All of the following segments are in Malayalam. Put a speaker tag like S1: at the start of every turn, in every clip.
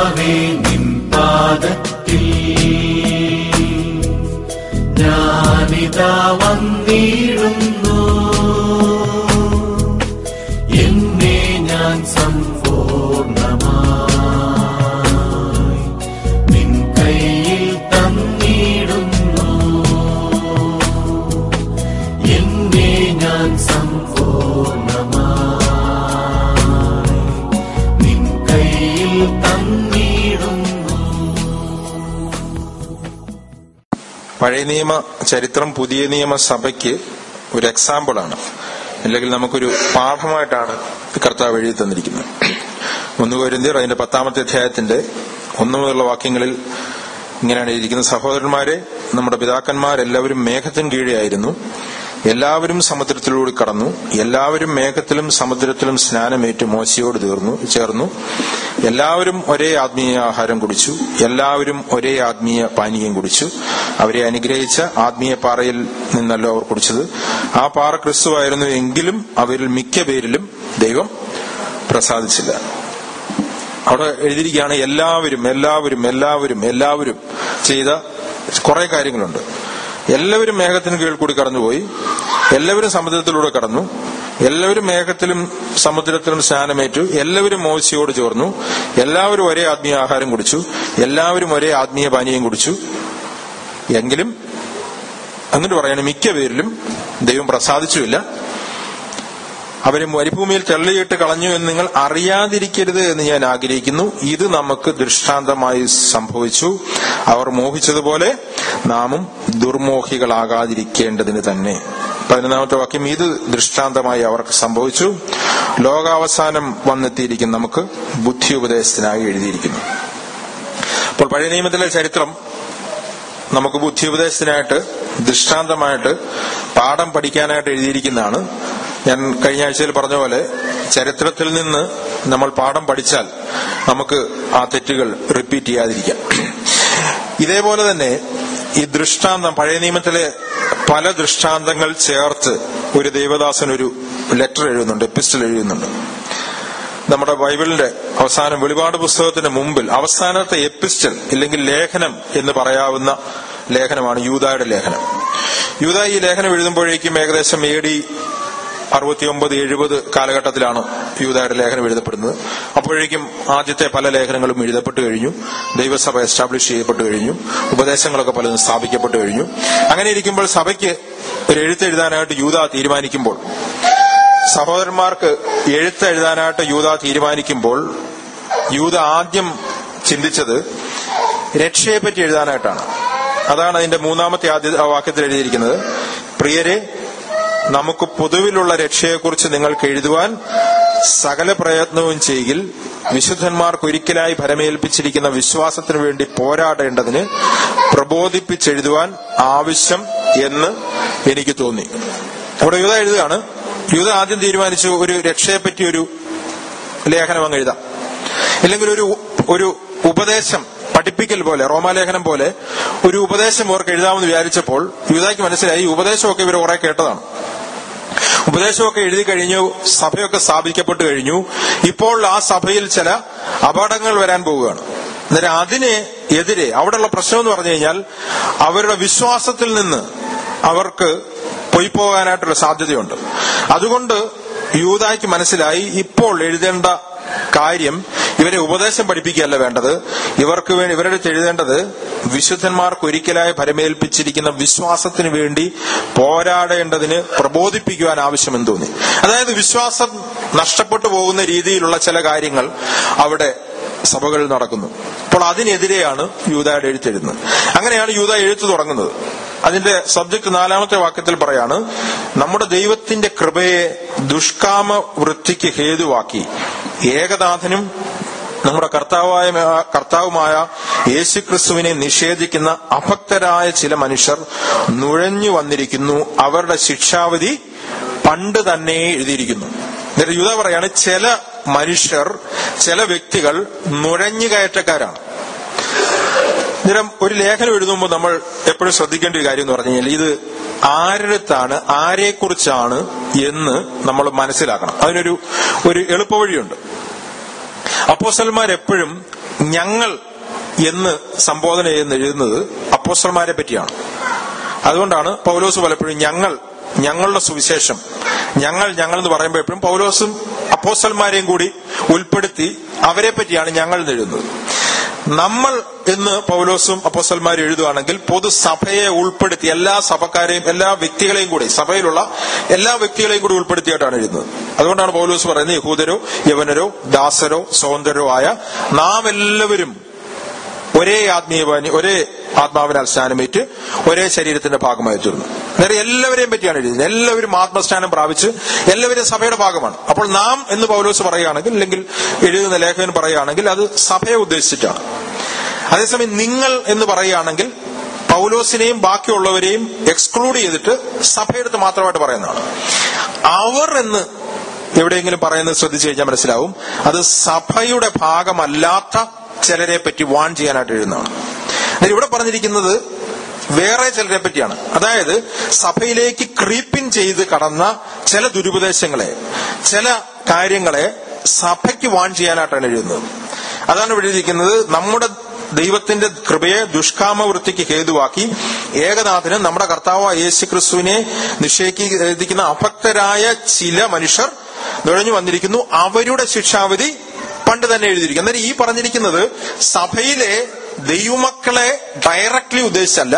S1: കർത്താവേ നിൻ പാദത്തിൽ ഞാനിതാ വന്നിടുന്നു എന്നെ ഞാൻ സമ്പൂർണമായി നിൻ കയ്യിൽ തന്നിടുന്നു എന്നെ ഞാൻ സമ്പൂർണമായി നിൻ കയ്യിൽ തന്നിടുന്നു
S2: പഴയ നിയമ ചരിത്രം പുതിയ നിയമ സഭയ്ക്ക് ഒരു എക്സാമ്പിൾ ആണ് അല്ലെങ്കിൽ നമുക്കൊരു പാഠമായിട്ടാണ് കർത്താവ് എഴുതി തന്നിരിക്കുന്നത് ഒന്ന് കോരിന്തിയർ അതിന്റെ പത്താമത്തെ അധ്യായത്തിന്റെ ഒന്നു മുതലുള്ള വാക്യങ്ങളിൽ ഇങ്ങനെയാണ് എഴുതിയിരിക്കുന്നത് സഹോദരന്മാരെ നമ്മുടെ പിതാക്കന്മാരെല്ലാവരും മേഘത്തിന് കീഴെയായിരുന്നു എല്ലാവരും സമുദ്രത്തിലൂടെ കടന്നു എല്ലാവരും മേഘത്തിലും സമുദ്രത്തിലും സ്നാനമേറ്റ് മോശയോട് തീർന്നു ചേർന്നു എല്ലാവരും ഒരേ ആത്മീയ ആഹാരം കുടിച്ചു എല്ലാവരും ഒരേ ആത്മീയ പാനീയം കുടിച്ചു അവരെ അനുഗ്രഹിച്ച ആത്മീയ പാറയിൽ നിന്നല്ലോ അവർ കുടിച്ചത് ആ പാറ ക്രിസ്തുവായിരുന്നു എങ്കിലും അവരിൽ മിക്ക പേരിലും ദൈവം പ്രസാദിച്ചില്ല അവിടെ എഴുതിയിരിക്കുകയാണ് എല്ലാവരും എല്ലാവരും എല്ലാവരും എല്ലാവരും ചെയ്ത കുറെ കാര്യങ്ങളുണ്ട് എല്ലാവരും മേഘത്തിന് കീഴിൽ കൂടി കടന്നുപോയി എല്ലാവരും സമുദ്രത്തിലൂടെ കടന്നു എല്ലാവരും മേഘത്തിലും സമുദ്രത്തിലും സ്നാനമേറ്റു എല്ലാവരും മോശയോട് ചേർന്നു എല്ലാവരും ഒരേ ആത്മീയ ആഹാരം കുടിച്ചു എല്ലാവരും ഒരേ ആത്മീയ പാനീയം കുടിച്ചു എങ്കിലും എന്നിട്ട് പറയണം മിക്ക പേരിലും ദൈവം പ്രസാദിച്ചുമില്ല അവരെ മരുഭൂമിയിൽ തള്ളിയിട്ട് കളഞ്ഞു എന്ന് നിങ്ങൾ അറിയാതിരിക്കരുത് എന്ന് ഞാൻ ആഗ്രഹിക്കുന്നു ഇത് നമുക്ക് ദൃഷ്ടാന്തമായി സംഭവിച്ചു അവർ മോഹിച്ചതുപോലെ നാമും ദുർമോഹികളാകാതിരിക്കേണ്ടതിന് തന്നെ പതിനൊന്നാമത്തെ വാക്യം ഇത് ദൃഷ്ടാന്തമായി അവർക്ക് സംഭവിച്ചു ലോകാവസാനം വന്നെത്തിയിരിക്കുന്ന നമുക്ക് ബുദ്ധി ഉപദേശത്തിനായി എഴുതിയിരിക്കുന്നു അപ്പോൾ പഴയ നിയമത്തിലെ ചരിത്രം നമുക്ക് ബുദ്ധി ഉപദേശത്തിനായിട്ട് ദൃഷ്ടാന്തമായിട്ട് പാഠം പഠിക്കാനായിട്ട് എഴുതിയിരിക്കുന്നതാണ് ഞാൻ കഴിഞ്ഞ ആഴ്ചയിൽ പറഞ്ഞ പോലെ ചരിത്രത്തിൽ നിന്ന് നമ്മൾ പാഠം പഠിച്ചാൽ നമുക്ക് ആ തെറ്റുകൾ റിപ്പീറ്റ് ചെയ്യാതിരിക്കാം ഇതേപോലെ തന്നെ ഈ ദൃഷ്ടാന്തം പഴയ നിയമത്തിലെ പല ദൃഷ്ടാന്തങ്ങൾ ചേർത്ത് ഒരു ദേവദാസൻ ഒരു ലെറ്റർ എഴുതുന്നുണ്ട് എപ്പിസ്റ്റൽ എഴുതുന്നുണ്ട് നമ്മുടെ ബൈബിളിന്റെ അവസാനം വെളിപാട് പുസ്തകത്തിന് മുമ്പിൽ അവസാനത്തെ എപ്പിസ്റ്റൽ ഇല്ലെങ്കിൽ ലേഖനം എന്ന് പറയാവുന്ന ലേഖനമാണ് യൂതായുടെ ലേഖനം യൂത ഈ ലേഖനം എഴുതുമ്പോഴേക്കും ഏകദേശം എ ഡി അറുപത്തിയൊമ്പത് എഴുപത് കാലഘട്ടത്തിലാണ് യൂതായുടെ ലേഖനം എഴുതപ്പെടുന്നത് അപ്പോഴേക്കും ആദ്യത്തെ പല ലേഖനങ്ങളും എഴുതപ്പെട്ടു കഴിഞ്ഞു ദൈവസഭ എസ്റ്റാബ്ലിഷ് ചെയ്യപ്പെട്ടു കഴിഞ്ഞു ഉപദേശങ്ങളൊക്കെ പലതും സ്ഥാപിക്കപ്പെട്ടു കഴിഞ്ഞു അങ്ങനെ ഇരിക്കുമ്പോൾ സഭയ്ക്ക് ഒരു എഴുത്തെഴുതാനായിട്ട് യൂത തീരുമാനിക്കുമ്പോൾ സഹോദരന്മാർക്ക് എഴുത്തെഴുതാനായിട്ട് യൂത തീരുമാനിക്കുമ്പോൾ യൂത ആദ്യം ചിന്തിച്ചത് രക്ഷയെപ്പറ്റി എഴുതാനായിട്ടാണ് അതാണ് അതിന്റെ മൂന്നാമത്തെ ആദ്യ വാക്യത്തിൽ എഴുതിയിരിക്കുന്നത് പ്രിയരെ നമുക്ക് പൊതുവിലുള്ള രക്ഷയെക്കുറിച്ച് നിങ്ങൾക്ക് എഴുതുവാൻ സകല പ്രയത്നവും ചെയ്യിൽ വിശുദ്ധന്മാർക്ക് ഒരിക്കലായി ഫലമേൽപ്പിച്ചിരിക്കുന്ന വിശ്വാസത്തിനു വേണ്ടി പോരാടേണ്ടതിന് പ്രബോധിപ്പിച്ചെഴുതുവാൻ ആവശ്യം എന്ന് എനിക്ക് തോന്നി അവിടെ യൂത എഴുതുകയാണ് യൂത ആദ്യം തീരുമാനിച്ചു ഒരു രക്ഷയെപ്പറ്റി ഒരു ലേഖനം അങ്ങ് എഴുതാം ഇല്ലെങ്കിൽ ഒരു ഒരു ഉപദേശം പഠിപ്പിക്കൽ പോലെ റോമാലേഖനം പോലെ ഒരു ഉപദേശം അവർക്ക് എഴുതാമെന്ന് വിചാരിച്ചപ്പോൾ യൂതായ്ക്ക് മനസ്സിലായി ഈ ഉപദേശമൊക്കെ ഇവർ കുറെ കേട്ടതാണ് ഉപദേശമൊക്കെ എഴുതി കഴിഞ്ഞു സഭയൊക്കെ സ്ഥാപിക്കപ്പെട്ടു കഴിഞ്ഞു ഇപ്പോൾ ആ സഭയിൽ ചില അപകടങ്ങൾ വരാൻ പോവുകയാണ് അന്നേരം അതിന് എതിരെ അവിടെയുള്ള പ്രശ്നം എന്ന് പറഞ്ഞു കഴിഞ്ഞാൽ അവരുടെ വിശ്വാസത്തിൽ നിന്ന് അവർക്ക് പോകാനായിട്ടുള്ള സാധ്യതയുണ്ട് അതുകൊണ്ട് യൂതായ്ക്ക് മനസ്സിലായി ഇപ്പോൾ എഴുതേണ്ട കാര്യം ഇവരെ ഉപദേശം പഠിപ്പിക്കുകയല്ല വേണ്ടത് ഇവർക്ക് വേണ്ടി ഇവരുടെ അടുത്ത് എഴുതേണ്ടത് വിശുദ്ധന്മാർക്ക് ഒരിക്കലായി ഫലമേൽപ്പിച്ചിരിക്കുന്ന വിശ്വാസത്തിന് വേണ്ടി പോരാടേണ്ടതിന് പ്രബോധിപ്പിക്കുവാൻ ആവശ്യമെന്ന് തോന്നി അതായത് വിശ്വാസം നഷ്ടപ്പെട്ടു പോകുന്ന രീതിയിലുള്ള ചില കാര്യങ്ങൾ അവിടെ സഭകളിൽ നടക്കുന്നു അപ്പോൾ അതിനെതിരെയാണ് യൂതയുടെ എഴുത്തെഴുതുന്നത് അങ്ങനെയാണ് യൂത എഴുത്തു തുടങ്ങുന്നത് അതിന്റെ സബ്ജക്ട് നാലാമത്തെ വാക്യത്തിൽ പറയാണ് നമ്മുടെ ദൈവത്തിന്റെ കൃപയെ ദുഷ്കാമ വൃത്തിക്ക് ഹേതുവാക്കി ഏകനാഥനും നമ്മുടെ കർത്താവായ കർത്താവുമായ യേശുക്രിസ്തുവിനെ നിഷേധിക്കുന്ന അഭക്തരായ ചില മനുഷ്യർ നുഴഞ്ഞു വന്നിരിക്കുന്നു അവരുടെ ശിക്ഷാവധി പണ്ട് തന്നെ എഴുതിയിരിക്കുന്നു എന്നിട്ട് യുദ്ധ പറയാണ് ചില മനുഷ്യർ ചില വ്യക്തികൾ നുഴഞ്ഞു കയറ്റക്കാരാണ് അന്നേരം ഒരു ലേഖനം എഴുതുമ്പോൾ നമ്മൾ എപ്പോഴും ശ്രദ്ധിക്കേണ്ട ഒരു കാര്യം എന്ന് പറഞ്ഞു കഴിഞ്ഞാൽ ഇത് ആരടുത്താണ് ആരെക്കുറിച്ചാണ് എന്ന് നമ്മൾ മനസ്സിലാക്കണം അതിനൊരു ഒരു എളുപ്പവഴിയുണ്ട് അപ്പോസന്മാർ എപ്പോഴും ഞങ്ങൾ എന്ന് സംബോധന ചെയ്യുന്ന എഴുതുന്നത് അപ്പോസ്റ്റർമാരെ പറ്റിയാണ് അതുകൊണ്ടാണ് പൗലോസ് പലപ്പോഴും ഞങ്ങൾ ഞങ്ങളുടെ സുവിശേഷം ഞങ്ങൾ ഞങ്ങൾ എന്ന് പറയുമ്പോൾ എപ്പോഴും പൗലോസും അപ്പോസ്റ്റൽമാരെയും കൂടി ഉൾപ്പെടുത്തി അവരെ പറ്റിയാണ് ഞങ്ങൾ എന്ന് എഴുതുന്നത് നമ്മൾ എന്ന് പൗലോസും അപ്പോസ്റ്റൽമാരും എഴുതുകയാണെങ്കിൽ പൊതുസഭയെ ഉൾപ്പെടുത്തി എല്ലാ സഭക്കാരെയും എല്ലാ വ്യക്തികളെയും കൂടി സഭയിലുള്ള എല്ലാ വ്യക്തികളെയും കൂടി ഉൾപ്പെടുത്തിയിട്ടാണ് എഴുതുന്നത് അതുകൊണ്ടാണ് പൗലോസ് പറയുന്നത് യഹൂദരോ യവനരോ ദാസരോ സ്വതന്ത്രരോ ആയ നാം എല്ലാവരും ഒരേ ആത്മീയവാനി ഒരേ ആത്മാവിനാൽ സ്നാനമേറ്റ് ഒരേ ശരീരത്തിന്റെ ഭാഗമായി തീർന്നു നേരെ എല്ലാവരെയും പറ്റിയാണ് എഴുതുന്നത് എല്ലാവരും ആത്മസ്നാനം പ്രാപിച്ച് എല്ലാവരും സഭയുടെ ഭാഗമാണ് അപ്പോൾ നാം എന്ന് പൗലോസ് പറയുകയാണെങ്കിൽ അല്ലെങ്കിൽ എഴുതുന്ന ലേഖകൻ പറയുകയാണെങ്കിൽ അത് സഭയെ ഉദ്ദേശിച്ചിട്ടാണ് അതേസമയം നിങ്ങൾ എന്ന് പറയുകയാണെങ്കിൽ പൗലോസിനെയും ബാക്കിയുള്ളവരെയും എക്സ്ക്ലൂഡ് ചെയ്തിട്ട് സഭയെടുത്ത് മാത്രമായിട്ട് പറയുന്നതാണ് അവർ എന്ന് എവിടെയെങ്കിലും പറയുന്നത് ശ്രദ്ധിച്ചു കഴിഞ്ഞാൽ മനസ്സിലാവും അത് സഭയുടെ ഭാഗമല്ലാത്ത ചിലരെ പറ്റി വാൺ ചെയ്യാനായിട്ട് എഴുതുന്നതാണ് എന്നാൽ ഇവിടെ പറഞ്ഞിരിക്കുന്നത് വേറെ ചിലരെ പറ്റിയാണ് അതായത് സഭയിലേക്ക് ക്രീപ്പിൻ ചെയ്ത് കടന്ന ചില ദുരുപദേശങ്ങളെ ചില കാര്യങ്ങളെ സഭയ്ക്ക് വാൺ ചെയ്യാനായിട്ടാണ് എഴുതുന്നത് അതാണ് ഇവിടെ എഴുതിയിരിക്കുന്നത് നമ്മുടെ ദൈവത്തിന്റെ കൃപയെ ദുഷ്കാമവൃത്തിക്ക് ഹേതുവാക്കി ഏകനാഥന് നമ്മുടെ കർത്താവ് യേശു ക്രിസ്തുവിനെ നിഷേധിക്കുന്ന അഭക്തരായ ചില മനുഷ്യർ നുഴഞ്ഞു വന്നിരിക്കുന്നു അവരുടെ ശിക്ഷാവിധി പണ്ട് തന്നെ എഴുതിയിരിക്കും എന്നാൽ ഈ പറഞ്ഞിരിക്കുന്നത് സഭയിലെ ദൈവമക്കളെ ഡയറക്ട്ലി ഉദ്ദേശിച്ചല്ല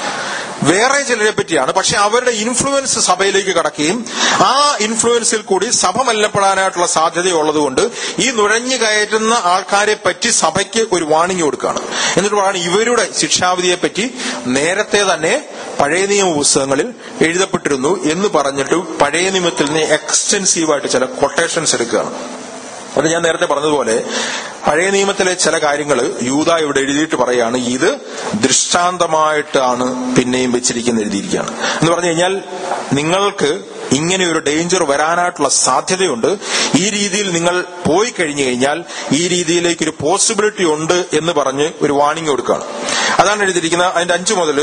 S2: വേറെ ചിലരെ പറ്റിയാണ് പക്ഷെ അവരുടെ ഇൻഫ്ലുവൻസ് സഭയിലേക്ക് കടക്കുകയും ആ ഇൻഫ്ലുവൻസിൽ കൂടി സഭ മല്ലപ്പെടാനായിട്ടുള്ള സാധ്യതയുള്ളതുകൊണ്ട് ഈ നുഴഞ്ഞു കയറ്റുന്ന ആൾക്കാരെ പറ്റി സഭയ്ക്ക് ഒരു വാണിംഗ് കൊടുക്കുകയാണ് എന്നിട്ട് പറയുന്നത് ഇവരുടെ ശിക്ഷാവിധിയെ പറ്റി നേരത്തെ തന്നെ പഴയ നിയമ പുസ്തകങ്ങളിൽ എഴുതപ്പെട്ടിരുന്നു എന്ന് പറഞ്ഞിട്ട് പഴയ നിയമത്തിൽ നിന്ന് എക്സ്റ്റെൻസീവായിട്ട് ചില കൊട്ടേഷൻസ് എടുക്കുകയാണ് അത് ഞാൻ നേരത്തെ പറഞ്ഞതുപോലെ പഴയ നിയമത്തിലെ ചില കാര്യങ്ങൾ യൂത ഇവിടെ എഴുതിയിട്ട് പറയാണ് ഇത് ദൃഷ്ടാന്തമായിട്ടാണ് പിന്നെയും വെച്ചിരിക്കുന്ന എഴുതിയിരിക്കുകയാണ് എന്ന് പറഞ്ഞു കഴിഞ്ഞാൽ നിങ്ങൾക്ക് ഇങ്ങനെ ഒരു ഡേഞ്ചർ വരാനായിട്ടുള്ള സാധ്യതയുണ്ട് ഈ രീതിയിൽ നിങ്ങൾ പോയി കഴിഞ്ഞു കഴിഞ്ഞാൽ ഈ രീതിയിലേക്ക് ഒരു പോസിബിലിറ്റി ഉണ്ട് എന്ന് പറഞ്ഞ് ഒരു വാണിംഗ് കൊടുക്കുകയാണ് അതാണ് എഴുതിയിരിക്കുന്നത് അതിന്റെ അഞ്ചു മുതൽ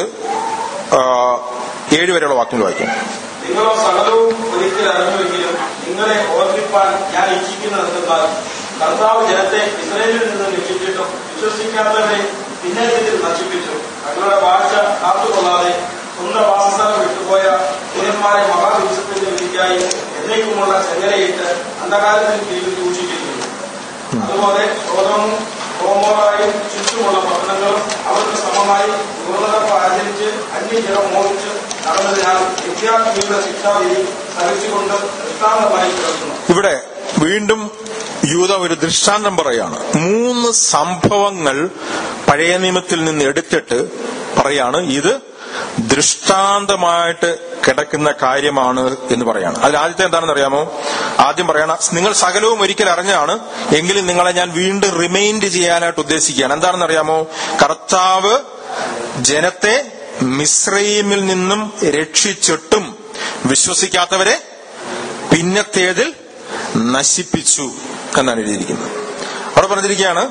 S2: ഏഴ് വരെയുള്ള വാക്യങ്ങൾ വായിക്കാം
S3: നിങ്ങളോ സകലവും ഒരിക്കൽ അറിഞ്ഞുവെങ്കിലും നിങ്ങളെ ഓർമ്മിപ്പാൻ ഞാൻ ഇച്ഛിക്കുന്നത് എന്തെന്നാൽ കർത്താവ് ജനത്തെ ഇസ്രയേലിൽ നിന്ന് രക്ഷിച്ചിട്ടും വിശ്വസിക്കാത്തവരെ പിന്നേറ്റത്തിൽ നശിപ്പിച്ചു തങ്ങളുടെ ഭാഷ കാത്തുകൊള്ളാതെ സ്വന്തം വാസസ്ഥലം വിട്ടുപോയ ദൂരന്മാരെ മഹാദിവസത്തിന്റെ വിധിക്കായി എന്നേക്കുമുള്ള ചെങ്ങലയിട്ട് അന്ധകാലത്തിന് കീഴിൽ സൂക്ഷിച്ചിരിക്കുന്നു അതുപോലെ സ്വതവും ഹോമോറായും ചുറ്റുമുള്ള പട്ടണങ്ങളും അവർക്ക് സമമായി ദുർനടപ്പ് ആചരിച്ച് അന്യജനം മോഹിച്ച് നടന്നതിനാൽ വിദ്യാർത്ഥികളുടെ ശിക്ഷാവിധി സഹിച്ചുകൊണ്ട് ദൃഷ്ടാന്തമായി കിടക്കുന്നു
S2: ഇവിടെ വീണ്ടും യൂത ഒരു ദൃഷ്ടാന്തം പറയാണ് മൂന്ന് സംഭവങ്ങൾ പഴയ നിയമത്തിൽ നിന്ന് എടുത്തിട്ട് പറയാണ് ഇത് ദൃഷ്ടാന്തമായിട്ട് കിടക്കുന്ന കാര്യമാണ് എന്ന് പറയാണ് അതിൽ ആദ്യത്തെ എന്താണെന്ന് അറിയാമോ ആദ്യം പറയണ നിങ്ങൾ സകലവും ഒരിക്കൽ അറിഞ്ഞാണ് എങ്കിലും നിങ്ങളെ ഞാൻ വീണ്ടും റിമൈൻഡ് ചെയ്യാനായിട്ട് ഉദ്ദേശിക്കുകയാണ് എന്താണെന്ന് അറിയാമോ കർത്താവ് ജനത്തെ മിശ്രൈമിൽ നിന്നും രക്ഷിച്ചിട്ടും വിശ്വസിക്കാത്തവരെ പിന്നത്തേതിൽ നശിപ്പിച്ചു എന്നാണ് എഴുതിയിരിക്കുന്നത് അവിടെ പറഞ്ഞിരിക്കുകയാണ്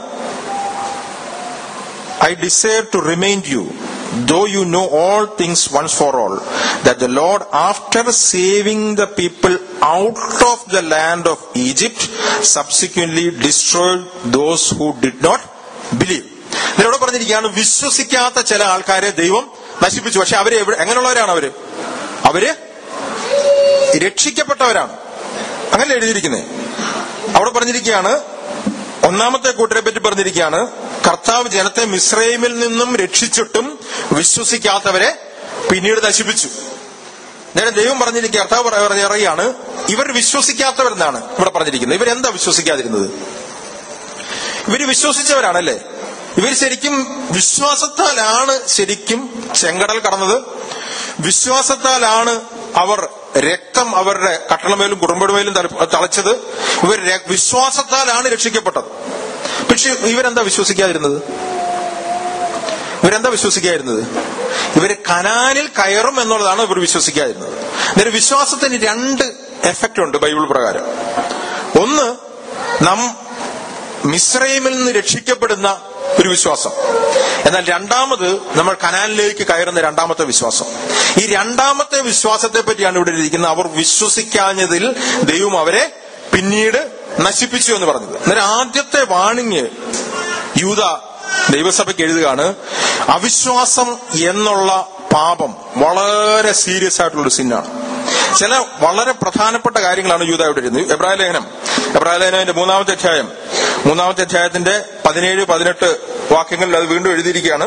S2: I desire to remind you, though you know all things once for all, that the Lord, after saving the people out of the land of Egypt, subsequently destroyed those who did not believe. ഇതിലൂടെ പറഞ്ഞിരിക്കുകയാണ് വിശ്വസിക്കാത്ത ചില ആൾക്കാരെ ദൈവം നശിപ്പിച്ചു പക്ഷെ അവര് എവിടെ എങ്ങനെയുള്ളവരാണ് അവര് അവര് രക്ഷിക്കപ്പെട്ടവരാണ് അങ്ങനെ എഴുതിയിരിക്കുന്നത് അവിടെ പറഞ്ഞിരിക്കുകയാണ് ഒന്നാമത്തെ കൂട്ടരെ പറ്റി പറഞ്ഞിരിക്കുകയാണ് കർത്താവ് ജനത്തെ മിശ്രൈമിൽ നിന്നും രക്ഷിച്ചിട്ടും വിശ്വസിക്കാത്തവരെ പിന്നീട് നശിപ്പിച്ചു നേരെ ദൈവം പറഞ്ഞിരിക്കുക കർത്താവ് പറ- പറഞ്ഞ പറയുകയാണ് ഇവർ വിശ്വസിക്കാത്തവരെന്നാണ് ഇവിടെ പറഞ്ഞിരിക്കുന്നത് ഇവരെന്താ വിശ്വസിക്കാതിരുന്നത് ഇവര് വിശ്വസിച്ചവരാണല്ലേ ഇവർ ശരിക്കും വിശ്വാസത്താലാണ് ശരിക്കും ചെങ്കടൽ കടന്നത് വിശ്വാസത്താലാണ് അവർ രക്തം അവരുടെ കട്ടളമേലും കുറുമ്പടുമേലും തളി- തളച്ചത് ഇവർ ര- വിശ്വാസത്താലാണ് രക്ഷിക്കപ്പെട്ടത് പക്ഷെ ഇവരെന്താ വിശ്വസിക്കാതിരുന്നത് ഇവരെന്താ വിശ്വസിക്കാതിരുന്നത് ഇവര് കനാനിൽ കയറും എന്നുള്ളതാണ് ഇവർ വിശ്വസിക്കാതിരുന്നത് അന്നേരം വിശ്വാസത്തിന് രണ്ട് എഫക്റ്റ് ഉണ്ട് ബൈബിൾ പ്രകാരം ഒന്ന് നാം മിശ്രൈമിൽ നിന്ന് രക്ഷിക്കപ്പെടുന്ന ഒരു വിശ്വാസം എന്നാൽ രണ്ടാമത് നമ്മൾ കനാലിലേക്ക് കയറുന്ന രണ്ടാമത്തെ വിശ്വാസം ഈ രണ്ടാമത്തെ വിശ്വാസത്തെ പറ്റിയാണ് ഇവിടെ ഇരിക്കുന്നത് അവർ വിശ്വസിക്കാഞ്ഞതിൽ ദൈവം അവരെ പിന്നീട് നശിപ്പിച്ചു എന്ന് പറഞ്ഞത് എന്നാൽ ആദ്യത്തെ വാണിങ് യൂത ദൈവസഭയ്ക്ക് എഴുതുകയാണ് അവിശ്വാസം എന്നുള്ള പാപം വളരെ സീരിയസ് ആയിട്ടുള്ള ഒരു സിന്നാണ് ചില വളരെ പ്രധാനപ്പെട്ട കാര്യങ്ങളാണ് യൂത ഇവിടെ എഴുതുന്നത് എബ്രാഹിം ലേഖനം എബ്രാഹിം ലേഖനത്തിന്റെ മൂന്നാമത്തെ അധ്യായം മൂന്നാമത്തെ അധ്യായത്തിന്റെ പതിനേഴ് പതിനെട്ട് വാക്യങ്ങളിൽ അത് വീണ്ടും എഴുതിയിരിക്കുകയാണ്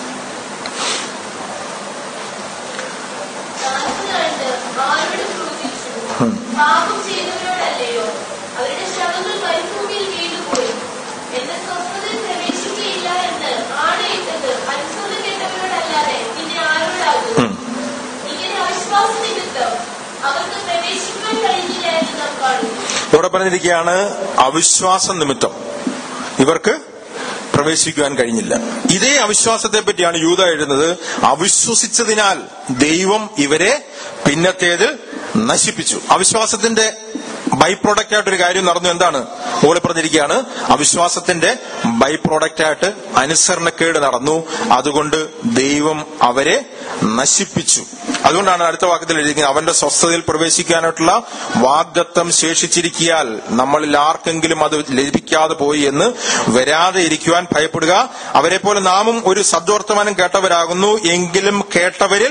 S4: നാൽപ്പതാണ്ട് ആരോട് ക്രൂശിച്ചു? പാപം ചെയ്തവരോടല്ലയോ അവരുടെ ശവങ്ങൾ മരുഭൂമിയിൽ വീണുപോയി എന്ന സ്വസ്ഥതയിൽ പ്രവേശിക്കുകയില്ല എന്ന് ആണയിട്ടത് അനുസരണ കേട്ടവരോടല്ലാതെ പിന്നെ ആരോടാകും ഇങ്ങനെ അവിശ്വാസ നിമിത്തം അവർക്ക് പ്രവേശിക്കുവാൻ കഴിഞ്ഞില്ല എന്ന് നാം കാണുന്നു
S2: ഇവിടെ പറഞ്ഞിരിക്കുകയാണ് അവിശ്വാസം നിമിത്തം ഇവർക്ക് പ്രവേശിക്കുവാൻ കഴിഞ്ഞില്ല ഇതേ അവിശ്വാസത്തെ പറ്റിയാണ് യൂത എഴുതുന്നത് അവിശ്വസിച്ചതിനാൽ ദൈവം ഇവരെ പിന്നത്തേതിൽ നശിപ്പിച്ചു അവിശ്വാസത്തിന്റെ ബൈ പ്രോഡക്റ്റ് ആയിട്ട് ഒരു കാര്യം നടന്നു എന്താണ് മുകളിൽ പറഞ്ഞിരിക്കുകയാണ് അവിശ്വാസത്തിന്റെ ബൈ പ്രോഡക്റ്റ് ആയിട്ട് അനുസരണക്കേട് നടന്നു അതുകൊണ്ട് ദൈവം അവരെ നശിപ്പിച്ചു അതുകൊണ്ടാണ് അടുത്ത വാക്യത്തിൽ എഴുതിയിരിക്കുന്നത് അവന്റെ സ്വസ്ഥതയിൽ പ്രവേശിക്കാനായിട്ടുള്ള വാഗ്ദത്തം ശേഷിച്ചിരിക്കിയാൽ നമ്മളിൽ ആർക്കെങ്കിലും അത് ലഭിക്കാതെ പോയി എന്ന് വരാതെ ഇരിക്കുവാൻ ഭയപ്പെടുക അവരെ പോലെ നാമും ഒരു സദ്വർത്തമാനം കേട്ടവരാകുന്നു എങ്കിലും കേട്ടവരിൽ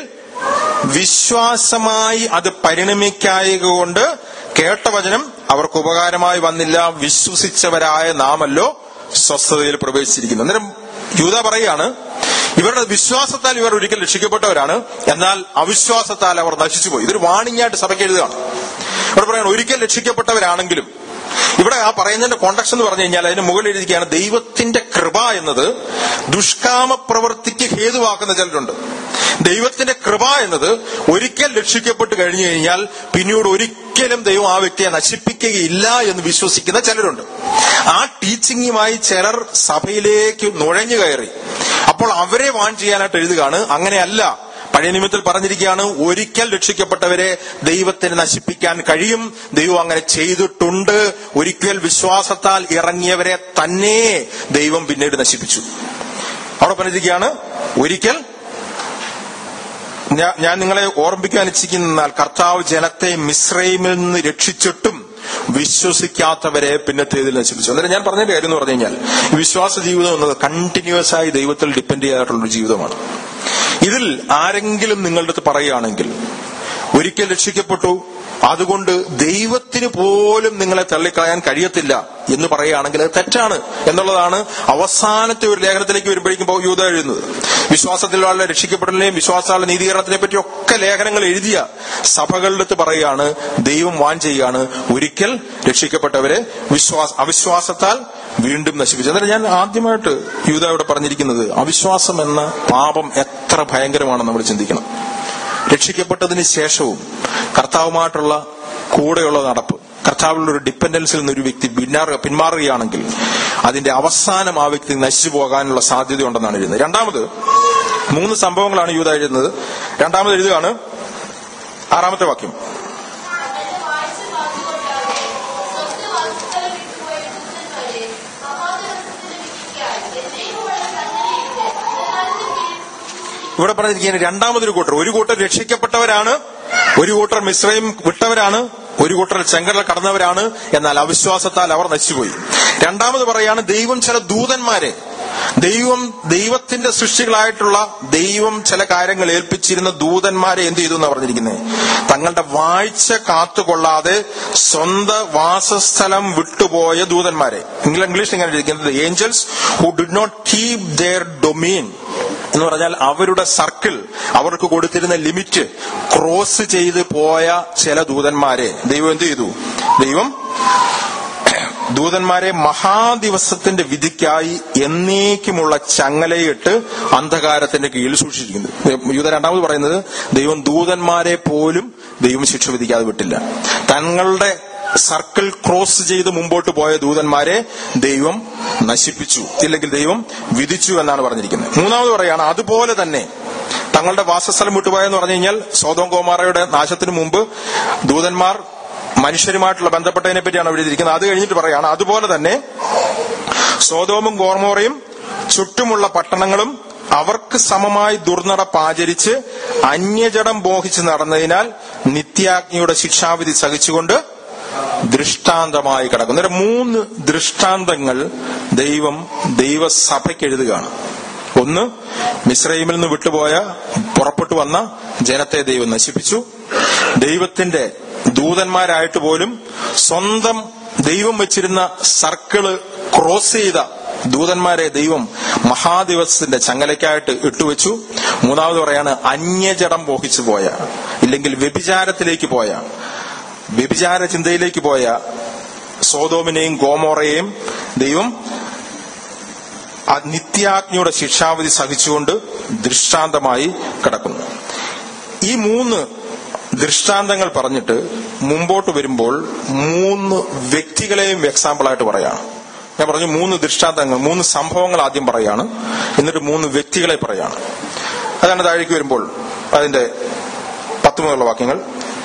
S2: വിശ്വാസമായി അത് പരിണമിക്കായക കൊണ്ട് കേട്ട വചനം അവർക്ക് ഉപകാരമായി വന്നില്ല വിശ്വസിച്ചവരായ നാമല്ലോ സ്വസ്ഥതയിൽ പ്രവേശിച്ചിരിക്കുന്നു അന്നേരം യൂത പറയാണ് ഇവരുടെ വിശ്വാസത്താൽ ഇവർ ഒരിക്കൽ രക്ഷിക്കപ്പെട്ടവരാണ് എന്നാൽ അവിശ്വാസത്താൽ അവർ നശിച്ചുപോയി ഇതൊരു വാണിംഗ് ആയിട്ട് സഭയ്ക്ക് എഴുതുകയാണ് ഇവിടെ പറയാണ് ഒരിക്കൽ രക്ഷിക്കപ്പെട്ടവരാണെങ്കിലും ഇവിടെ ആ പറയുന്നതിന്റെ കോണ്ടക്സ് എന്ന് പറഞ്ഞു കഴിഞ്ഞാൽ അതിന് മുകളിൽ എഴുതിയിരിക്കുകയാണ് ദൈവത്തിന്റെ കൃപ എന്നത് ദുഷ്കാമ പ്രവൃത്തിക്ക് ഹേതുവാക്കുന്ന ചിലരുണ്ട് ദൈവത്തിന്റെ കൃപ എന്നത് ഒരിക്കൽ രക്ഷിക്കപ്പെട്ട് കഴിഞ്ഞു കഴിഞ്ഞാൽ പിന്നീട് ഒരിക്കലും ദൈവം ആ വ്യക്തിയെ നശിപ്പിക്കുകയില്ല എന്ന് വിശ്വസിക്കുന്ന ചിലരുണ്ട് ആ ടീച്ചിങ്ങുമായി ചിലർ സഭയിലേക്ക് നുഴഞ്ഞു കയറി അപ്പോൾ അവരെ വാൺ ചെയ്യാനായിട്ട് എഴുതുകയാണ് അങ്ങനെയല്ല പഴയ നിമിത്തിൽ പറഞ്ഞിരിക്കുകയാണ് ഒരിക്കൽ രക്ഷിക്കപ്പെട്ടവരെ ദൈവത്തിന് നശിപ്പിക്കാൻ കഴിയും ദൈവം അങ്ങനെ ചെയ്തിട്ടുണ്ട് ഒരിക്കൽ വിശ്വാസത്താൽ ഇറങ്ങിയവരെ തന്നെ ദൈവം പിന്നീട് നശിപ്പിച്ചു അവിടെ പറഞ്ഞിരിക്കുകയാണ് ഒരിക്കൽ ഞാ- ഞാൻ നിങ്ങളെ ഓർമ്മിക്കാൻ ഇച്ഛിക്കുന്നാൽ കർത്താവ് ജനത്തെ മിശ്രൈമിൽ നിന്ന് രക്ഷിച്ചിട്ടും വിശ്വസിക്കാത്തവരെ പിന്നത്തേതിൽ നശിപ്പിച്ചു അന്നേരം ഞാൻ പറഞ്ഞ കാര്യം എന്ന് പറഞ്ഞു കഴിഞ്ഞാൽ ഈ വിശ്വാസ ജീവിതം എന്നത് കണ്ടിന്യൂസ് ആയി ദൈവത്തിൽ ഡിപ്പെൻഡ് ചെയ്യായിട്ടുള്ള ഒരു ജീവിതമാണ് ഇതിൽ ആരെങ്കിലും നിങ്ങളുടെ അടുത്ത് പറയുകയാണെങ്കിൽ ഒരിക്കൽ രക്ഷിക്കപ്പെട്ടു അതുകൊണ്ട് ദൈവത്തിന് പോലും നിങ്ങളെ തള്ളിക്കളയാൻ കഴിയത്തില്ല എന്ന് പറയുകയാണെങ്കിൽ അത് തെറ്റാണ് എന്നുള്ളതാണ് അവസാനത്തെ ഒരു ലേഖനത്തിലേക്ക് വരുമ്പോഴേക്കും പൗ- യൂത എഴുതുന്നത് വിശ്വാസത്തിലുള്ള രക്ഷിക്കപ്പെടലിനെയും വിശ്വാസാലുള്ള നീതീകരണത്തിനെ പറ്റി ഒക്കെ ലേഖനങ്ങൾ എഴുതിയ സഭകളുടെ അടുത്ത് പറയുകയാണ് ദൈവം വാൻ ചെയ്യുകയാണ് ഒരിക്കൽ രക്ഷിക്കപ്പെട്ടവരെ വിശ്വാസ അവിശ്വാസത്താൽ വീണ്ടും നശിപ്പിച്ചു അന്നേരം ഞാൻ ആദ്യമായിട്ട് യൂത ഇവിടെ പറഞ്ഞിരിക്കുന്നത് അവിശ്വാസം എന്ന പാപം എത്ര ഭയങ്കരമാണെന്ന് നമ്മൾ ചിന്തിക്കണം രക്ഷിക്കപ്പെട്ടതിന് ശേഷവും കർത്താവുമായിട്ടുള്ള കൂടെയുള്ള നടപ്പ് കർത്താവിലുള്ള ഒരു ഡിപ്പെൻഡൻസിൽ നിന്ന് ഒരു വ്യക്തി പിന്നാറുക പിന്മാറുകയാണെങ്കിൽ അതിന്റെ അവസാനം ആ വ്യക്തി നശിച്ചു പോകാനുള്ള സാധ്യതയുണ്ടെന്നാണ് എഴുതുന്നത് രണ്ടാമത് മൂന്ന് സംഭവങ്ങളാണ് യൂത എഴുതുന്നത് രണ്ടാമത് എഴുതുകയാണ് ആറാമത്തെ വാക്യം
S4: തന്റെ വാഴ്ച കാത്തുകൊണ്ടാകെ സ്വന്തം വാസസ്ഥലം വിട്ടുപോയ ദൂതന്മാരെ മഹാദിവസത്തിന് വിധിക്കാൻ എന്നേക്കുമുള്ള സന്നദ്ധയില്ല അന്ധകാരത്തിന് കീഴിൽ
S2: ഇവിടെ പറഞ്ഞിരിക്കുകയാണ് രണ്ടാമതൊരു കൂട്ടർ ഒരു കൂട്ടർ രക്ഷിക്കപ്പെട്ടവരാണ് ഒരു കൂട്ടർ മിശ്രയും വിട്ടവരാണ് ഒരു കൂട്ടർ ചെങ്കടൽ കടന്നവരാണ് എന്നാൽ അവിശ്വാസത്താൽ അവർ നശിച്ചുപോയി രണ്ടാമത് പറയാണ് ദൈവം ചില ദൂതന്മാരെ ദൈവം ദൈവത്തിന്റെ സൃഷ്ടികളായിട്ടുള്ള ദൈവം ചില കാര്യങ്ങൾ ഏൽപ്പിച്ചിരുന്ന ദൂതന്മാരെ എന്ത് ചെയ്തു എന്നാ പറഞ്ഞിരിക്കുന്നത് തങ്ങളുടെ വാഴ്ച കാത്തുകൊള്ളാതെ സ്വന്ത വാസസ്ഥലം വിട്ടുപോയ ദൂതന്മാരെ ഇംഗ്ല- ഇംഗ്ലീഷ് ഇങ്ങനെ ഇരിക്കുന്നത് angels who did not keep their domain എന്ന് പറഞ്ഞാൽ അവരുടെ സർക്കിൾ അവർക്ക് കൊടുത്തിരുന്ന ലിമിറ്റ് ക്രോസ് ചെയ്ത് പോയ ചില ദൂതന്മാരെ ദൈവം എന്ത് ചെയ്തു ദൈവം ദൂതന്മാരെ മഹാദിവസത്തിന്റെ വിധിക്കായി എന്നേക്കുമുള്ള ചങ്ങലയിട്ട് അന്ധകാരത്തിന്റെ കീഴിൽ സൂക്ഷിച്ചിരിക്കുന്നു യൂത രണ്ടാമത് പറയുന്നത് ദൈവം ദൂതന്മാരെ പോലും ദൈവം ശിക്ഷ വിധിക്കാതെ വിട്ടില്ല തങ്ങളുടെ സർക്കിൾ ക്രോസ് ചെയ്ത് മുമ്പോട്ട് പോയ ദൂതന്മാരെ ദൈവം നശിപ്പിച്ചു ഇല്ലെങ്കിൽ ദൈവം വിധിച്ചു എന്നാണ് പറഞ്ഞിരിക്കുന്നത് മൂന്നാമത് പറയാണ് അതുപോലെ തന്നെ തങ്ങളുടെ വാസസ്ഥലം വിട്ടുപോയെന്ന് പറഞ്ഞു കഴിഞ്ഞാൽ സോതോം കോമാറയുടെ നാശത്തിന് മുമ്പ് ദൂതന്മാർ മനുഷ്യരുമായിട്ടുള്ള ബന്ധപ്പെട്ടതിനെ പറ്റിയാണ് അവിടെ എഴുതിയിരിക്കുന്നത് അത് കഴിഞ്ഞിട്ട് പറയാണ് അതുപോലെ തന്നെ സോതോമും ഗോർമോറയും ചുറ്റുമുള്ള പട്ടണങ്ങളും അവർക്ക് സമമായി ദുർനടപ്പ് ആചരിച്ച് അന്യജടം മോഹിച്ച് നടന്നതിനാൽ നിത്യാഗ്നിയുടെ ശിക്ഷാവിധി സഹിച്ചുകൊണ്ട് ദൃഷ്ടാന്തമായി കിടക്കുന്നു ഒരു മൂന്ന് ദൃഷ്ടാന്തങ്ങൾ ദൈവം ദൈവസഭയ്ക്ക് എഴുതുകയാണ് ഒന്ന് മിശ്രൈമിൽ നിന്ന് വിട്ടുപോയ പുറപ്പെട്ടു വന്ന ജനത്തെ ദൈവം നശിപ്പിച്ചു ദൈവത്തിന്റെ ദൂതന്മാരായിട്ട് പോലും സ്വന്തം ദൈവം വെച്ചിരുന്ന സർക്കിള് ക്രോസ് ചെയ്ത ദൂതന്മാരെ ദൈവം മഹാദിവസത്തിന്റെ ചങ്ങലയ്ക്കായിട്ട് ഇട്ടുവെച്ചു മൂന്നാമത് പറയാണ് അന്യജടം മോഹിച്ചു പോയ ഇല്ലെങ്കിൽ വ്യഭിചാരത്തിലേക്ക് പോയ വ്യഭിചാര ചിന്തയിലേക്ക് പോയ സോതോമിനെയും ഗോമോറയെയും ദൈവം ആ നിത്യാഗ്നിയുടെ ശിക്ഷാവിധി സഹിച്ചുകൊണ്ട് ദൃഷ്ടാന്തമായി കിടക്കുന്നു ഈ മൂന്ന് ദൃഷ്ടാന്തങ്ങൾ പറഞ്ഞിട്ട് മുമ്പോട്ട് വരുമ്പോൾ മൂന്ന് വ്യക്തികളെയും എക്സാമ്പിളായിട്ട് പറയാണ് ഞാൻ പറഞ്ഞു മൂന്ന് ദൃഷ്ടാന്തങ്ങൾ മൂന്ന് സംഭവങ്ങൾ ആദ്യം പറയാണ് എന്നിട്ട് മൂന്ന് വ്യക്തികളെ പറയാണ് അതാണ് താഴേക്ക് വരുമ്പോൾ അതിന്റെ പത്ത് മുതലുള്ള വാക്യങ്ങൾ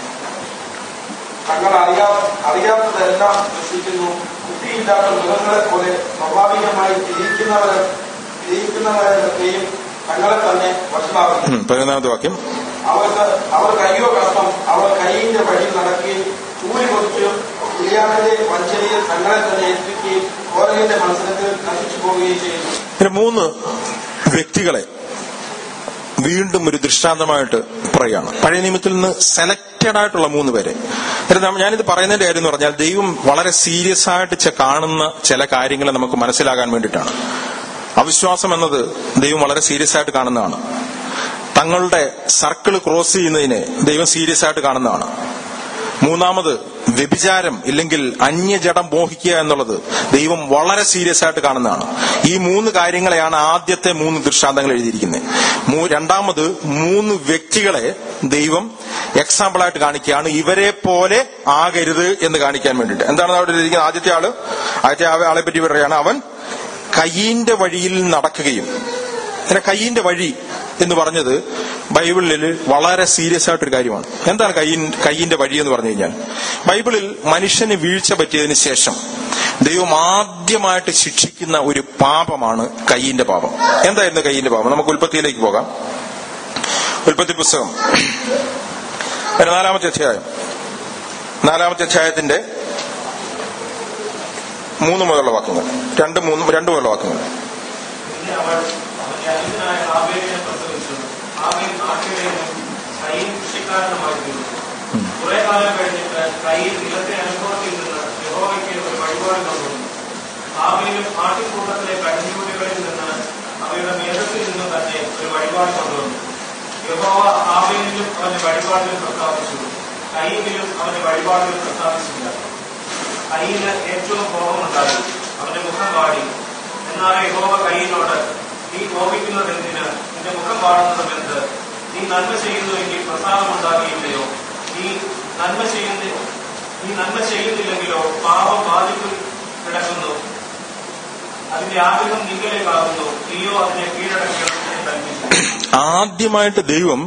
S3: തങ്ങൾ അറിയാ അറിയാത്തതെല്ലാം നശിക്കുന്നു ബുദ്ധിയില്ലാത്ത മൃഗങ്ങളെ പോലെ സ്വാഭാവികമായി ജയിക്കുന്നവരെ ജയിക്കുന്നവരെയും തങ്ങളെ തന്നെ വഷളാക്കുന്നു
S2: ഉം, പതിനൊന്നാമത്തെ വാക്യം
S3: അവർക്ക് അവർ കയ്യോ കഷ്ടം അവർ കൈയിന്റെ വഴി നടക്കുകയും ചൂരി കൊതിച്ച് കുലിയാമിന്റെ വഞ്ചനയിൽ തങ്ങളെ തന്നെ ഏൽപ്പിക്കുകയും കോരകിന്റെ മത്സരത്തിൽ നശിച്ചു പോവുകയും ചെയ്യുന്നു
S2: ഇതിന് മൂന്ന് വ്യക്തികളെ വീണ്ടും ഒരു ദൃഷ്ടാന്തമായിട്ട് പറയാണ് പഴയ നിയമത്തിൽ നിന്ന് സെലക്റ്റഡ് ആയിട്ടുള്ള മൂന്ന് പേരെ എന്നിട്ട് നമ്മ- ഞാനിത് പറയുന്നതിന്റെ കാര്യം എന്ന് പറഞ്ഞാൽ ദൈവം വളരെ സീരിയസ് ആയിട്ട് ചെ- കാണുന്ന ചില കാര്യങ്ങൾ നമുക്ക് മനസ്സിലാകാൻ വേണ്ടിയിട്ടാണ് അവിശ്വാസം എന്നത് ദൈവം വളരെ സീരിയസ് ആയിട്ട് കാണുന്നതാണ് തങ്ങളുടെ സർക്കിൾ ക്രോസ് ചെയ്യുന്നതിനെ ദൈവം സീരിയസ് ആയിട്ട് കാണുന്നതാണ് മൂന്നാമത് വ്യഭിചാരം ഇല്ലെങ്കിൽ അന്യജടം മോഹിക്കുക എന്നുള്ളത് ദൈവം വളരെ സീരിയസ് ആയിട്ട് കാണുന്നതാണ് ഈ മൂന്ന് കാര്യങ്ങളെയാണ് ആദ്യത്തെ മൂന്ന് ദൃഷ്ടാന്തങ്ങൾ എഴുതിയിരിക്കുന്നത് മൂ- രണ്ടാമത് മൂന്ന് വ്യക്തികളെ ദൈവം എക്സാമ്പിൾ ആയിട്ട് കാണിക്കുകയാണ് ഇവരെ പോലെ ആകരുത് എന്ന് കാണിക്കാൻ വേണ്ടിയിട്ട് എന്താണ് അവിടെ ഇരിക്കുന്നത് ആദ്യത്തെ ആള് ആദ്യത്തെ ആ- ആളെ പറ്റി പറയുകയാണ് അവൻ കയ്യിന്റെ വഴിയിൽ നടക്കുകയും പിന്നെ കയ്യിന്റെ വഴി എന്ന് പറഞ്ഞത് ബൈബിളിൽ വളരെ സീരിയസ് ആയിട്ടൊരു കാര്യമാണ് എന്താണ് കയ്യിൻ കയ്യിന്റെ വഴി എന്ന് പറഞ്ഞു കഴിഞ്ഞാൽ ബൈബിളിൽ മനുഷ്യന് വീഴ്ച പറ്റിയതിനു ശേഷം ദൈവം ആദ്യമായിട്ട് ശിക്ഷിക്കുന്ന ഒരു പാപമാണ് കയ്യിന്റെ പാപം എന്തായിരുന്നു കയ്യിന്റെ പാപം നമുക്ക് ഉൽപ്പത്തിയിലേക്ക് പോകാം ഉൽപ്പത്തി പുസ്തകം നാലാമത്തെ അധ്യായം നാലാമത്തെ അധ്യായത്തിന്റെ മൂന്ന് മുതലുള്ള വാക്യങ്ങൾ രണ്ട് മൂന്ന് രണ്ട് മുതലുള്ള വാക്യങ്ങൾ
S3: പിന്നെ അവൾ അവന്റെ അനിയനായ ഹാബേലിനെ പ്രസവിച്ചു ഹാബേൽ നാട്ടിലേനും കയ്യിൽ കൃഷിക്കാരനുമായി തീർന്നു കുറെ കാലം കഴിഞ്ഞിട്ട് കയ്യിൽ നിലത്തെ അനുഭവത്തിൽ നിന്ന് യഹോവയ്ക്ക് ഒരു വഴിപാട് കൊണ്ടുവന്നു ഹാബേലും ആട്ടിൻകൂട്ടത്തിലെ കടിഞ്ഞൂലുകളിൽ നിന്ന് അവയുടെ മേധത്തിൽ നിന്ന് തന്നെ ഒരു വഴിപാട് കൊണ്ടുവന്നു യഹോവ ഹാബേലിലും അവന്റെ വഴിപാടിലും പ്രസ്താവിച്ചു കയ്യിലും അവന്റെ വഴിപാടിലും പ്രസ്താവിച്ചില്ല കയ്യിന് ഏറ്റവും കോപമുണ്ടായി അവന്റെ മുഖം വാടി എന്നാൽ യഹോവ കയ്യിനോട് നീ കോപിക്കുന്നത് എന്തിന് നിന്റെ മുഖം വാടുന്നതും എന്ത് നീ നന്മ ചെയ്യുന്നുവെങ്കിൽ പ്രസാദമുണ്ടാകുകയില്ലയോ നീ നന്മ ചെയ്യുന്ന നീ നന്മ ചെയ്യുന്നില്ലെങ്കിലോ പാപം ബാധിപ്പിൽ കിടക്കുന്നു അതിന്റെ ആഗ്രഹം നിങ്ങളിലേക്കാകുന്നു നീയോ അതിനെ കീഴടക്കണം എന്ന് കൽപ്പിച്ചു
S2: ആദ്യമായിട്ട് ദൈവം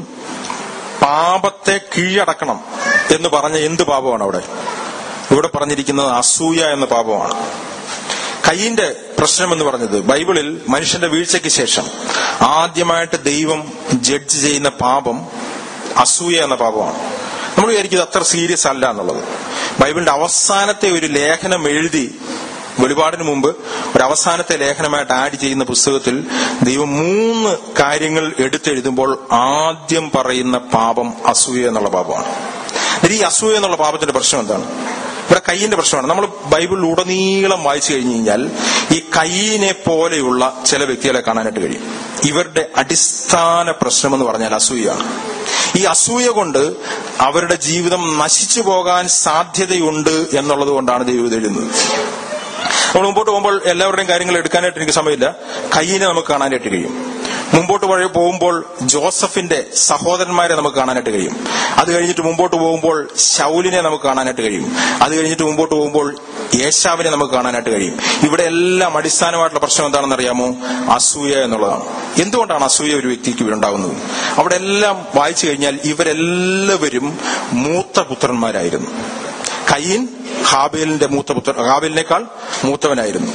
S2: പാപത്തെ കീഴടക്കണം എന്ന് പറഞ്ഞ എന്ത് പാപമാണ് അവിടെ ഇവിടെ പറഞ്ഞിരിക്കുന്നത് അസൂയ എന്ന പാപമാണ് കയ്യിന്റെ പ്രശ്നം എന്ന് പറഞ്ഞത് ബൈബിളിൽ മനുഷ്യന്റെ വീഴ്ചയ്ക്ക് ശേഷം ആദ്യമായിട്ട് ദൈവം ജഡ്ജ് ചെയ്യുന്ന പാപം അസൂയ എന്ന പാപമാണ് നമ്മൾ വിചാരിക്കുന്നത് അത്ര സീരിയസ് അല്ല എന്നുള്ളത് ബൈബിളിന്റെ അവസാനത്തെ ഒരു ലേഖനം എഴുതി വെളിപാടിന് മുമ്പ് ഒരു അവസാനത്തെ ലേഖനമായിട്ട് ആഡ് ചെയ്യുന്ന പുസ്തകത്തിൽ ദൈവം മൂന്ന് കാര്യങ്ങൾ എടുത്തെഴുതുമ്പോൾ ആദ്യം പറയുന്ന പാപം അസൂയ എന്നുള്ള പാപമാണ് എന്നിട്ട് ഈ അസൂയ എന്നുള്ള പാപത്തിന്റെ പ്രശ്നം എന്താണ് ഇവിടെ കയ്യിന്റെ പ്രശ്നമാണ് നമ്മൾ ബൈബിളിൽ ഉടനീളം വായിച്ചു കഴിഞ്ഞു കഴിഞ്ഞാൽ ഈ കയ്യിനെ പോലെയുള്ള ചില വ്യക്തികളെ കാണാനായിട്ട് കഴിയും ഇവരുടെ അടിസ്ഥാന പ്രശ്നം എന്ന് പറഞ്ഞാൽ അസൂയയാണ് ഈ അസൂയ കൊണ്ട് അവരുടെ ജീവിതം നശിച്ചു പോകാൻ സാധ്യതയുണ്ട് എന്നുള്ളത് കൊണ്ടാണ് ദൈവം ഇത് എഴുതുന്നത് നമ്മൾ മുമ്പോട്ട് പോകുമ്പോൾ എല്ലാവരുടെയും കാര്യങ്ങൾ എടുക്കാനായിട്ട് എനിക്ക് സമയമില്ല കയ്യിനെ നമുക്ക് കാണാനായിട്ട് കഴിയും മുമ്പോട്ട് വഴി പോകുമ്പോൾ ജോസഫിന്റെ സഹോദരന്മാരെ നമുക്ക് കാണാനായിട്ട് കഴിയും അത് കഴിഞ്ഞിട്ട് മുമ്പോട്ട് പോകുമ്പോൾ ശൗലിനെ നമുക്ക് കാണാനായിട്ട് കഴിയും അത് കഴിഞ്ഞിട്ട് മുമ്പോട്ട് പോകുമ്പോൾ യേശാവിനെ നമുക്ക് കാണാനായിട്ട് കഴിയും ഇവിടെ എല്ലാം അടിസ്ഥാനമായിട്ടുള്ള പ്രശ്നം എന്താണെന്ന് അറിയാമോ അസൂയ എന്നുള്ളതാണ് എന്തുകൊണ്ടാണ് അസൂയ ഒരു വ്യക്തിക്ക് ഉണ്ടാകുന്നത് അവിടെ എല്ലാം വായിച്ചു കഴിഞ്ഞാൽ ഇവരെല്ലാവരും മൂത്ത പുത്രന്മാരായിരുന്നു കയ്യൻ ഹാബേലിന്റെ മൂത്ത പുത്രൻ ഹാബേലിനേക്കാൾ മൂത്തവനായിരുന്നു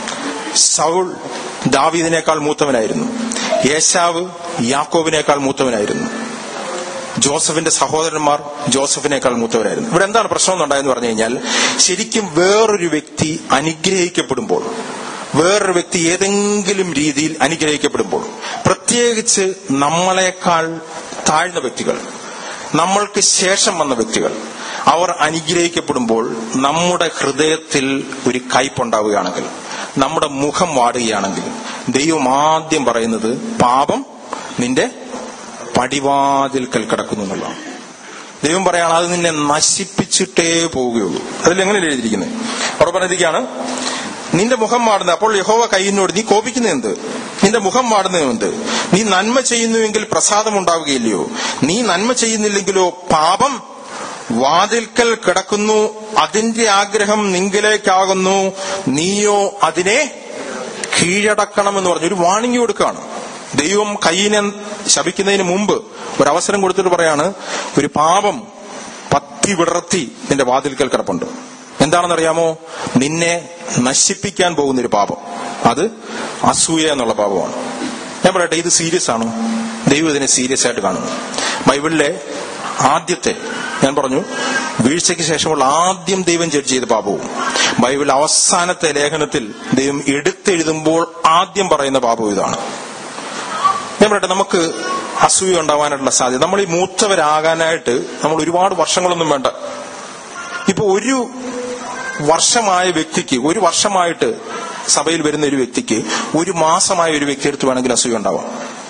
S2: സൗൾ ദാവീദിനേക്കാൾ മൂത്തവനായിരുന്നു യേശാവ് യാക്കോബിനേക്കാൾ മൂത്തവനായിരുന്നു ജോസഫിന്റെ സഹോദരന്മാർ ജോസഫിനേക്കാൾ മൂത്തവരായിരുന്നു ഇവിടെ എന്താണ് പ്രശ്നം എന്നുണ്ടായെന്ന് പറഞ്ഞു കഴിഞ്ഞാൽ ശരിക്കും വേറൊരു വ്യക്തി അനുഗ്രഹിക്കപ്പെടുമ്പോൾ വേറൊരു വ്യക്തി ഏതെങ്കിലും രീതിയിൽ അനുഗ്രഹിക്കപ്പെടുമ്പോൾ പ്രത്യേകിച്ച് നമ്മളെക്കാൾ താഴ്ന്ന വ്യക്തികൾ നമ്മൾക്ക് ശേഷം വന്ന വ്യക്തികൾ അവർ അനുഗ്രഹിക്കപ്പെടുമ്പോൾ നമ്മുടെ ഹൃദയത്തിൽ ഒരു കയ്പുണ്ടാവുകയാണെങ്കിൽ നമ്മുടെ മുഖം വാടുകയാണെങ്കിൽ ദൈവം ആദ്യം പറയുന്നത് പാപം നിന്റെ പടിവാതിൽക്കൽ കിടക്കുന്നു എന്നുള്ളതാണ് ദൈവം പറയാണ് അത് നിന്നെ നശിപ്പിച്ചിട്ടേ പോവുകയുള്ളൂ അതിലെങ്ങനെ എഴുതിയിരിക്കുന്നത് അവിടെ പറഞ്ഞിരിക്കുകയാണ് നിന്റെ മുഖം മാടുന്നത് അപ്പോൾ യഹോവ കയ്യിനോട് നീ കോപിക്കുന്നത് എന്ത് നിന്റെ മുഖം മാടുന്നത് എന്ത് നീ നന്മ ചെയ്യുന്നുവെങ്കിൽ പ്രസാദം ഉണ്ടാവുകയില്ലയോ നീ നന്മ ചെയ്യുന്നില്ലെങ്കിലോ പാപം വാതിൽക്കൽ കിടക്കുന്നു അതിന്റെ ആഗ്രഹം നിങ്കിലേക്കാകുന്നു നീയോ അതിനെ കീഴടക്കണമെന്ന് പറഞ്ഞു ഒരു വാണിംഗ് കൊടുക്കുകയാണ് ദൈവം കയ്യിനെ ശപിക്കുന്നതിന് മുമ്പ് ഒരു അവസരം കൊടുത്തിട്ട് പറയാണ് ഒരു പാപം പത്തി വിടർത്തി നിന്റെ വാതിൽക്കൽ കിടപ്പുണ്ട് എന്താണെന്നറിയാമോ നിന്നെ നശിപ്പിക്കാൻ പോകുന്ന ഒരു പാപം അത് അസൂയ എന്നുള്ള പാപമാണ് ഞാൻ പറയട്ടെ ഇത് സീരിയസ് ആണോ ദൈവം ഇതിനെ സീരിയസ് ആയിട്ട് കാണുന്നു ബൈബിളിലെ ആദ്യത്തെ ഞാൻ പറഞ്ഞു വീഴ്ചയ്ക്ക് ശേഷമുള്ള ആദ്യം ദൈവം ജഡ്ജ് ചെയ്ത പാപവും ബൈബിൾ അവസാനത്തെ ലേഖനത്തിൽ ദൈവം എടുത്തെഴുതുമ്പോൾ ആദ്യം പറയുന്ന പാപവും ഇതാണ് ഞാൻ പറയട്ടെ നമുക്ക് അസൂയ ഉണ്ടാവാനായിട്ടുള്ള സാധ്യത നമ്മൾ ഈ മൂത്തവരാകാനായിട്ട് നമ്മൾ ഒരുപാട് വർഷങ്ങളൊന്നും വേണ്ട ഇപ്പൊ ഒരു വർഷമായ വ്യക്തിക്ക് ഒരു വർഷമായിട്ട് സഭയിൽ വരുന്ന ഒരു വ്യക്തിക്ക് ഒരു മാസമായ ഒരു വ്യക്തി എടുത്ത് വേണമെങ്കിൽ അസൂയ ഉണ്ടാവാം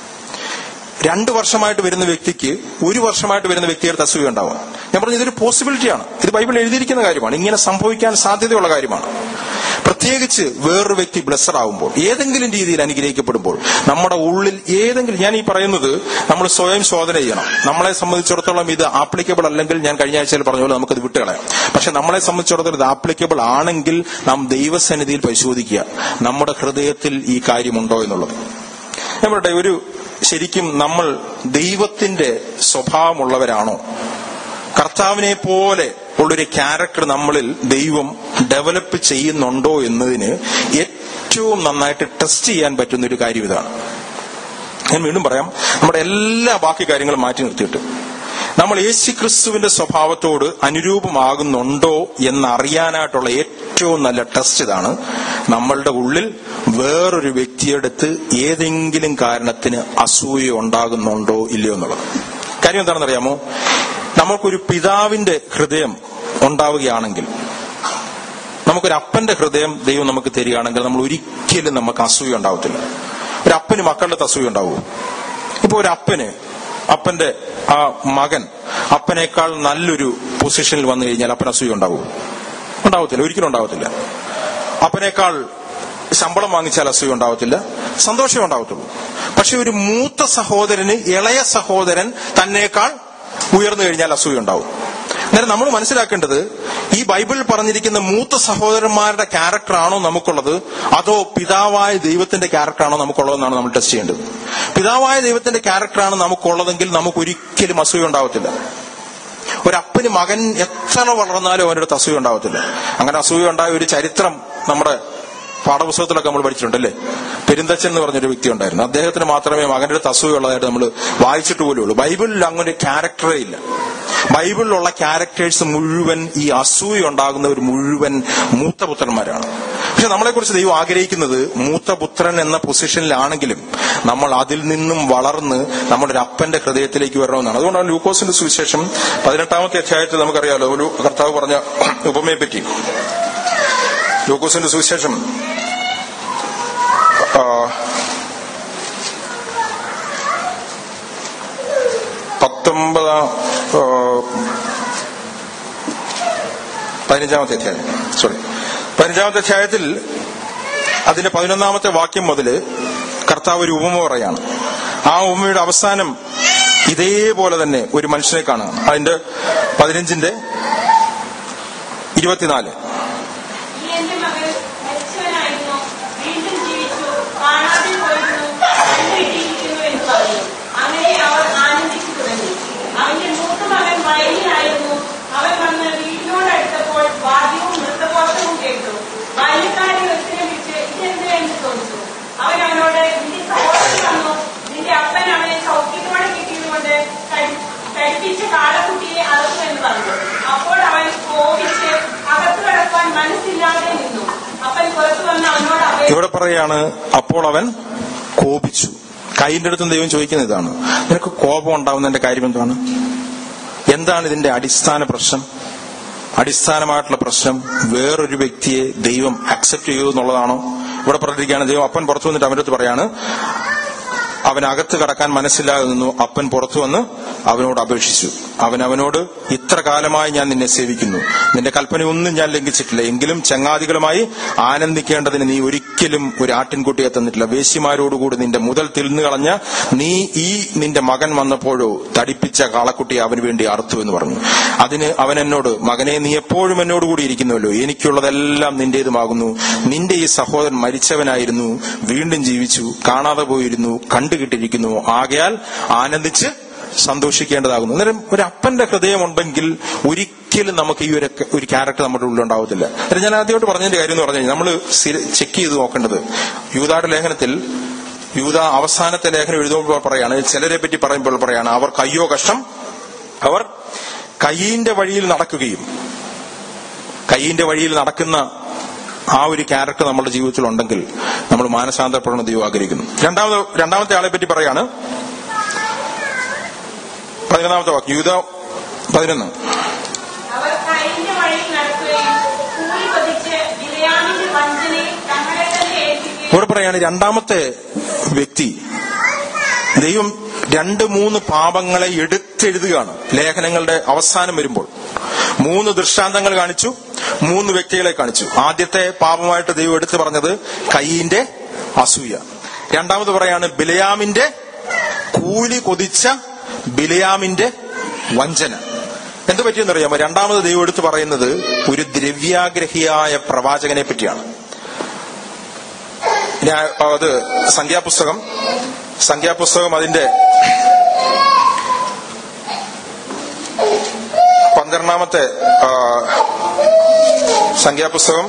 S2: രണ്ട് വർഷമായിട്ട് വരുന്ന വ്യക്തിക്ക് ഒരു വർഷമായിട്ട് വരുന്ന വ്യക്തിയെടുത്ത് അസൂയ ഉണ്ടാവാം ഞാൻ പറഞ്ഞു ഇതൊരു പോസിബിലിറ്റിയാണ് ഇത് ബൈബിൾ എഴുതിയിരിക്കുന്ന കാര്യമാണ് ഇങ്ങനെ സംഭവിക്കാൻ സാധ്യതയുള്ള കാര്യമാണ് പ്രത്യേകിച്ച് വേറൊരു വ്യക്തി ബ്ലസ്സഡ് ആവുമ്പോൾ ഏതെങ്കിലും രീതിയിൽ അനുഗ്രഹിക്കപ്പെടുമ്പോൾ നമ്മുടെ ഉള്ളിൽ ഏതെങ്കിലും ഞാൻ ഈ പറയുന്നത് നമ്മൾ സ്വയം ശോധന ചെയ്യണം നമ്മളെ സംബന്ധിച്ചിടത്തോളം ഇത് ആപ്ലിക്കബിൾ അല്ലെങ്കിൽ ഞാൻ കഴിഞ്ഞ ആഴ്ചയിൽ പറഞ്ഞ പോലെ നമുക്കത് വിട്ടുകളയാം പക്ഷെ നമ്മളെ സംബന്ധിച്ചിടത്തോളം ഇത് ആപ്ലിക്കബിൾ ആണെങ്കിൽ നാം ദൈവസന്നിധിയിൽ പരിശോധിക്കുക നമ്മുടെ ഹൃദയത്തിൽ ഈ കാര്യമുണ്ടോ എന്നുള്ളത് ഞാൻ പറയട്ടെ ഒരു ശരിക്കും നമ്മൾ ദൈവത്തിന്റെ സ്വഭാവമുള്ളവരാണോ കർത്താവിനെ പോലെ ഉള്ളൊരു ക്യാരക്ടർ നമ്മളിൽ ദൈവം ഡെവലപ്പ് ചെയ്യുന്നുണ്ടോ എന്നതിന് ഏറ്റവും നന്നായിട്ട് ടെസ്റ്റ് ചെയ്യാൻ പറ്റുന്ന ഒരു കാര്യം ഇതാണ് ഞാൻ വീണ്ടും പറയാം നമ്മുടെ എല്ലാ ബാക്കി കാര്യങ്ങളും മാറ്റി നിർത്തിയിട്ട് നമ്മൾ യേശു ക്രിസ്തുവിന്റെ സ്വഭാവത്തോട് അനുരൂപമാകുന്നുണ്ടോ എന്നറിയാനായിട്ടുള്ള ഏറ്റവും നല്ല ടെസ്റ്റ് ഇതാണ് നമ്മളുടെ ഉള്ളിൽ വേറൊരു വ്യക്തിയെടുത്ത് ഏതെങ്കിലും കാരണത്തിന് അസൂയ ഉണ്ടാകുന്നുണ്ടോ ഇല്ലയോ എന്നുള്ളത് കാര്യം എന്താണെന്ന് അറിയാമോ നമുക്കൊരു പിതാവിന്റെ ഹൃദയം ഉണ്ടാവുകയാണെങ്കിൽ നമുക്കൊരു അപ്പന്റെ ഹൃദയം ദൈവം നമുക്ക് തരികയാണെങ്കിൽ നമ്മൾ ഒരിക്കലും നമുക്ക് അസൂയ ഉണ്ടാവത്തില്ല ഒരു അപ്പന് മക്കളുടെ അസൂയ ഉണ്ടാവുമോ ഇപ്പൊ ഒരു അപ്പന് അപ്പന്റെ ആ മകൻ അപ്പനേക്കാൾ നല്ലൊരു പൊസിഷനിൽ വന്നു കഴിഞ്ഞാൽ അപ്പൻ അസൂയ ഉണ്ടാവുമോ ഉണ്ടാവത്തില്ല ഒരിക്കലും ഉണ്ടാവത്തില്ല അപ്പനേക്കാൾ ശമ്പളം വാങ്ങിച്ചാൽ അസൂയ ഉണ്ടാവത്തില്ല സന്തോഷം ഉണ്ടാവത്തുള്ളൂ പക്ഷെ ഒരു മൂത്ത സഹോദരന് ഇളയ സഹോദരൻ തന്നേക്കാൾ ഉയർന്നു കഴിഞ്ഞാൽ അസൂയ ഉണ്ടാവും അന്നേരം നമ്മൾ മനസ്സിലാക്കേണ്ടത് ഈ ബൈബിളിൽ പറഞ്ഞിരിക്കുന്ന മൂത്ത സഹോദരന്മാരുടെ ക്യാരക്ടർ ആണോ നമുക്കുള്ളത് അതോ പിതാവായ ദൈവത്തിന്റെ ക്യാരക്ടർ ആണോ നമുക്കുള്ളതെന്നാണ് നമ്മൾ ടെസ്റ്റ് ചെയ്യേണ്ടത് പിതാവായ ദൈവത്തിന്റെ ക്യാരക്ടറാണ് നമുക്കുള്ളതെങ്കിൽ നമുക്ക് ഒരിക്കലും അസൂയ ഉണ്ടാവത്തില്ല ഒരപ്പന് മകൻ എത്ര വളർന്നാലും അവൻ്റെ അടുത്ത് അസൂയ ഉണ്ടാവത്തില്ല അങ്ങനെ അസൂയ ഉണ്ടായ ഒരു ചരിത്രം നമ്മുടെ പാഠപുസ്തകത്തിലൊക്കെ നമ്മൾ പഠിച്ചിട്ടുണ്ട് അല്ലേ പെരുന്തച്ചൻ എന്ന് പറഞ്ഞൊരു വ്യക്തി ഉണ്ടായിരുന്നു അദ്ദേഹത്തിന് മാത്രമേ മകന്റെ അടുത്ത് അസൂയ ഉള്ളതായിട്ട് നമ്മൾ വായിച്ചിട്ട് പോലും ഉള്ളൂ ബൈബിളിൽ അങ്ങനെ ക്യാരക്ടറേ ഇല്ല ബൈബിളിലുള്ള ക്യാരക്ടേഴ്സ് മുഴുവൻ ഈ അസൂയ ഉണ്ടാകുന്നവർ മുഴുവൻ മൂത്തപുത്രന്മാരാണ് പക്ഷെ നമ്മളെക്കുറിച്ച് ദൈവം ആഗ്രഹിക്കുന്നത് മൂത്തപുത്രൻ എന്ന പൊസിഷനിലാണെങ്കിലും നമ്മൾ അതിൽ നിന്നും വളർന്ന് നമ്മുടെ ഒരു അപ്പന്റെ ഹൃദയത്തിലേക്ക് വരണമെന്നാണ് അതുകൊണ്ടാണ് ലൂക്കോസിന്റെ സുവിശേഷം പതിനെട്ടാമത്തെ അധ്യായത്തിൽ നമുക്കറിയാലോ ഒരു കർത്താവ് പറഞ്ഞ ഉപമയെ പറ്റി ലൂക്കോസിന്റെ സുവിശേഷം ആ, പത്തൊമ്പതാം ആ, പതിനഞ്ചാമത്തെ അധ്യായം സോറി പതിനഞ്ചാമത്തെ അധ്യായത്തിൽ അതിന്റെ പതിനൊന്നാമത്തെ വാക്യം മുതൽ കർത്താവ് ഒരു ഉപമ പറയാണ് ആ ഉപമയുടെ അവസാനം ഇതേപോലെ തന്നെ ഒരു മനുഷ്യനെ കാണുക അതിന്റെ പതിനഞ്ചിന്റെ ഇരുപത്തിനാല്
S5: ഈ എന്റെ മകൻ മരിച്ചവനായിരുന്നു വീണ്ടും ജീവിച്ചു കാണാതെ പോയിരുന്നു കണ്ടുകിട്ടിയിരിക്കുന്നു എന്ന് പറഞ്ഞു അങ്ങനെ അവർ ആനന്ദിച്ചു തുടങ്ങി അവന്റെ മൂത്ത മകൻ വയലിലായിരുന്നു അവൻ വന്ന് വീട്ടിനോടടുത്തപ്പോൾ വാദ്യവും നൃത്തഘോഷവും കേട്ടു ബാല്യക്കാരെ ഒരുത്തിനെ വിളിച്ച് ഇതെന്ത് എന്ന് ചോദിച്ചു അവൻ അവനോട് നിന്റെ സഹോദരൻ വന്നു നിന്റെ അപ്പൻ അവനെ സൗഖ്യത്തോടെ കിട്ടിയതുകൊണ്ട് കഴി- കഴിപ്പിച്ചു
S2: ഇവിടെ പറയാണ് അപ്പോൾ അവൻ കോപിച്ചു കൈന്റെ അടുത്തും ദൈവം ചോദിക്കുന്ന ഇതാണ് നിനക്ക് കോപം ഉണ്ടാവുന്നതിന്റെ കാര്യം എന്താണ് എന്താണ് ഇതിന്റെ അടിസ്ഥാന പ്രശ്നം അടിസ്ഥാനമായിട്ടുള്ള പ്രശ്നം വേറൊരു വ്യക്തിയെ ദൈവം അക്സെപ്റ്റ് ചെയ്തു എന്നുള്ളതാണോ ഇവിടെ പറഞ്ഞിരിക്കുകയാണ് ദൈവം അപ്പൻ പുറത്തു വന്നിട്ട് അവൻ്റെ അടുത്ത് പറയാണ് അവൻ അകത്ത് കടക്കാൻ മനസ്സില്ലാതെ നിന്നു അപ്പൻ പുറത്തു വന്ന് അവനോട് അപേക്ഷിച്ചു അവൻ അവനോട് ഇത്ര കാലമായി ഞാൻ നിന്നെ സേവിക്കുന്നു നിന്റെ കൽപ്പനയൊന്നും ഞാൻ ലംഘിച്ചിട്ടില്ല എങ്കിലും ചങ്ങാതികളുമായി ആനന്ദിക്കേണ്ടതിന് നീ ഒരിക്കലും ഒരു ആട്ടിൻകുട്ടിയെ തന്നിട്ടില്ല വേശ്യമാരോടുകൂടി നിന്റെ മുതൽ തിരിഞ്ഞു കളഞ്ഞ നീ ഈ നിന്റെ മകൻ വന്നപ്പോഴോ തടിപ്പിച്ച കാളക്കുട്ടിയെ അവന് വേണ്ടി അറുത്തു എന്ന് പറഞ്ഞു അതിന് അവൻ എന്നോട് മകനെ നീ എപ്പോഴും എന്നോട് കൂടി ഇരിക്കുന്നുവല്ലോ എനിക്കുള്ളതെല്ലാം നിന്റേതുമാകുന്നു നിന്റെ ഈ സഹോദരൻ മരിച്ചവനായിരുന്നു വീണ്ടും ജീവിച്ചു കാണാതെ പോയിരുന്നു കണ്ടുകിട്ടിരിക്കുന്നു ആകയാൽ ആനന്ദിച്ച് സന്തോഷിക്കേണ്ടതാകുന്നു അന്നേരം ഒരു അപ്പന്റെ ഹൃദയമുണ്ടെങ്കിൽ ഒരിക്കലും നമുക്ക് ഈ ഒരു ഒരു ക്യാരക്ടർ നമ്മുടെ ഉള്ളിൽ ഉണ്ടാവത്തില്ല അന്നേരം ഞാൻ ആദ്യമായിട്ട് പറഞ്ഞതിന്റെ കാര്യം എന്ന് പറഞ്ഞു കഴിഞ്ഞാൽ നമ്മൾ ചെക്ക് ചെയ്ത് നോക്കേണ്ടത് യൂതായുടെ ലേഖനത്തിൽ യൂത അവസാനത്തെ ലേഖനം എഴുതുമ്പോൾ പറയാണ് ചിലരെ പറ്റി പറയുമ്പോൾ പറയാണ് അവർ കയ്യോ കഷ്ടം അവർ കയ്യിന്റെ വഴിയിൽ നടക്കുകയും കയ്യിന്റെ വഴിയിൽ നടക്കുന്ന ആ ഒരു ക്യാരക്ടർ നമ്മുടെ ജീവിതത്തിൽ ഉണ്ടെങ്കിൽ നമ്മൾ മാനസാന്തരപ്പെടണം ദൈവം ആഗ്രഹിക്കുന്നു രണ്ടാമത് രണ്ടാമത്തെ ആളെ പറ്റി പറയാണ് പതിനൊന്നാമത്തെ വാക്ക് യൂത പതിനൊന്ന്
S5: അവർ കൈന്റെ വഴി നടക്കുകയും കൂലി പതിച്ച് ബിലയാമിന്റെ വഞ്ചനയെ തങ്ങളെ തന്നെ ഏൽപ്പിക്കുകയും
S2: ഇവിടെ പറയാണ് രണ്ടാമത്തെ വ്യക്തി ദൈവം രണ്ട് മൂന്ന് പാപങ്ങളെ എടുത്തെഴുതുകയാണ് ലേഖനങ്ങളുടെ അവസാനം വരുമ്പോൾ മൂന്ന് ദൃഷ്ടാന്തങ്ങൾ കാണിച്ചു മൂന്ന് വ്യക്തികളെ കാണിച്ചു ആദ്യത്തെ പാപമായിട്ട് ദൈവം എടുത്തു പറഞ്ഞത് കയ്യിന്റെ അസൂയ രണ്ടാമത് പറയാണ് ബിലയാമിന്റെ കൂലി കൊതിച്ച ബിലയാമിന്റെ വഞ്ചന എന്ത് പറ്റിയെന്നറിയാമോ രണ്ടാമത് ദൈവം എടുത്തു പറയുന്നത് ഒരു ദ്രവ്യാഗ്രഹിയായ പ്രവാചകനെ പറ്റിയാണ് ഞാൻ അത് സംഖ്യാപുസ്തകം സംഖ്യാപുസ്തകം അതിന്റെ പന്ത്രണ്ടാമത്തെ ആ, സംഖ്യാപുസ്തകം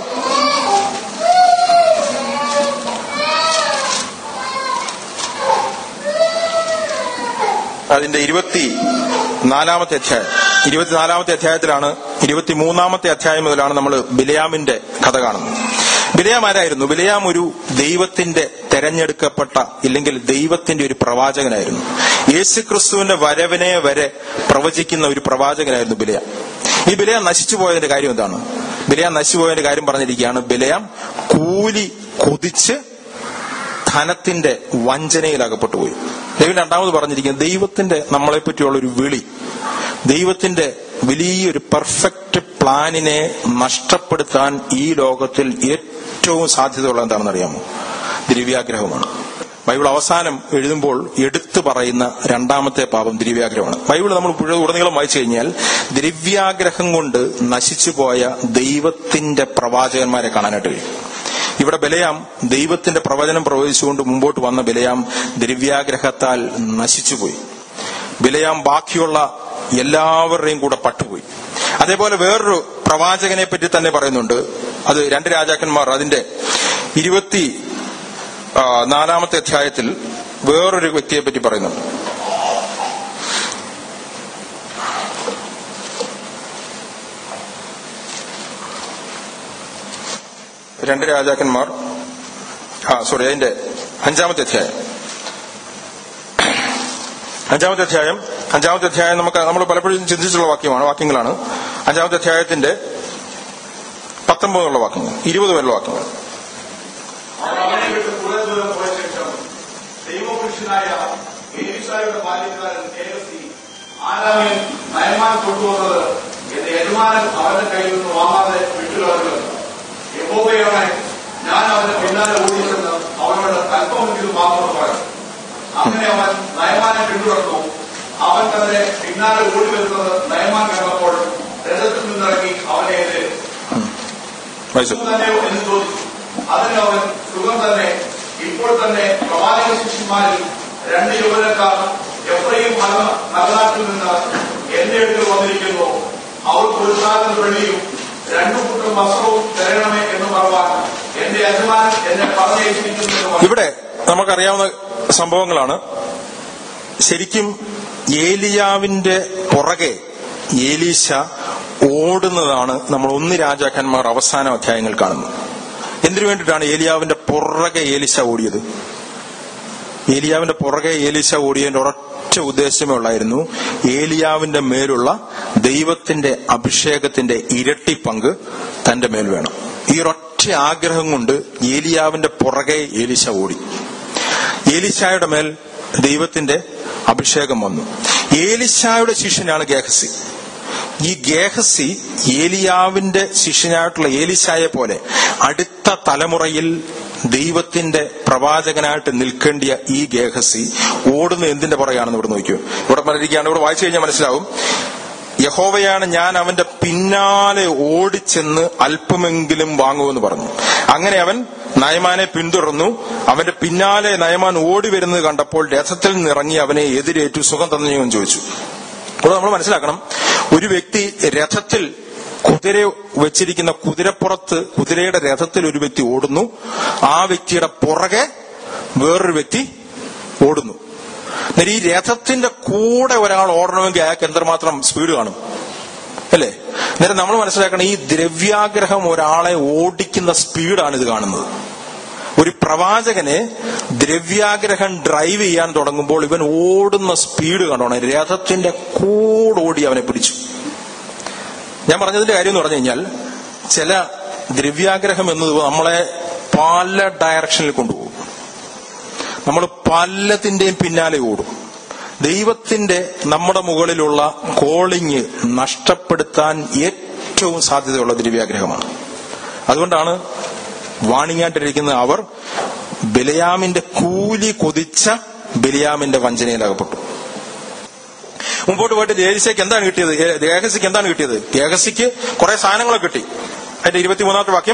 S2: അതിന്റെ ഇരുപത്തി നാലാമത്തെ അധ്യായം ഇരുപത്തിനാലാമത്തെ അധ്യായത്തിലാണ് ഇരുപത്തിമൂന്നാമത്തെ അധ്യായം മുതലാണ് നമ്മൾ ബിലയാമിന്റെ കഥ കാണുന്നത് ബിലയാം ആരായിരുന്നു ബിലയാം ഒരു ദൈവത്തിന്റെ തെരഞ്ഞെടുക്കപ്പെട്ട ഇല്ലെങ്കിൽ ദൈവത്തിന്റെ ഒരു പ്രവാചകനായിരുന്നു യേശുക്രിസ്തുവിന്റെ വരവിനെ വരെ പ്രവചിക്കുന്ന ഒരു പ്രവാചകനായിരുന്നു ബിലയാം ഈ ബിലയാം നശിച്ചു പോയതിന്റെ കാര്യം എന്താണ് ബിലയാം നശിച്ചു പോയതിന്റെ കാര്യം പറഞ്ഞിരിക്കുകയാണ് ബിലയാം കൂലി കൊതിച്ച് ധനത്തിന്റെ വഞ്ചനയിൽ അകപ്പെട്ടു പോയി ദൈവം രണ്ടാമത് പറഞ്ഞിരിക്കുന്നത് ദൈവത്തിന്റെ നമ്മളെ പറ്റിയുള്ള ഒരു വിളി ദൈവത്തിന്റെ വലിയൊരു പെർഫെക്റ്റ് പ്ലാനിനെ നഷ്ടപ്പെടുത്താൻ ഈ ലോകത്തിൽ ഏറ്റവും സാധ്യതയുള്ള എന്താണെന്ന് അറിയാമോ ദ്രവ്യാഗ്രഹമാണ് ബൈബിൾ അവസാനം എഴുതുമ്പോൾ എടുത്തു പറയുന്ന രണ്ടാമത്തെ പാപം ദ്രവ്യാഗ്രഹമാണ് ബൈബിൾ നമ്മൾ മുഴുവൻ ഉടനീളം വായിച്ചു കഴിഞ്ഞാൽ ദ്രവ്യാഗ്രഹം കൊണ്ട് നശിച്ചു പോയ ദൈവത്തിന്റെ പ്രവാചകന്മാരെ കാണാനായിട്ട് കഴിയും ഇവിടെ ബലയാം ദൈവത്തിന്റെ പ്രവചനം പ്രവചിച്ചുകൊണ്ട് മുമ്പോട്ട് വന്ന ബലയാം ദ്രവ്യാഗ്രഹത്താൽ നശിച്ചുപോയി ബലയാം ബാക്കിയുള്ള എല്ലാവരുടെയും കൂടെ പട്ടുപോയി അതേപോലെ വേറൊരു പ്രവാചകനെ പറ്റി തന്നെ പറയുന്നുണ്ട് അത് രണ്ട് രാജാക്കന്മാർ അതിന്റെ ഇരുപത്തി ആ, നാലാമത്തെ അധ്യായത്തിൽ വേറൊരു വ്യക്തിയെ പറ്റി പറയുന്നുണ്ട് രണ്ട് രാജാക്കന്മാർ ആ സോറി അതിന്റെ അഞ്ചാമത്തെ അധ്യായം അഞ്ചാമത്തെ അധ്യായം അഞ്ചാമത്തെ അധ്യായം നമുക്ക് നമ്മൾ പലപ്പോഴും ചിന്തിച്ചിട്ടുള്ള വാക്യമാണ് വാക്യങ്ങളാണ് അഞ്ചാമത്തെ അധ്യായത്തിന്റെ പത്തൊമ്പതുള്ള വാക്യങ്ങൾ ഇരുപത് വരെയുള്ള വാക്യങ്ങൾ
S3: അവനെ വിട്ട് കുറെ ദൂരം പോയ ശേഷം ദൈവപുരുഷനായ ഏലിസായുടെ ബാല്യക്കാരൻ ഏലസി ആരാമൻ നയമാൻ കൊണ്ടുവന്നത് എന്റെ യജമാനൻ അവന്റെ കയ്യിൽ നിന്ന് വാങ്ങാതെ വിട്ടുകളഞ്ഞത് യഹോബയവനെ ഞാൻ അവന്റെ പിന്നാലെ ഓടിച്ചെന്ന് അവനോട് അല്പമെങ്കിലും വാങ്ങുമെന്ന് പറഞ്ഞു അങ്ങനെ അവൻ നയമാനെ പിന്തുടർന്നു അവൻ തന്നെ പിന്നാലെ ഓടി വരുന്നത് നയമാൻ കണ്ടപ്പോൾ രഥത്തിൽ നിന്നിറങ്ങി അവനെ എതിരെ
S2: വായിച്ചു
S3: സുഖം തന്നെയോ എന്ന് ചോദിച്ചു അതിന് അവൻ സുഖം തന്നെ ഇപ്പോൾ തന്നെ പ്രവാചക ശിഷ്യന്മാരിൽ രണ്ട് യുവനക്കാർ എത്രയും മലനാട്ടിൽ നിന്ന് എന്റെ അടുക്കൽ വന്നിരിക്കുന്നു അവർക്ക് ഒരു സാധനം വെള്ളിയും രണ്ടു കൂട്ടം വസ്ത്രവും തരണമേ എന്ന് പറയുവാൻ എന്റെ യജമാനൻ എന്നെ പറഞ്ഞയച്ചിരിക്കുന്നു എന്ന് പറഞ്ഞു.
S2: ഇവിടെ നമുക്കറിയാവുന്ന സംഭവങ്ങളാണ് ശരിക്കും ഏലിയാവിന്റെ പുറകെ ഏലീശ ഓടുന്നതാണ് നമ്മൾ ഒന്ന് രാജാക്കന്മാർ അവസാന അധ്യായങ്ങൾ കാണുന്നത് എന്തിനു വേണ്ടിയിട്ടാണ് ഏലിയാവിന്റെ പുറകെ ഏലിശ ഓടിയത് ഏലിയാവിന്റെ പുറകെ ഏലിശ ഓടിയതിന്റെ ഒരൊറ്റ ഉദ്ദേശമേ ഉള്ളായിരുന്നു ഏലിയാവിന്റെ മേലുള്ള ദൈവത്തിന്റെ അഭിഷേകത്തിന്റെ ഇരട്ടി പങ്ക് തന്റെ മേൽ വേണം ഈ ഒരൊറ്റ ആഗ്രഹം കൊണ്ട് ഏലിയാവിന്റെ പുറകെ ഏലിശ ഓടി ഏലിശായുടെ മേൽ ദൈവത്തിന്റെ അഭിഷേകം വന്നു ഏലിശായുടെ ശിഷ്യനാണ് ഗേഹസി ഈ ഗേഹസി ഏലിയാവിന്റെ ശിഷ്യനായിട്ടുള്ള ഏലിശായെ പോലെ അടുത്ത തലമുറയിൽ ദൈവത്തിന്റെ പ്രവാചകനായിട്ട് നിൽക്കേണ്ടിയ ഈ ഗേഹസി ഓടുന്ന എന്തിന്റെ പുറകെയാണെന്ന് ഇവിടെ നോക്കിയോ ഇവിടെ പറഞ്ഞിരിക്കുകയാണ് ഇവിടെ വായിച്ചു കഴിഞ്ഞാൽ മനസ്സിലാവും യഹോവയാണ് ഞാൻ അവന്റെ പിന്നാലെ ഓടിച്ചെന്ന് അല്പമെങ്കിലും വാങ്ങുമെന്ന് പറഞ്ഞു അങ്ങനെ അവൻ നയമാനെ പിന്തുടർന്നു അവന്റെ പിന്നാലെ നയമാൻ ഓടി വരുന്നത് കണ്ടപ്പോൾ രഥത്തിൽ നിന്നിറങ്ങി അവനെ എതിരേറ്റു സുഖം തന്നു എന്ന് ചോദിച്ചു ഇവിടെ നമ്മൾ മനസ്സിലാക്കണം ഒരു വ്യക്തി രഥത്തിൽ കുതിര വെച്ചിരിക്കുന്ന കുതിരപ്പുറത്ത് കുതിരയുടെ രഥത്തിൽ ഒരു വ്യക്തി ഓടുന്നു ആ വ്യക്തിയുടെ പുറകെ വേറൊരു വ്യക്തി ഓടുന്നു എന്നാൽ ഈ രഥത്തിന്റെ കൂടെ ഒരാൾ ഓടണമെങ്കിൽ അയാൾക്ക് എന്തുമാത്രം സ്പീഡ് കാണും അല്ലേ അന്നേരം നമ്മൾ മനസ്സിലാക്കണം ഈ ദ്രവ്യാഗ്രഹം ഒരാളെ ഓടിക്കുന്ന സ്പീഡാണ് ഇത് കാണുന്നത് ഒരു പ്രവാചകനെ ദ്രവ്യാഗ്രഹം ഡ്രൈവ് ചെയ്യാൻ തുടങ്ങുമ്പോൾ ഇവൻ ഓടുന്ന സ്പീഡ് കണ്ടോണം രഥത്തിന്റെ കൂടെ ഓടി അവനെ പിടിച്ചു ഞാൻ പറഞ്ഞതിന്റെ കാര്യം എന്ന് പറഞ്ഞു കഴിഞ്ഞാൽ ചില ദ്രവ്യാഗ്രഹം എന്നത് നമ്മളെ പല ഡയറക്ഷനിൽ കൊണ്ടുപോകും നമ്മൾ പലതിന്റെയും പിന്നാലെ ഓടും ദൈവത്തിന്റെ നമ്മുടെ മുകളിലുള്ള കോളിങ് നഷ്ടപ്പെടുത്താൻ ഏറ്റവും സാധ്യതയുള്ള ദ്രവ്യാഗ്രഹമാണ് അതുകൊണ്ടാണ് വാണിങ്ങായിട്ടിരിക്കുന്ന അവർ ബലിയാമിന്റെ കൂലി കൊതിച്ച ബലിയാമിന്റെ വഞ്ചനയിലകപ്പെട്ടു മുമ്പോട്ട് പോയിട്ട് ലേഖസിക്ക് എന്താണ് കിട്ടിയത് ലേഖസിക്ക് എന്താണ് കിട്ടിയത് ലേഖസിക്ക് കുറെ സാധനങ്ങളൊക്കെ കിട്ടി അതിന്റെ ഇരുപത്തിമൂന്നാമത്തെ വാക്യം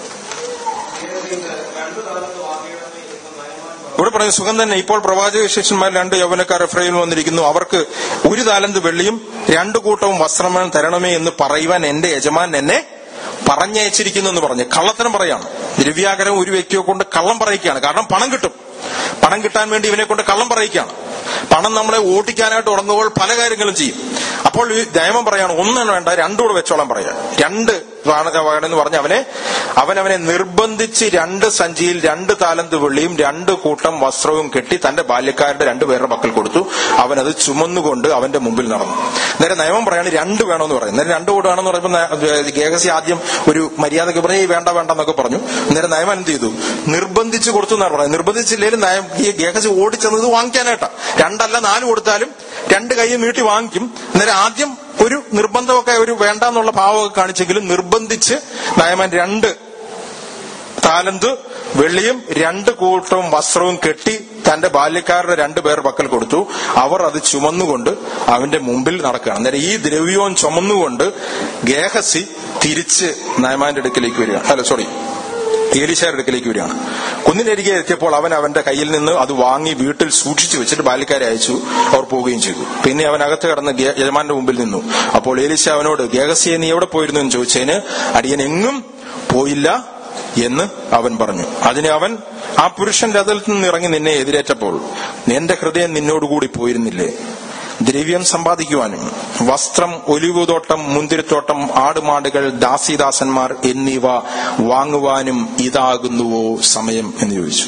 S2: ഇവിടെ പറയുന്ന സുഖം തന്നെ ഇപ്പോൾ പ്രവാചക ശിഷ്യന്മാർ രണ്ട് യൗവനക്കാർ എഫ്രൈമിൽ വന്നിരിക്കുന്നു അവർക്ക് ഒരു താലന്ത് വെള്ളിയും രണ്ടു കൂട്ടവും വസ്ത്രമേ തരണമേ എന്ന് പറയുവാൻ എന്റെ യജമാൻ എന്നെ പറഞ്ഞയച്ചിരിക്കുന്നു എന്ന് പറഞ്ഞ് കള്ളത്തരം പറയാണ് ദ്രവ്യാകരം ഒരു വ്യക്തിയെ കൊണ്ട് കള്ളം പറയിക്കുകയാണ് കാരണം പണം കിട്ടും പണം കിട്ടാൻ വേണ്ടി ഇവനെ കൊണ്ട് കള്ളം പറയിക്കുകയാണ് പണം നമ്മളെ ഓട്ടിക്കാനായിട്ട് തുടങ്ങുമ്പോൾ പല കാര്യങ്ങളും ചെയ്യും അപ്പോൾ ഈ നിയമം പറയാണ് ഒന്നും വേണ്ട രണ്ടുകൂടെ വെച്ചോളാൻ പറയാം രണ്ട് എന്ന് പറഞ്ഞ് അവനെ അവൻ അവനെ നിർബന്ധിച്ച് രണ്ട് സഞ്ചിയിൽ രണ്ട് താലന്ത് വെള്ളിയും രണ്ട് കൂട്ടം വസ്ത്രവും കെട്ടി തന്റെ ബാല്യക്കാരുടെ രണ്ടുപേരുടെ മക്കൾ കൊടുത്തു അവൻ അത് ചുമന്നുകൊണ്ട് അവന്റെ മുമ്പിൽ നടന്നു നേരെ നിയമം പറയാണ് രണ്ട് വേണമെന്ന് പറയും നേരെ രണ്ട് കൂടാണെന്ന് പറയുമ്പോൾ ഗേഹസി ആദ്യം ഒരു മര്യാദക്ക് പറയും വേണ്ട വേണ്ട എന്നൊക്കെ പറഞ്ഞു നേരെ നയമം എന്ത് ചെയ്തു നിർബന്ധിച്ച് കൊടുത്തു എന്നാണ് പറയുന്നത് നിർബന്ധിച്ചില്ലെങ്കിലും നയം ഈ ഗേഹസി ഓടിച്ചെന്നത് വാങ്ങിക്കാനായിട്ടാ രണ്ടല്ല നാല് കൊടുത്താലും രണ്ട് കൈ നീട്ടി വാങ്ങിക്കും അന്നേരം ആദ്യം ഒരു നിർബന്ധമൊക്കെ ഒരു വേണ്ട എന്നുള്ള ഭാവമൊക്കെ കാണിച്ചെങ്കിലും നിർബന്ധിച്ച് നയമൻ രണ്ട് താലന്ത് വെള്ളിയും രണ്ട് കൂട്ടവും വസ്ത്രവും കെട്ടി തന്റെ ബാല്യക്കാരുടെ രണ്ടുപേർ പക്കൽ കൊടുത്തു അവർ അത് ചുമന്നുകൊണ്ട് അവന്റെ മുമ്പിൽ നടക്കുകയാണ് അന്നേരം ഈ ദ്രവ്യവും ചുമന്നുകൊണ്ട് ഗേഹസി തിരിച്ച് നയമാന്റെ അടുക്കിലേക്ക് വരികയാണ് അല്ല സോറി ഏലിശാരുടെ അടുക്കിലേക്ക് വരികയാണ് കുന്നിനരികെ എത്തിയപ്പോൾ അവൻ അവന്റെ കയ്യിൽ നിന്ന് അത് വാങ്ങി വീട്ടിൽ സൂക്ഷിച്ചു വെച്ചിട്ട് ബാല്യക്കാരെ അയച്ചു അവർ പോവുകയും ചെയ്തു പിന്നെ അവൻ അകത്ത് കടന്ന് ഗേ- യജമാന്റെ മുമ്പിൽ നിന്നു അപ്പോൾ ഏലിശ അവനോട് ഗേഹസിയെ നീ എവിടെ പോയിരുന്നു എന്ന് ചോദിച്ചതിന് അടിയൻ എങ്ങും പോയില്ല എന്ന് അവൻ പറഞ്ഞു അതിന് അവൻ ആ പുരുഷൻ രഥത്തിൽ നിന്ന് ഇറങ്ങി നിന്നെ എതിരേറ്റപ്പോൾ എന്റെ ഹൃദയം നിന്നോടുകൂടി പോയിരുന്നില്ലേ ദ്രവ്യം സമ്പാദിക്കുവാനും വസ്ത്രം ഒലിവുതോട്ടം മുന്തിരിത്തോട്ടം ആടുമാടുകൾ ദാസിദാസന്മാർ എന്നിവ വാങ്ങുവാനും ഇതാകുന്നുവോ സമയം എന്ന് ചോദിച്ചു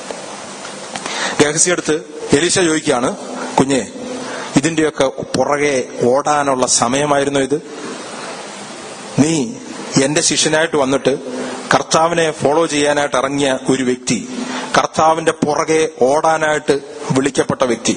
S2: ഗഹസിയടുത്ത് എലീശ ചോദിക്കുകയാണ് കുഞ്ഞെ ഇതിന്റെയൊക്കെ പുറകെ ഓടാനുള്ള സമയമായിരുന്നു ഇത് നീ എന്റെ ശിഷ്യനായിട്ട് വന്നിട്ട് കർത്താവിനെ ഫോളോ ചെയ്യാനായിട്ട് ഇറങ്ങിയ ഒരു വ്യക്തി കർത്താവിന്റെ പുറകെ ഓടാനായിട്ട് വിളിക്കപ്പെട്ട വ്യക്തി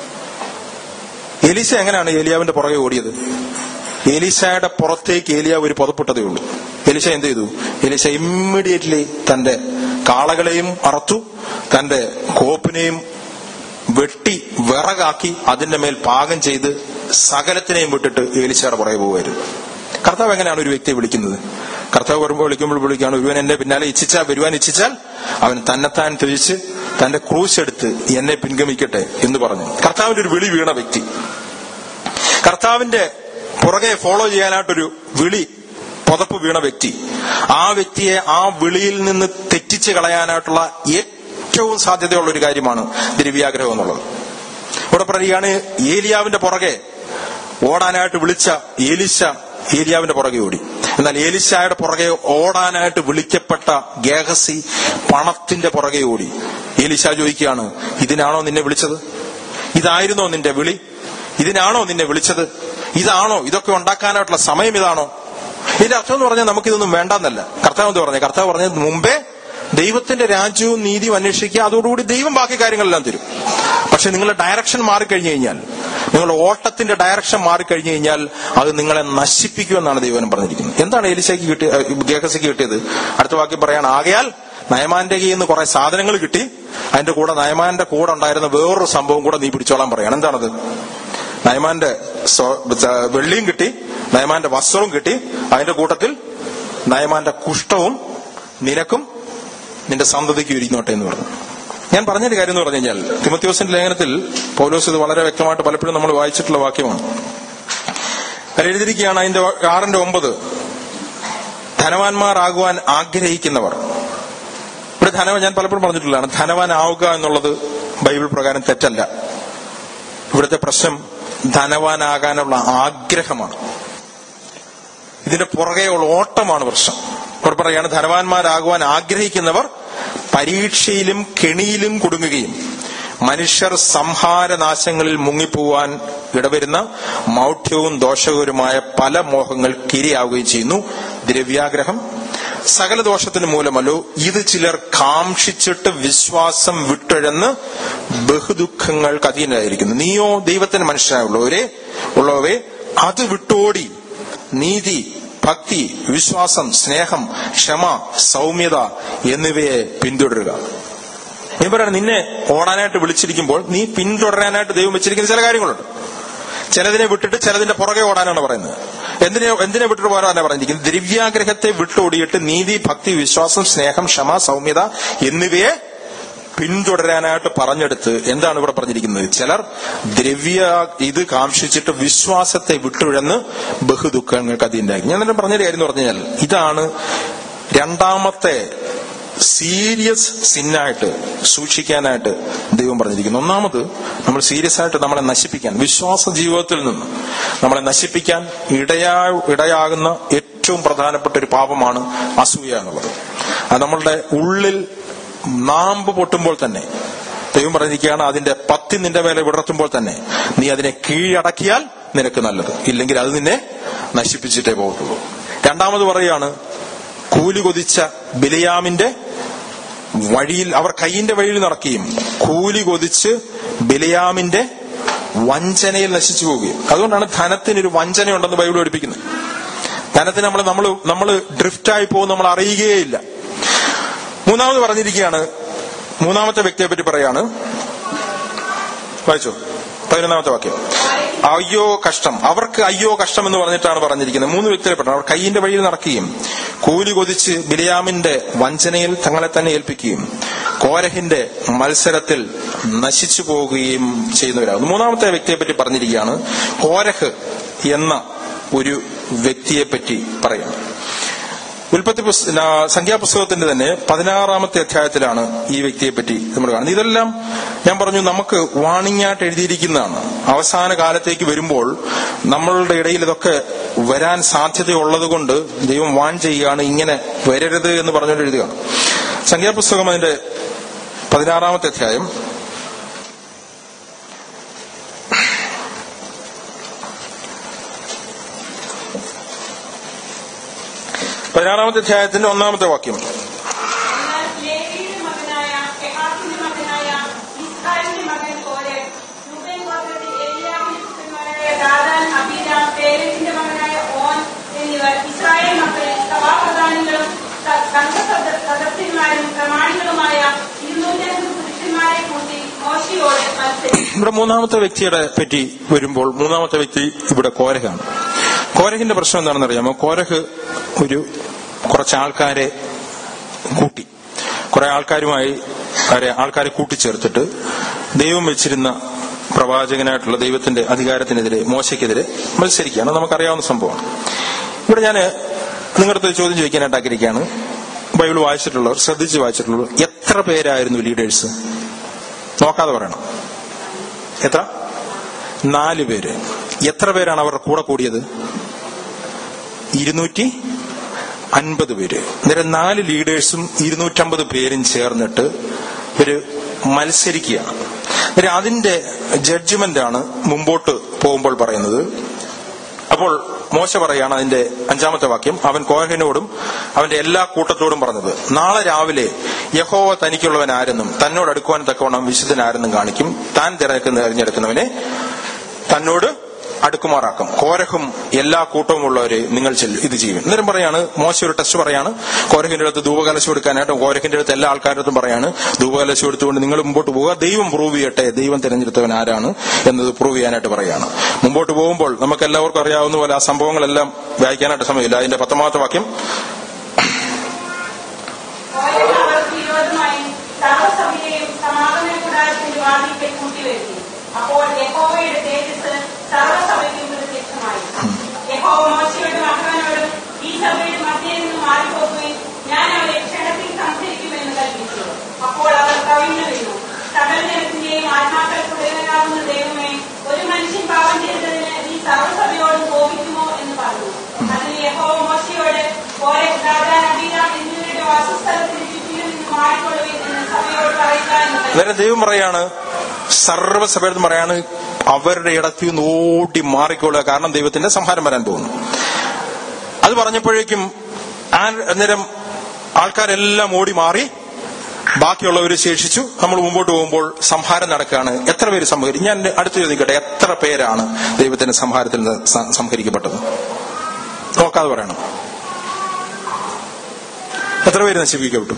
S2: എലീശ എങ്ങനെയാണ് ഏലിയാവിന്റെ പുറകെ ഓടിയത് എലീശയുടെ പുറത്തേക്ക് ഏലിയാവ് ഒരു പുതപ്പിട്ടതേ ഉള്ളൂ എലീശ എന്ത് ചെയ്തു എലീശ ഇമ്മീഡിയറ്റ്ലി തന്റെ കാളകളെയും അറത്തു തന്റെ കോപ്പിനെയും വെട്ടി വിറകാക്കി അതിന്റെ മേൽ പാകം ചെയ്ത് സകലത്തിനെയും വിട്ടിട്ട് ഏലിശയുടെ പുറകെ പോകുമായിരുന്നു കർത്താവ് എങ്ങനെയാണ് ഒരു വ്യക്തിയെ വിളിക്കുന്നത് കർത്താവ് വരുമ്പോൾ വിളിക്കുമ്പോൾ വിളിക്കുകയാണ് ഒരുവൻ എന്നെ പിന്നാലെ ഇച്ഛിച്ചാൽ വരുവാൻ ഇച്ഛിച്ചാൽ അവൻ തന്നെത്താൻ തിരിച്ച് തന്റെ ക്രൂശ് എടുത്ത് എന്നെ പിൻഗമിക്കട്ടെ എന്ന് പറഞ്ഞു കർത്താവിന്റെ ഒരു വിളി വീണ വ്യക്തി കർത്താവിന്റെ പുറകെ ഫോളോ ചെയ്യാനായിട്ടൊരു വിളി പുതപ്പ് വീണ വ്യക്തി ആ വ്യക്തിയെ ആ വിളിയിൽ നിന്ന് തെറ്റിച്ച് കളയാനായിട്ടുള്ള ഏറ്റവും സാധ്യതയുള്ള ഒരു കാര്യമാണ് ദ്രവ്യാഗ്രഹം എന്നുള്ളത് ഇവിടെ പറയുകയാണ് ഏലിയാവിന്റെ പുറകെ ഓടാനായിട്ട് വിളിച്ച ഏലിശ ഏലിയാവിന്റെ പുറകെ ഓടി എന്നാൽ ഏലിശായുടെ പുറകെ ഓടാനായിട്ട് വിളിക്കപ്പെട്ട ഗേഹസി പണത്തിന്റെ പുറകെ ഓടി ഏലിശ ചോദിക്കുകയാണ് ഇതിനാണോ നിന്നെ വിളിച്ചത് ഇതായിരുന്നോ നിന്റെ വിളി ഇതിനാണോ നിന്നെ വിളിച്ചത് ഇതാണോ ഇതൊക്കെ ഉണ്ടാക്കാനായിട്ടുള്ള സമയം ഇതാണോ ഇതിന്റെ അർത്ഥം എന്ന് പറഞ്ഞാൽ നമുക്കിതൊന്നും വേണ്ടെന്നല്ല കർത്താവ് എന്ന് പറഞ്ഞത് കർത്താവ് പറഞ്ഞത് മുമ്പേ ദൈവത്തിന്റെ രാജ്യവും നീതിയും അന്വേഷിക്കുക അതോടുകൂടി ദൈവം ബാക്കി കാര്യങ്ങളെല്ലാം തരും പക്ഷെ നിങ്ങളുടെ ഡയറക്ഷൻ മാറിക്കഴിഞ്ഞു കഴിഞ്ഞാൽ നിങ്ങളുടെ ഓട്ടത്തിന്റെ ഡയറക്ഷൻ മാറിക്കഴിഞ്ഞു കഴിഞ്ഞാൽ അത് നിങ്ങളെ നശിപ്പിക്കുമെന്നാണ് ദൈവം പറഞ്ഞിരിക്കുന്നത് എന്താണ് എലിശയ്ക്ക് കിട്ടിയ ഗേഹസയ്ക്ക് കിട്ടിയത് അടുത്ത വാക്യം പറയാണ് ആകയാൽ നയമാന്റെ കയ്യിൽ നിന്ന് കുറെ സാധനങ്ങൾ കിട്ടി അതിന്റെ കൂടെ നയമാന്റെ കൂടെ ഉണ്ടായിരുന്ന വേറൊരു സംഭവം കൂടെ നീ പിടിച്ചോളാൻ പറയാണ് എന്താണത് നയമാന്റെ സ്വ- ബ- വെള്ളിയും കിട്ടി നയമാന്റെ വസ്ത്രവും കിട്ടി അതിന്റെ കൂട്ടത്തിൽ നയമാന്റെ കുഷ്ഠവും നിനക്കും നിന്റെ സന്തതിക്കും ഇരിക്കുന്നോട്ടെ എന്ന് പറഞ്ഞു ഞാൻ പറഞ്ഞൊരു കാര്യം എന്ന് പറഞ്ഞു കഴിഞ്ഞാൽ തിമത്യോസിന്റെ ലേഖനത്തിൽ പൗലോസ് ഇത് വളരെ വ്യക്തമായിട്ട് പലപ്പോഴും നമ്മൾ വായിച്ചിട്ടുള്ള വാക്യമാണ് അതിൽ എഴുതിയിരിക്കുകയാണ് അതിന്റെ ആറിന്റെ ഒമ്പത് ധനവാന്മാരാകുവാൻ ആഗ്രഹിക്കുന്നവർ ഇവിടെ ധനവാൻ ഞാൻ പലപ്പോഴും പറഞ്ഞിട്ടുള്ളതാണ് ധനവാനാവുക എന്നുള്ളത് ബൈബിൾ പ്രകാരം തെറ്റല്ല ഇവിടുത്തെ പ്രശ്നം ധനവാനാകാനുള്ള ആഗ്രഹമാണ് ഇതിന്റെ പുറകെയുള്ള ഓട്ടമാണ് പ്രശ്നം ഇവിടെ പറയാണ് ധനവാന്മാരാകുവാൻ ആഗ്രഹിക്കുന്നവർ പരീക്ഷയിലും കെണിയിലും കുടുങ്ങുകയും മനുഷ്യർ സംഹാരനാശങ്ങളിൽ മുങ്ങിപ്പോവാൻ ഇടവരുന്ന മൗഢ്യവും ദോഷകരവുമായ പല മോഹങ്ങൾ കിരിയാവുകയും ചെയ്യുന്നു ദ്രവ്യാഗ്രഹം സകല ദോഷത്തിന് മൂലമല്ലോ ഇത് ചിലർ കാംക്ഷിച്ചിട്ട് വിശ്വാസം വിട്ടഴന്ന് ബഹുദുഃഖങ്ങൾക്ക് അധീനരായിരിക്കുന്നു നീയോ ദൈവത്തിന് മനുഷ്യനായുള്ളവരെ ഉള്ളവരെ അത് വിട്ടോടി നീതി ഭക്തി വിശ്വാസം സ്നേഹം ക്ഷമ സൗമ്യത എന്നിവയെ പിന്തുടരുക ഞാൻ പറയണം നിന്നെ ഓടാനായിട്ട് വിളിച്ചിരിക്കുമ്പോൾ നീ പിന്തുടരാനായിട്ട് ദൈവം വെച്ചിരിക്കുന്ന ചില കാര്യങ്ങളുണ്ട് ചിലതിനെ വിട്ടിട്ട് ചിലതിന്റെ പുറകെ ഓടാനാണ് പറയുന്നത് എന്തിനെ എന്തിനെ വിട്ടിട്ട് പോകാനാണ് പറഞ്ഞിരിക്കുന്നത് ദ്രവ്യാഗ്രഹത്തെ വിട്ടോടിയിട്ട് നീതി ഭക്തി വിശ്വാസം സ്നേഹം ക്ഷമ സൗമ്യത എന്നിവയെ പിന്തുടരാനായിട്ട് പറഞ്ഞെടുത്ത് എന്താണ് ഇവിടെ പറഞ്ഞിരിക്കുന്നത് ചിലർ ദ്രവ്യ ഇത് കാംക്ഷിച്ചിട്ട് വിശ്വാസത്തെ വിട്ടുഴന്ന് ബഹുദുഃഖങ്ങൾക്ക് അതിണ്ടാക്കി ഞാൻ തന്നെ പറഞ്ഞൊരു കാര്യം എന്ന് പറഞ്ഞു കഴിഞ്ഞാൽ ഇതാണ് രണ്ടാമത്തെ സീരിയസ് സിന്നായിട്ട് സൂക്ഷിക്കാനായിട്ട് ദൈവം പറഞ്ഞിരിക്കുന്നു ഒന്നാമത് നമ്മൾ സീരിയസ് ആയിട്ട് നമ്മളെ നശിപ്പിക്കാൻ വിശ്വാസ ജീവിതത്തിൽ നിന്ന് നമ്മളെ നശിപ്പിക്കാൻ ഇടയാ ഇടയാകുന്ന ഏറ്റവും പ്രധാനപ്പെട്ട ഒരു പാപമാണ് അസൂയ എന്നുള്ളത് അത് നമ്മളുടെ ഉള്ളിൽ നാമ്പ് പൊട്ടുമ്പോൾ തന്നെ ദൈവം പറഞ്ഞിരിക്കുകയാണ് അതിന്റെ പത്തി നിന്റെ മേലെ വിടർത്തുമ്പോൾ തന്നെ നീ അതിനെ കീഴടക്കിയാൽ നിനക്ക് നല്ലത് ഇല്ലെങ്കിൽ അത് നിന്നെ നശിപ്പിച്ചിട്ടേ പോകത്തുള്ളൂ രണ്ടാമത് പറയാണ് കൂലി കൊതിച്ച ബിലയാമിന്റെ വഴിയിൽ അവർ കൈയിന്റെ വഴിയിൽ നടക്കുകയും കൂലി കൊതിച്ച് ബിലയാമിന്റെ വഞ്ചനയിൽ നശിച്ചു പോവുകയും അതുകൊണ്ടാണ് ധനത്തിനൊരു വഞ്ചനയുണ്ടെന്ന് ബൈബിൾ പഠിപ്പിക്കുന്നത് ധനത്തിന് നമ്മൾ നമ്മൾ നമ്മൾ ഡ്രിഫ്റ്റായി പോകും നമ്മൾ അറിയുകയില്ല മൂന്നാമത് പറഞ്ഞിരിക്കുകയാണ് മൂന്നാമത്തെ വ്യക്തിയെ പറ്റി പറയാണ് വായിച്ചോ പതിനൊന്നാമത്തെ വാക്യം അയ്യോ കഷ്ടം അവർക്ക് അയ്യോ കഷ്ടം എന്ന് പറഞ്ഞിട്ടാണ് പറഞ്ഞിരിക്കുന്നത് മൂന്ന് വ്യക്തികളെ പെട്ടു അവർ കൈയിന്റെ വഴിയിൽ നടക്കുകയും കൂലി കൊതിച്ച് ബിലിയാമിന്റെ വഞ്ചനയിൽ തങ്ങളെ തന്നെ ഏൽപ്പിക്കുകയും കോരഹിന്റെ മത്സരത്തിൽ നശിച്ചു പോവുകയും ചെയ്യുന്നവരാകുന്നു മൂന്നാമത്തെ വ്യക്തിയെ പറ്റി പറഞ്ഞിരിക്കുകയാണ് കോരഹ് എന്ന ഒരു വ്യക്തിയെ പറ്റി പറയാം ഉൽപ്പത്തി പുസ്ത- ആ, സംഖ്യാപുസ്തകത്തിന്റെ തന്നെ പതിനാറാമത്തെ അധ്യായത്തിലാണ് ഈ വ്യക്തിയെ പറ്റി നമ്മൾ കാണുന്നത് ഇതെല്ലാം ഞാൻ പറഞ്ഞു നമുക്ക് വാണിംഗായിട്ട് എഴുതിയിരിക്കുന്നതാണ് അവസാന കാലത്തേക്ക് വരുമ്പോൾ നമ്മളുടെ ഇടയിൽ ഇതൊക്കെ വരാൻ സാധ്യതയുള്ളത് കൊണ്ട് ദൈവം വാൺ ചെയ്യുകയാണ് ഇങ്ങനെ വരരുത് എന്ന് പറഞ്ഞുകൊണ്ട് എഴുതുകയാണ് സംഖ്യാപുസ്തകം അതിന്റെ പതിനാറാമത്തെ അധ്യായം പതിനാറാമത്തെ അധ്യായത്തിന്റെ ഒന്നാമത്തെ വാക്യം
S5: എന്നാൽ ലേവിയുടെ മകനായ കെഹാത്തിന്റെ മകനായ ഇസ്രായേലിന്റെ മകൻ കോരെ രൂപൻ ഗോത്രത്തിൽ ഏലിയാവിന്റെ പുത്രന്മാരായ ദാദാൻ അബീരാം പേരത്തിന്റെ മകനായ ഓൻ എന്നിവർ ഇസ്രായേൽ മക്കളിൽ സഭാപ്രധാനികളും സ- സംഘസദ- സദസ്യന്മാരും പ്രമാണികളുമായ ഇരുന്നൂറ്റഞ്ച് പുരുഷന്മാരെ കൂട്ടി മോശയോട് മത്സരിച്ചു
S2: ഇവിടെ മൂന്നാമത്തെ വ്യക്തിയുടെ പറ്റി വരുമ്പോൾ മൂന്നാമത്തെ വ്യക്തി ഇവിടെ കോരഹാണ് കോരഹിന്റെ പ്രശ്നം എന്താണെന്ന് അറിയാമോ കോരഹ് ഒരു കുറച്ച് ആൾക്കാരെ കൂട്ടി കുറെ ആൾക്കാരുമായി അവരെ ആൾക്കാരെ കൂട്ടിച്ചേർത്തിട്ട് ദൈവം വെച്ചിരുന്ന പ്രവാചകനായിട്ടുള്ള ദൈവത്തിന്റെ അധികാരത്തിനെതിരെ മോശയ്ക്കെതിരെ മത്സരിക്കുകയാണ് നമുക്കറിയാവുന്ന സംഭവമാണ് ഇവിടെ ഞാൻ നിങ്ങളുടെ അടുത്ത് ഒരു ചോദ്യം ചോദിക്കാനായിട്ട് ആഗ്രഹിക്കുകയാണ് ബൈബിൾ വായിച്ചിട്ടുള്ളവർ ശ്രദ്ധിച്ച് വായിച്ചിട്ടുള്ളവർ എത്ര പേരായിരുന്നു ലീഡേഴ്സ് നോക്കാതെ പറയണം എത്ര നാല് പേര് എത്ര പേരാണ് അവരുടെ കൂടെ കൂടിയത് ഇരുന്നൂറ്റി അൻപത് പേര് അന്നേരം നാല് ലീഡേഴ്സും ഇരുന്നൂറ്റമ്പത് പേരും ചേർന്നിട്ട് ഒരു മത്സരിക്കുകയാണ് അന്നേരം അതിന്റെ ജഡ്ജ്മെന്റ് ആണ് മുമ്പോട്ട് പോകുമ്പോൾ പറയുന്നത് അപ്പോൾ മോശ പറയാണ് അതിന്റെ അഞ്ചാമത്തെ വാക്യം അവൻ കോഹനോടും അവന്റെ എല്ലാ കൂട്ടത്തോടും പറഞ്ഞത് നാളെ രാവിലെ യഹോവ തനിക്കുള്ളവൻ ആരെന്നും തന്നോട് അടുക്കുവാൻ തക്കവണ്ണം വിശുദ്ധൻ ആരെന്നും കാണിക്കും താൻ തിരഞ്ഞെടുക്കുന്ന തിരഞ്ഞെടുക്കുന്നവനെ തന്നോട് അടുക്കുമാറാക്കും കോരഹും എല്ലാ കൂട്ടവും ഉള്ളവരെ നിങ്ങൾ ചെല്ലും ഇത് ചെയ്യും അന്നേരം പറയാണ് മോശം ഒരു ടെസ്റ്റ് പറയാണ് കോരഹിന്റെ അടുത്ത് ധൂപകലശം എടുക്കാനായിട്ട് കോരഹിന്റെ അടുത്ത് എല്ലാ ആൾക്കാരുടെ അടുത്തും പറയാണ് ധൂപകലശം എടുത്തുകൊണ്ട് നിങ്ങൾ മുമ്പോട്ട് പോവുക ദൈവം പ്രൂവ് ചെയ്യട്ടെ ദൈവം തിരഞ്ഞെടുത്തവൻ ആരാണ് എന്നത് പ്രൂവ് ചെയ്യാനായിട്ട് പറയാണ് മുമ്പോട്ട് പോകുമ്പോൾ നമുക്ക് എല്ലാവർക്കും അറിയാവുന്ന പോലെ ആ സംഭവങ്ങളെല്ലാം വായിക്കാനായിട്ട് സമയമില്ല അതിന്റെ പത്തൊമ്പതാമത്തെ വാക്യം
S5: കോരഹ് അവർക്ക് വിരോധമായി സർവ്വസഭയെയും സമാഗമന കൂടാരത്തിന്റെ വാതിൽക്കൽ കൂട്ടിവരുത്തി അപ്പോൾ യഹോവയുടെ തേജസ് സർവ്വസഭയ്ക്കും പ്രത്യക്ഷമായി യഹോവ മോശയോടും അഹ്റോനോടും ഈ സഭയുടെ മധ്യയിൽ നിന്ന് മാറിപ്പോകുകയും ഞാൻ അവരെ ക്ഷണത്തിൽ സംഹരിക്കുമെന്ന് കൽപ്പിച്ചു അപ്പോൾ അവർ കവിഞ്ഞു വീണു സകല ജനത്തിന്റെയും ആത്മാക്കൾക്ക് ഉടയവനാകുന്ന ദൈവമേ ഒരു മനുഷ്യൻ പാപം ചെയ്തതിന് നീ സർവ്വസഭയോടും കോപിക്കുമോ എന്ന് പറഞ്ഞു അതിന് യഹോവ മോശയോട് ഓരോ ദാദാൻ അബീരാം എന്നിവരുടെ വാസസ്ഥലത്തിന് ചുറ്റിലും നിന്ന് മാറിക്കൊള്ളുവിൻ എന്ന് സഭയോട് പറയുക എന്ന് കൽപ്പിച്ചു.
S2: അന്നേരം ദൈവം പറയാണ് സർവ്വസഭയെന്ന് പറയാണ് അവരുടെ ഇടത്തിൽ നിന്ന് ഓടി മാറിക്കൊള്ളുക കാരണം ദൈവത്തിന്റെ സംഹാരം വരാൻ പോകുന്നു അത് പറഞ്ഞപ്പോഴേക്കും ആ അന്നേരം ആൾക്കാരെല്ലാം ഓടി മാറി ബാക്കിയുള്ളവർ ശേഷിച്ചു നമ്മൾ മുമ്പോട്ട് പോകുമ്പോൾ സംഹാരം നടക്കുകയാണ് എത്ര പേര് സംഹരി ഞാൻ അടുത്ത് ചോദിക്കട്ടെ എത്ര പേരാണ് ദൈവത്തിന്റെ സംഹാരത്തിൽ നിന്ന് സ- സംഹരിക്കപ്പെട്ടത് നോക്കാതെ പറയണം എത്ര പേര് നശിപ്പിക്കപ്പെട്ടു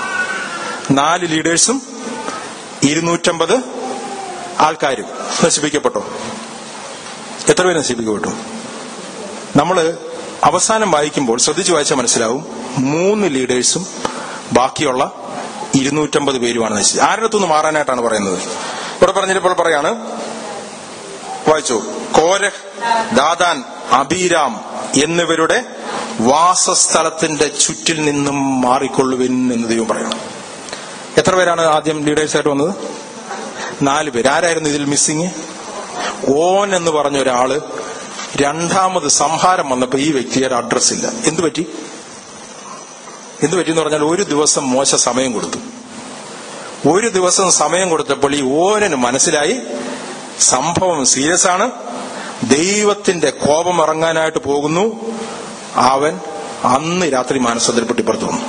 S2: നാല് ലീഡേഴ്സും ഇരുന്നൂറ്റമ്പത് ആൾക്കാരും നശിപ്പിക്കപ്പെട്ടോ എത്ര പേര് നശിപ്പിക്കപ്പെട്ടു നമ്മള് അവസാനം വായിക്കുമ്പോൾ ശ്രദ്ധിച്ചു വായിച്ചാൽ മനസ്സിലാവും മൂന്ന് ലീഡേഴ്സും ബാക്കിയുള്ള ഇരുന്നൂറ്റമ്പത് പേരുമാണ് നശിച്ചത് ആരുടെ അടുത്തുനിന്ന് മാറാനായിട്ടാണ് പറയുന്നത് ഇവിടെ പറഞ്ഞിപ്പോൾ പറയാണ് വായിച്ചു കോരഹ് ദാദാൻ അബീരാം എന്നിവരുടെ വാസസ്ഥലത്തിന്റെ ചുറ്റിൽ നിന്നും മാറിക്കൊള്ളുവിൻ എന്ന് ദൈവം പറയണം എത്ര പേരാണ് ആദ്യം ലീഡേഴ്സ് ആയിട്ട് വന്നത് നാല് പേര് ആരായിരുന്നു ഇതിൽ മിസ്സിങ് ഓൻ എന്ന് പറഞ്ഞ ഒരാള് രണ്ടാമത് സംഹാരം വന്നപ്പോ ഈ വ്യക്തിയുടെ അഡ്രസ് ഇല്ല എന്തു പറ്റി എന്തു പറ്റി എന്ന് പറഞ്ഞാൽ ഒരു ദിവസം മോശ സമയം കൊടുത്തു ഒരു ദിവസം സമയം കൊടുത്തപ്പോൾ ഈ ഓനന് മനസ്സിലായി സംഭവം സീരിയസ് ആണ് ദൈവത്തിന്റെ കോപം ഇറങ്ങാനായിട്ട് പോകുന്നു അവൻ അന്ന് രാത്രി മാനസാന്തരപ്പെട്ട് ഇപ്പുറത്ത് വന്നു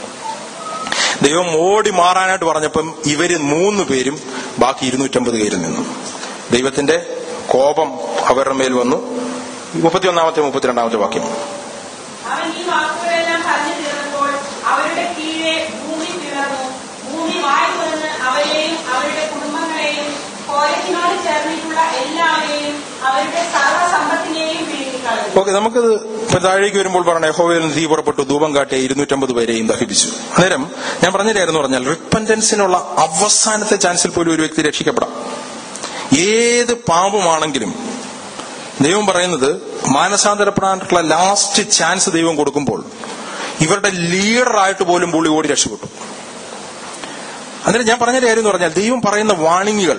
S2: ദൈവം ഓടി മാറാനായിട്ട് പറഞ്ഞപ്പം ഇവര് മൂന്ന് പേരും ബാക്കി ഇരുന്നൂറ്റമ്പത് പേരിൽ നിന്നു ദൈവത്തിന്റെ കോപം അവരുടെ മേൽ വന്നു മുപ്പത്തിയൊന്നാമത്തെ മുപ്പത്തിരണ്ടാമത്തെ വാക്യം
S5: അവൻ ഈ വാക്കുകളെല്ലാം പറഞ്ഞു തീർന്നപ്പോൾ അവരുടെ കീഴെ ഭൂമി പിളർന്നു ഭൂമി വായി തുറന്ന് അവരെയും അവരുടെ കുടുംബങ്ങളെയും കോരത്തിനോട് ചേർന്നിട്ടുള്ള എല്ലാവരെയും അവരുടെ സർവ്വസമ്പത്തിനെയും വിഴുങ്ങിക്കളഞ്ഞു
S2: ഓക്കെ നമുക്കത് ഇപ്പൊ താഴേക്ക് വരുമ്പോൾ പറഞ്ഞ യഹോവയിൽ നിന്ന് തീ പുറപ്പെട്ടു ധൂപം കാട്ടിയ ഇരുന്നൂറ്റമ്പത് പേരെയും ദഹിപ്പിച്ചു അന്നേരം ഞാൻ പറഞ്ഞില്ലായിരുന്നു പറഞ്ഞാൽ റിപ്പൻറ്റൻസിനുള്ള അവസാനത്തെ ചാൻസിൽ പോലും ഒരു വ്യക്തി രക്ഷിക്കപ്പെടാം ഏത് പാപമാണെങ്കിലും ദൈവം പറയുന്നത് മാനസാന്തരപ്പെടാനുള്ള ലാസ്റ്റ് ചാൻസ് ദൈവം കൊടുക്കുമ്പോൾ ഇവരുടെ ലീഡറായിട്ട് പോലും പുള്ളി ഓടി രക്ഷപ്പെട്ടു അന്നേരം ഞാൻ പറഞ്ഞ കാര്യം എന്ന് പറഞ്ഞാൽ ദൈവം പറയുന്ന വാണിങ്ങുകൾ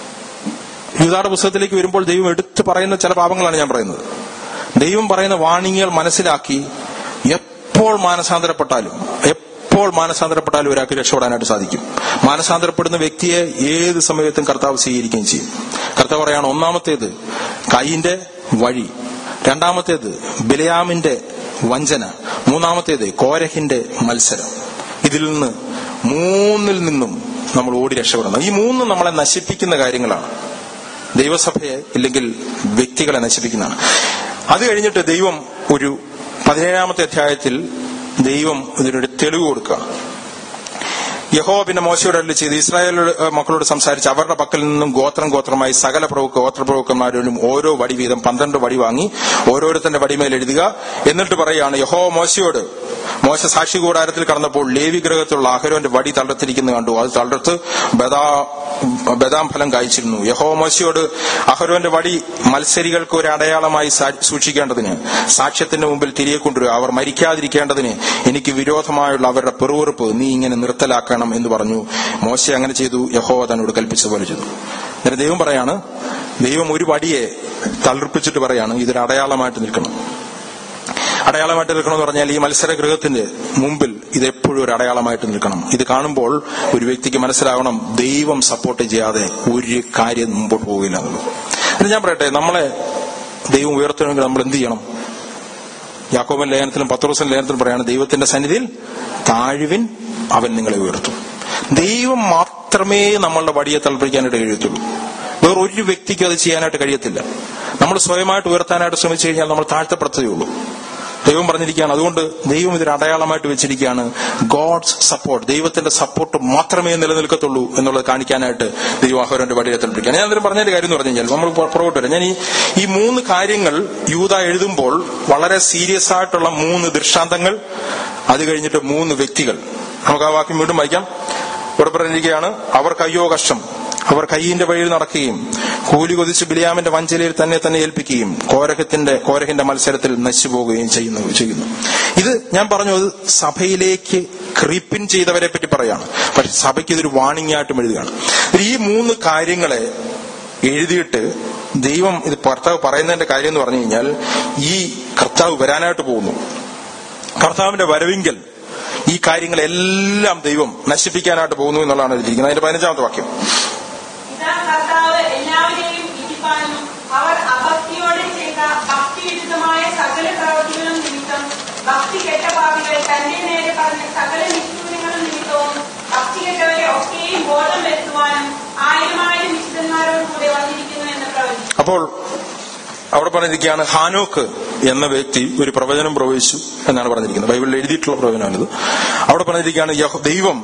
S2: യൂതാടെ പുസ്തകത്തിലേക്ക് വരുമ്പോൾ ദൈവം എടുത്തു പറയുന്ന ചില പാപങ്ങളാണ് ഞാൻ പറയുന്നത് ദൈവം പറയുന്ന വാണിങ്ങുകൾ മനസ്സിലാക്കി എപ്പോൾ മാനസാന്തരപ്പെട്ടാലും എപ്പോൾ മാനസാന്തരപ്പെട്ടാലും ഒരാൾക്ക് രക്ഷപ്പെടാനായിട്ട് സാധിക്കും മാനസാന്തരപ്പെടുന്ന വ്യക്തിയെ ഏത് സമയത്തും കർത്താവ് സ്വീകരിക്കുകയും ചെയ്യും കർത്താവ് പറയാണ് ഒന്നാമത്തേത് കൈയിന്റെ വഴി രണ്ടാമത്തേത് ബിലയാമിന്റെ വഞ്ചന മൂന്നാമത്തേത് കോരഹിന്റെ മത്സരം ഇതിൽ നിന്ന് മൂന്നിൽ നിന്നും നമ്മൾ ഓടി രക്ഷപ്പെടണം ഈ മൂന്നും നമ്മളെ നശിപ്പിക്കുന്ന കാര്യങ്ങളാണ് ദൈവസഭയെ ഇല്ലെങ്കിൽ വ്യക്തികളെ നശിപ്പിക്കുന്നതാണ് അത് കഴിഞ്ഞിട്ട് ദൈവം ഒരു പതിനേഴാമത്തെ അധ്യായത്തിൽ ദൈവം ഇതിനൊരു തെളിവ് കൊടുക്കുക യഹോ പിന്നെ മോശയോട് അരുളി ചെയ്ത് ഇസ്രായേൽ മക്കളോട് സംസാരിച്ച് അവരുടെ പക്കൽ നിന്നും ഗോത്രം ഗോത്രമായി സകല പ്രഭു ഗോത്രപ്രഭുക്കന്മാരിലും ഓരോ വടി വീതം പന്ത്രണ്ട് വടി വാങ്ങി ഓരോരുത്തന്റെ വടിമേൽ എഴുതുക എന്നിട്ട് പറയാണ് യഹോ മോശയോട് മോശ സാക്ഷി കൂടാരത്തിൽ കടന്നപ്പോൾ ലേവി ഗ്രഹത്തിലുള്ള അഹരോന്റെ വടി തളർത്തിരിക്കുന്നത് കണ്ടു അത് തളർത്ത് ബദാ ബദാം ഫലം കായ്ച്ചിരുന്നു യഹോ മോശയോട് അഹരോന്റെ വടി മത്സരികൾക്ക് ഒരു അടയാളമായി സാ- സൂക്ഷിക്കേണ്ടതിന് സാക്ഷ്യത്തിന്റെ മുമ്പിൽ തിരികെ കൊണ്ടുവരിക അവർ മരിക്കാതിരിക്കേണ്ടതിന് എനിക്ക് വിരോധമായുള്ള അവരുടെ പെറുവെറുപ്പ് നീ ഇങ്ങനെ നിർത്തലാക്കണം എന്ന് പറഞ്ഞു മോശ അങ്ങനെ ചെയ്തു യഹോവ തന്നോട് കൽപ്പിച്ചതുപോലെ ചെയ്തു എന്നിട്ട് ദൈവം പറയാണ് ദൈവം ഒരു വടിയെ തളിർപ്പിച്ചിട്ട് പറയാണ് ഇതൊരു അടയാളമായിട്ട് നിൽക്കണം അടയാളം അടയാളമായിട്ട് നിൽക്കണമെന്ന് പറഞ്ഞാൽ ഈ മത്സര ഗൃഹത്തിന്റെ മുമ്പിൽ ഇത് എപ്പോഴും ഒരു അടയാളമായിട്ട് നിൽക്കണം ഇത് കാണുമ്പോൾ ഒരു വ്യക്തിക്ക് മനസ്സിലാവണം ദൈവം സപ്പോർട്ട് ചെയ്യാതെ ഒരു കാര്യം മുമ്പോട്ട് പോകില്ല എന്നുള്ളത് അത് ഞാൻ പറയട്ടെ നമ്മളെ ദൈവം ഉയർത്തണമെങ്കിൽ നമ്മൾ എന്ത് ചെയ്യണം യാക്കോബൻ ലേഖനത്തിലും പത്രോസൻ ലേഖനത്തിലും പറയാണ് ദൈവത്തിന്റെ സന്നിധിയിൽ താഴ്വിൻ അവൻ നിങ്ങളെ ഉയർത്തും ദൈവം മാത്രമേ നമ്മളുടെ വടിയെ തൽപ്പിക്കാനായിട്ട് കഴിയത്തുള്ളൂ വേറെ ഒരു വ്യക്തിക്കും അത് ചെയ്യാനായിട്ട് കഴിയത്തില്ല നമ്മൾ സ്വയമായിട്ട് ഉയർത്താനായിട്ട് ശ്രമിച്ചു കഴിഞ്ഞാൽ നമ്മൾ താഴ്ത്തപ്പെടുത്തതേ ഉള്ളൂ ദൈവം പറഞ്ഞിരിക്കുകയാണ് അതുകൊണ്ട് ദൈവം ഇതിന് അടയാളമായിട്ട് വെച്ചിരിക്കുകയാണ് ഗോഡ്സ് സപ്പോർട്ട് ദൈവത്തിന്റെ സപ്പോർട്ട് മാത്രമേ നിലനിൽക്കത്തുള്ളൂ എന്നുള്ളത് കാണിക്കാനായിട്ട് ദൈവം അഹോരന്റെ വടിയെ തൽപ്പിക്കുകയാണ് ഞാൻ അതിന് പറഞ്ഞൊരു കാര്യം എന്ന് പറഞ്ഞു കഴിഞ്ഞാൽ നമ്മൾ പുറ- പുറകോട്ട് വരാം ഞാൻ ഈ ഈ മൂന്ന് കാര്യങ്ങൾ യൂത എഴുതുമ്പോൾ വളരെ സീരിയസ് ആയിട്ടുള്ള മൂന്ന് ദൃഷ്ടാന്തങ്ങൾ അത് കഴിഞ്ഞിട്ട് മൂന്ന് വ്യക്തികൾ നമുക്ക് ആ വാക്യം വീണ്ടും വായിക്കാം ഇവിടെ പറഞ്ഞിരിക്കുകയാണ് അവർക്ക് അയ്യോ കഷ്ടം അവർ കയ്യിന്റെ വഴിയിൽ നടക്കുകയും കൂലി കൊതിച്ച് ബിലിയാമിന്റെ വഞ്ചലയിൽ തന്നെ തന്നെ ഏൽപ്പിക്കുകയും കോരഹത്തിന്റെ കോരഹിന്റെ മത്സരത്തിൽ നശിച്ചുപോകുകയും ചെയ്യുന്നു ചെയ്യുന്നു ഇത് ഞാൻ പറഞ്ഞു അത് സഭയിലേക്ക് ക്രീപ്പിൻ ചെയ്തവരെ പറ്റി പറയാണ് പക്ഷെ സഭയ്ക്ക് ഇതൊരു വാണിംഗ് ആയിട്ടും എഴുതുകയാണ് ഈ മൂന്ന് കാര്യങ്ങളെ എഴുതിയിട്ട് ദൈവം ഇത് കർത്താവ് പറയുന്നതിന്റെ കാര്യം എന്ന് പറഞ്ഞു കഴിഞ്ഞാൽ ഈ കർത്താവ് വരാനായിട്ട് പോകുന്നു കർത്താവിന്റെ വരവിങ്കൽ ഈ കാര്യങ്ങളെല്ലാം ദൈവം നശിപ്പിക്കാനായിട്ട് പോകുന്നു എന്നുള്ളതാണ് എഴുതിയിരിക്കുന്നത് അതിന്റെ പതിനഞ്ചാമത്തെ വാക്യം
S5: ഇതാ കർത്താവ് എല്ലാവരെയും ഇരിപ്പാനും അവർ അഭക്തിയോടെ ചെയ്ത ഭക്തിവിരുദ്ധമായ സകല പ്രവൃത്തികളും നിമിത്തം ഭക്തി കെട്ട പാപികൾ തന്റെ നേരെ പറഞ്ഞ സകല നിഷ്ഠൂരങ്ങളും നിമിത്തവും ഭക്തി കെട്ടവരെ ഒക്കെയും ബോധം വരുത്തുവാനും ആയിരമായിരം വിശുദ്ധന്മാരോട് കൂടെ വന്നിരിക്കുന്നു എന്ന് പ്രവചിച്ചു
S2: അപ്പോൾ അവിടെ പറഞ്ഞിരിക്കുകയാണ് ഹാനോക്ക് എന്ന വ്യക്തി ഒരു പ്രവചനം പ്രവചിച്ചു എന്നാണ് പറഞ്ഞിരിക്കുന്നത് ബൈബിളിൽ എഴുതിയിട്ടുള്ള പ്രവചനമാണിത് അവിടെ പറഞ്ഞിരിക്കുകയാണ് യഹോ- ദൈവം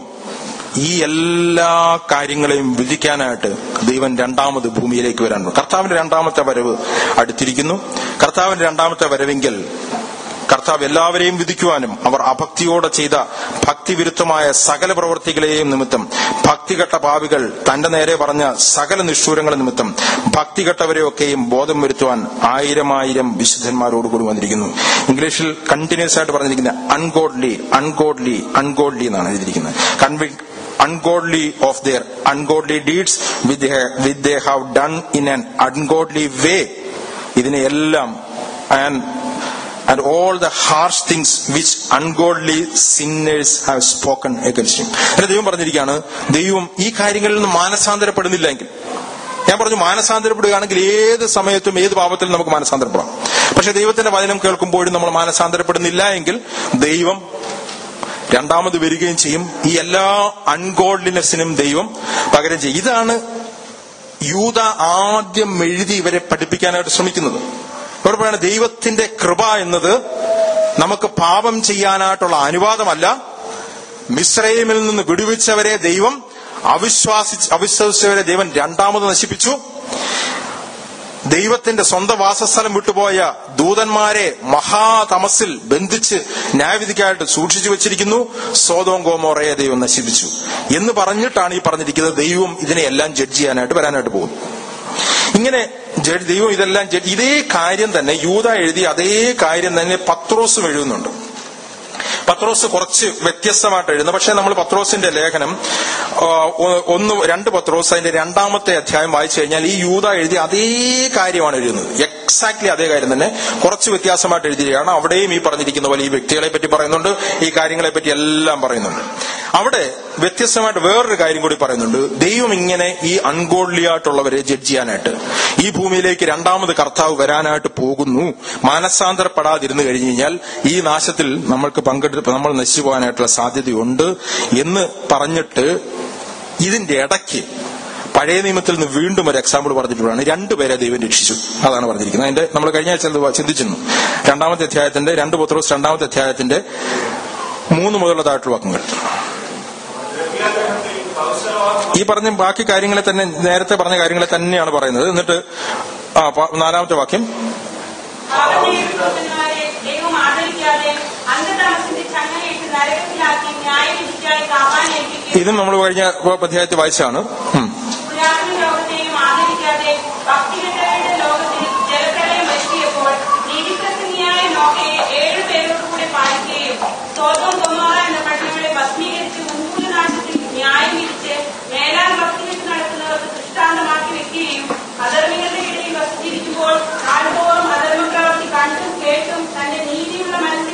S2: ഈ എല്ലാ കാര്യങ്ങളെയും വിധിക്കാനായിട്ട് ദൈവം രണ്ടാമത് ഭൂമിയിലേക്ക് വരാൻ കർത്താവിന്റെ രണ്ടാമത്തെ വരവ് അടുത്തിരിക്കുന്നു കർത്താവിന്റെ രണ്ടാമത്തെ വരവെങ്കിൽ കർത്താവ് എല്ലാവരെയും വിധിക്കുവാനും അവർ അഭക്തിയോടെ ചെയ്ത ഭക്തിവിരുദ്ധമായ സകല പ്രവൃത്തികളെയും നിമിത്തം ഭക്തികെട്ട പാപികൾ തന്റെ നേരെ പറഞ്ഞ സകല നിഷ്ഠൂരങ്ങൾ നിമിത്തം ഭക്തികെട്ടവരെയൊക്കെയും ബോധം വരുത്തുവാൻ ആയിരം ആയിരം വിശുദ്ധന്മാരോടുകൂടി വന്നിരിക്കുന്നു ഇംഗ്ലീഷിൽ കണ്ടിന്യൂസ് ആയിട്ട് പറഞ്ഞിരിക്കുന്നത് അൺഗോഡ്ലി അൺഗോഡ്ലി അൺഗോഡ്ലി എന്നാണ് എഴുതിയിരിക്കുന്നത് കൺവി ungodly of their ungodly deeds which they have, which they have done in an ungodly way ഇതിനെ എല്ലാം and and all the harsh things which ungodly sinners have spoken against him അങ്ങനെ ദൈവം പറഞ്ഞിരിക്കുകയാണ് ദൈവം ഈ കാര്യങ്ങളിൽ നിന്ന് മാനസാന്തരപ്പെടുന്നില്ലെങ്കിൽ ഞാൻ പറഞ്ഞു മാനസാന്തരപ്പെടുകയാണെങ്കിൽ ഏത് സമയത്തും ഏത് പാപത്തിലും നമുക്ക് മാനസാന്തരപ്പെടാം പക്ഷെ ദൈവത്തിന്റെ വചനം കേൾക്കുമ്പോഴും നമ്മൾ മാനസാന്തരപ്പെടുന്നില്ല എങ്കിൽ ദൈവം രണ്ടാമത് വരികയും ചെയ്യും ഈ എല്ലാ അൺഗോഡ്ലിനെസ്സിനും ദൈവം പകരം ചെയ്യും ഇതാണ് യൂത ആദ്യം എഴുതി ഇവരെ പഠിപ്പിക്കാനായിട്ട് ശ്രമിക്കുന്നത് ഇവിടെ പറയുന്നത് ദൈവത്തിന്റെ കൃപ എന്നത് നമുക്ക് പാപം ചെയ്യാനായിട്ടുള്ള അനുവാദമല്ല മിശ്രൈമിൽ നിന്ന് വിടുവിച്ചവരെ ദൈവം അവിശ്വാസി അവിശ്വസിച്ചവരെ ദൈവം രണ്ടാമത് നശിപ്പിച്ചു ദൈവത്തിന്റെ സ്വന്തം വാസസ്ഥലം വിട്ടുപോയ ദൂതന്മാരെ മഹാതമസിൽ ബന്ധിച്ച് ന്യായവിധിക്കായിട്ട് സൂക്ഷിച്ചു വെച്ചിരിക്കുന്നു സോതോം ഗോമോറയെ ദൈവം നശിപ്പിച്ചു എന്ന് പറഞ്ഞിട്ടാണ് ഈ പറഞ്ഞിരിക്കുന്നത് ദൈവം ഇതിനെയെല്ലാം ജഡ്ജ് ചെയ്യാനായിട്ട് വരാനായിട്ട് പോകുന്നു ഇങ്ങനെ ജഡ്- ദൈവം ഇതെല്ലാം ജഡ്- ഇതേ കാര്യം തന്നെ യൂത എഴുതി അതേ കാര്യം തന്നെ പത്രോസും എഴുതുന്നുണ്ട് പത്രോസ് കുറച്ച് വ്യത്യസ്തമായിട്ട് എഴുതുന്നു പക്ഷെ നമ്മൾ പത്രോസിന്റെ ലേഖനം ആ, ഒ- ഒന്ന് രണ്ട് പത്രോസ് അതിന്റെ രണ്ടാമത്തെ അധ്യായം വായിച്ചു കഴിഞ്ഞാൽ ഈ യൂത എഴുതി അതേ കാര്യമാണ് എഴുതുന്നത് എക്സാക്ട്ലി അതേ കാര്യം തന്നെ കുറച്ച് വ്യത്യാസമായിട്ട് എഴുതിയാണ് അവിടെയും ഈ പറഞ്ഞിരിക്കുന്ന പോലെ ഈ വ്യക്തികളെ പറ്റി പറയുന്നുണ്ട് ഈ കാര്യങ്ങളെ പറ്റി എല്ലാം പറയുന്നുണ്ട് അവിടെ വ്യത്യസ്തമായിട്ട് വേറൊരു കാര്യം കൂടി പറയുന്നുണ്ട് ദൈവം ഇങ്ങനെ ഈ അൺഗോഡ്ലി ആയിട്ടുള്ളവരെ ജഡ്ജ് ചെയ്യാനായിട്ട് ഈ ഭൂമിയിലേക്ക് രണ്ടാമത് കർത്താവ് വരാനായിട്ട് പോകുന്നു മാനസാന്തരപ്പെടാതിരുന്നു കഴിഞ്ഞു കഴിഞ്ഞാൽ ഈ നാശത്തിൽ നമ്മൾക്ക് പങ്കെടുത്ത് നമ്മൾ നശിച്ചു പോകാനായിട്ടുള്ള സാധ്യതയുണ്ട് എന്ന് പറഞ്ഞിട്ട് ഇതിന്റെ ഇടയ്ക്ക് പഴയ നിയമത്തിൽ നിന്ന് വീണ്ടും ഒരു എക്സാമ്പിൾ പറഞ്ഞിട്ടുള്ളതാണ് രണ്ടുപേരെ ദൈവം രക്ഷിച്ചു അതാണ് പറഞ്ഞിരിക്കുന്നത് അതിന്റെ നമ്മൾ കഴിഞ്ഞ ആഴ്ച അത് ചിന്തിച്ചിരുന്നു രണ്ടാമത്തെ അധ്യായത്തിന്റെ രണ്ട് പത്രോസ് രണ്ടാമത്തെ അധ്യായത്തിന്റെ മൂന്ന് മുതലുള്ളതായിട്ടുള്ള വാക്കുകൾ ഈ പറഞ്ഞ ബാക്കി കാര്യങ്ങളെ തന്നെ നേരത്തെ പറഞ്ഞ കാര്യങ്ങളെ തന്നെയാണ് പറയുന്നത് എന്നിട്ട് ആ പ- നാലാമത്തെ വാക്യം
S5: പാപനിരൂപന്മാരെ ദൈവം ആദരിക്കാതെ അന്ധതാമസിന്റെ ചങ്ങലയിട്ട് നരകത്തിലാക്കി ന്യായവിധിക്കായി കാവാൻ ഏൽപ്പിക്കുകയും
S2: ഇതും നമ്മൾ കഴിഞ്ഞ അധ്യായത്തിൽ വായിച്ചാണ് ഉം.
S5: പുരാതന ലോകത്തെയും ആദരിക്കാതെ ഭക്തികെട്ടവരുടെ ലോകത്തിൽ ജലപ്രളയം വരുത്തിയപ്പോൾ നീതിപ്രസംഗിയായ നോക്കയെ ഏഴു പേരോട് കൂടെ പാലിക്കുകയും സോതോം ഗൊമോറ എന്ന പട്ടണങ്ങളെ ഭസ്മീകരിച്ച് ഉന്മൂലനാശത്തിൽ ന്യായം വിധിച്ച് മേലാൽ ഭക്തികെട്ട് നടക്കുന്നവർക്ക് ദൃഷ്ടാന്തമാക്കി വെക്കുകയും അധർമ്മികളുടെ ഇടയിൽ വസിച്ചിരിക്കുമ്പോൾ നാൾതോറും അധർമ്മ പ്രവൃത്തി കണ്ടും കേട്ടും തന്റെ നീതിയുള്ള മനസ്സിൽ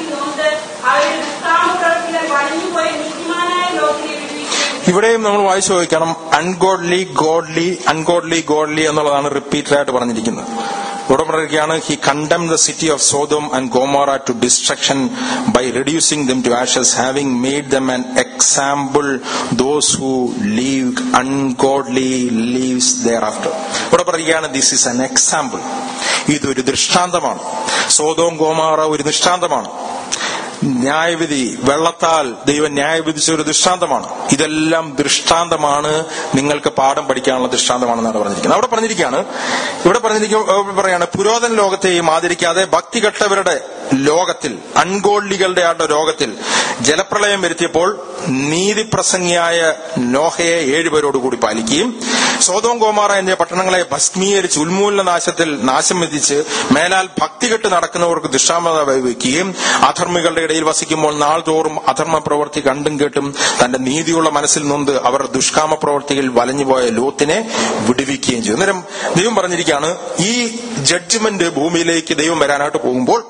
S2: ഇവിടെയും നമ്മൾ വായിച്ചു നോക്കണം അൺഗോഡ്ലി ഗോഡ്ലി അൺഗോഡ്ലി ഗോഡ്ലി എന്നുള്ളതാണ് റിപ്പീറ്റഡ് ആയിട്ട് പറഞ്ഞിരിക്കുന്നത് ഇവിടെ പറയുകയാണ് he condemn the city of Sodom and Gomorrah to destruction by reducing them to ashes having made them an example those who live ungodly lives thereafter ഇവിടെ പറയുകയാണ് ദിസ് ഇസ് അൻ എക്സാമ്പിൾ ഇതൊരു ദൃഷ്ടാന്തമാണ് സോതോം ഗോമാറ ഒരു ദൃഷ്ടാന്തമാണ് ന്യായവിധി വെള്ളത്താൽ ദൈവം ന്യായവിധിച്ച ഒരു ദൃഷ്ടാന്തമാണ് ഇതെല്ലാം ദൃഷ്ടാന്തമാണ് നിങ്ങൾക്ക് പാഠം പഠിക്കാനുള്ള ദൃഷ്ടാന്തമാണെന്നാണ് പറഞ്ഞിരിക്കുന്നത് അവിടെ പറഞ്ഞിരിക്കുകയാണ് ഇവിടെ പറഞ്ഞിരിക്കുക പറയാണ് പുരാതന ലോകത്തെയും ആദരിക്കാതെ ഭക്തികെട്ടവരുടെ ലോകത്തിൽ അൺഗോൾഡികളുടെ ആളുടെ ലോകത്തിൽ ജലപ്രളയം വരുത്തിയപ്പോൾ നീതിപ്രസംഗിയായ നോഹയെ ഏഴുപേരോടുകൂടി പാലിക്കുകയും സോതോം ഗോമാറ എന്നീ പട്ടണങ്ങളെ ഭസ്മീകരിച്ച് ഉന്മൂലന നാശത്തിൽ നാശം വിധിച്ച് മേലാൽ ഭക്തികെട്ട് നടക്കുന്നവർക്ക് ദുഷ്ടാമത വയ്ക്കുകയും അധർമ്മികളുടെ ഇടയിൽ വസിക്കുമ്പോൾ നാൾതോറും അധർമ്മ പ്രവൃത്തി കണ്ടും കേട്ടും തന്റെ നീതിയുള്ള മനസ്സിൽ നൊന്ത് അവർ ദുഷ്കാമ പ്രവൃത്തിയിൽ വലഞ്ഞുപോയ ലോത്തിനെ വിടുവിക്കുകയും ചെയ്തു അന്നേരം ദൈവം പറഞ്ഞിരിക്കുകയാണ് ഈ ജഡ്ജ്മെന്റ് ഭൂമിയിലേക്ക് ദൈവം വരാനായിട്ട് പോകുമ്പോൾ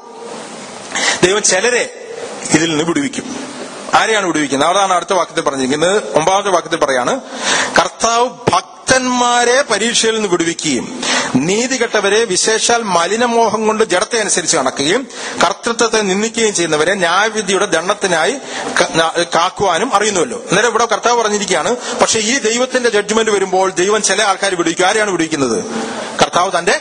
S2: ദൈവം ചിലരെ ഇതിൽ നിന്ന് വിടുവിക്കും ആരെയാണ് വിടുവിക്കുന്നത് അതാണ് അടുത്ത വാക്യത്തിൽ പറഞ്ഞിരിക്കുന്നത് ഒമ്പതാമത്തെ വാക്യത്തിൽ പറയാണ് കർത്താവ് ഭക്തന്മാരെ പരീക്ഷയിൽ നിന്ന് വിടുവിക്കുകയും നീതികെട്ടവരെ വിശേഷാൽ മലിനമോഹം കൊണ്ട് ജഡത്തെ അനുസരിച്ച് നടക്കുകയും കർത്തൃത്വത്തെ നിന്ദിക്കുകയും ചെയ്യുന്നവരെ ന്യായവിധിയുടെ ദണ്ഡത്തിനായി ക- ന- കാക്കുവാനും അറിയുന്നുവല്ലോ അന്നേരം ഇവിടെ കർത്താവ് പറഞ്ഞിരിക്കുകയാണ് പക്ഷെ ഈ ദൈവത്തിന്റെ ജഡ്ജ്മെന്റ് വരുമ്പോൾ ദൈവം ചില ആൾക്കാർ വിടുവിക്കും ആരെയാണ് വിടുവിക്കുന്നത് കർത്താവ് തന്റെ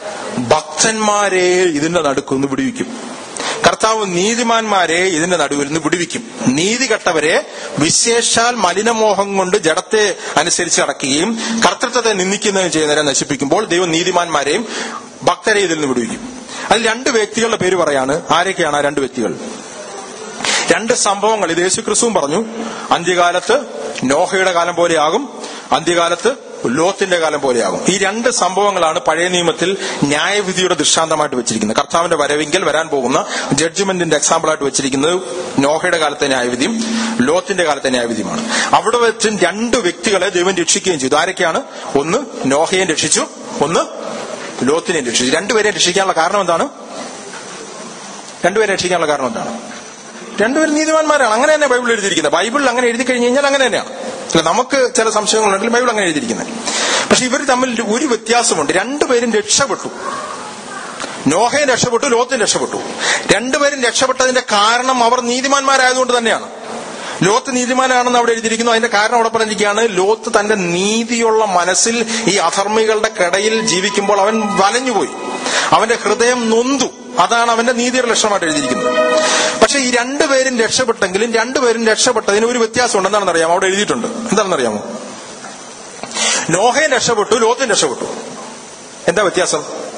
S2: ഭക്തന്മാരെ ഇതിന്റെ നടുക്കുന്ന് വിടുവിക്കും കർത്താവ് നീതിമാന്മാരെ ഇതിന്റെ നടുവിൽ നിന്ന് വിടുവിക്കും നീതി കെട്ടവരെ വിശേഷാൽ മലിനമോഹം കൊണ്ട് ജഡത്തെ അനുസരിച്ച് നടക്കുകയും കർത്തൃത്വത്തെ നിന്ദിക്കുന്നതും ചെയ്യുന്നവരെ നശിപ്പിക്കുമ്പോൾ ദൈവം നീതിമാന്മാരെയും ഭക്തരെ ഇതിൽ നിന്ന് വിടുവിക്കും അതിൽ രണ്ട് വ്യക്തികളുടെ പേര് പറയാണ് ആരൊക്കെയാണ് ആ രണ്ട് വ്യക്തികൾ രണ്ട് സംഭവങ്ങൾ ഇത് യേശു ക്രിസ്തുവും പറഞ്ഞു അന്ത്യകാലത്ത് നോഹയുടെ കാലം പോലെയാകും അന്ത്യകാലത്ത് ലോത്തിന്റെ കാലം പോലെയാകും ഈ രണ്ട് സംഭവങ്ങളാണ് പഴയ നിയമത്തിൽ ന്യായവിധിയുടെ ദൃഷ്ടാന്തമായിട്ട് വെച്ചിരിക്കുന്നത് കർത്താവിന്റെ വരവിങ്കൽ വരാൻ പോകുന്ന ജഡ്ജ്മെന്റിന്റെ എക്സാമ്പിൾ ആയിട്ട് വെച്ചിരിക്കുന്നത് നോഹയുടെ കാലത്തെ ന്യായവിധിയും ലോത്തിന്റെ കാലത്തെ ന്യായവിധിയുമാണ് അവിടെ വെച്ച് രണ്ട് വ്യക്തികളെ ദൈവം രക്ഷിക്കുകയും ചെയ്തു ആരൊക്കെയാണ് ഒന്ന് നോഹയെ രക്ഷിച്ചു ഒന്ന് ലോത്തിനെ രക്ഷിച്ചു രണ്ടുപേരെ രക്ഷിക്കാനുള്ള കാരണം എന്താണ് രണ്ടുപേരെ രക്ഷിക്കാനുള്ള കാരണം എന്താണ് രണ്ടുപേരും നീതിമാന്മാരാണ് അങ്ങനെ തന്നെ ബൈബിൾ എഴുതിയിരിക്കുന്നത് ബൈബിളിൽ അങ്ങനെ എഴുതി കഴിഞ്ഞ് കഴിഞ്ഞാൽ അങ്ങനെ തന്നെയാണ് അല്ല നമുക്ക് ചില സംശയങ്ങളുണ്ടെങ്കിൽ ബൈബിൾ അങ്ങനെ എഴുതിയിരിക്കുന്നത് പക്ഷെ ഇവർ തമ്മിൽ ഒരു വ്യത്യാസമുണ്ട് രണ്ടുപേരും രക്ഷപ്പെട്ടു നോഹയും രക്ഷപ്പെട്ടു ലോത്തും രക്ഷപ്പെട്ടു രണ്ടുപേരും രക്ഷപ്പെട്ടതിന്റെ കാരണം അവർ നീതിമാന്മാരായതുകൊണ്ട് തന്നെയാണ് ലോത്ത് നീതിമാനാണെന്ന് അവിടെ എഴുതിയിരിക്കുന്നു അതിന്റെ കാരണം അവിടെ പറഞ്ഞിരിക്കുകയാണ് ലോത്ത് തന്റെ നീതിയുള്ള മനസ്സിൽ ഈ അധർമ്മികളുടെ കടയിൽ ജീവിക്കുമ്പോൾ അവൻ വലഞ്ഞുപോയി അവന്റെ ഹൃദയം നൊന്തു അതാണ് അവന്റെ നീതിയുടെ ലക്ഷണമായിട്ട് എഴുതിയിരിക്കുന്നത് പക്ഷെ ഈ രണ്ടുപേരും രക്ഷപ്പെട്ടെങ്കിലും രണ്ടുപേരും രക്ഷപ്പെട്ടതിന് ഒരു വ്യത്യാസമുണ്ട് എന്താണെന്ന് അറിയാമോ അവിടെ എഴുതിയിട്ടുണ്ട് എന്താണെന്ന് അറിയാമോ നോഹയും രക്ഷപ്പെട്ടു ലോത്തും രക്ഷപ്പെട്ടു എന്താ വ്യത്യാസം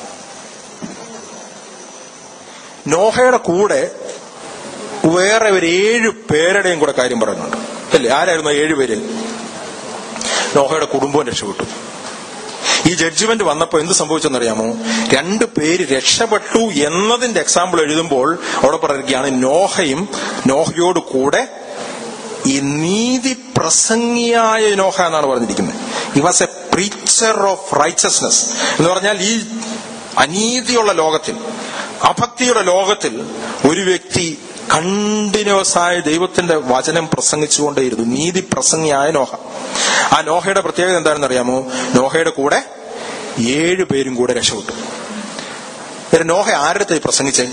S2: നോഹയുടെ കൂടെ വേറെ ഒരു ഏഴ് പേരുടെയും കൂടെ കാര്യം പറയുന്നുണ്ട് അല്ലേ ആരായിരുന്നു ആ ഏഴ് പേര് നോഹയുടെ കുടുംബവും രക്ഷപ്പെട്ടു ഈ ജഡ്ജ്മെന്റ് വന്നപ്പോൾ എന്ത് സംഭവിച്ചെന്നറിയാമോ രണ്ട് പേര് രക്ഷപ്പെട്ടു എന്നതിന്റെ എക്സാമ്പിൾ എഴുതുമ്പോൾ അവിടെ പറയുകയാണ് നോഹയും നോഹയോട് കൂടെ ഈ നീതി പ്രസംഗിയായ നോഹ എന്നാണ് പറഞ്ഞിരിക്കുന്നത് he was a preacher of righteousness എന്ന് പറഞ്ഞാൽ ഈ അനീതിയുള്ള ലോകത്തിൽ അഭക്തിയുടെ ലോകത്തിൽ ഒരു വ്യക്തി കണ്ടിന്യൂസ് ആയ ദൈവത്തിന്റെ വചനം പ്രസംഗിച്ചുകൊണ്ടേയിരുന്നു നീതി പ്രസംഗിയായ നോഹ ആ നോഹയുടെ പ്രത്യേകത എന്താണെന്ന് അറിയാമോ നോഹയുടെ കൂടെ ഏഴ് പേരും കൂടെ രക്ഷപ്പെട്ടു എന്നിട്ട് നോഹ ആരുടെ പ്രസംഗിച്ചേ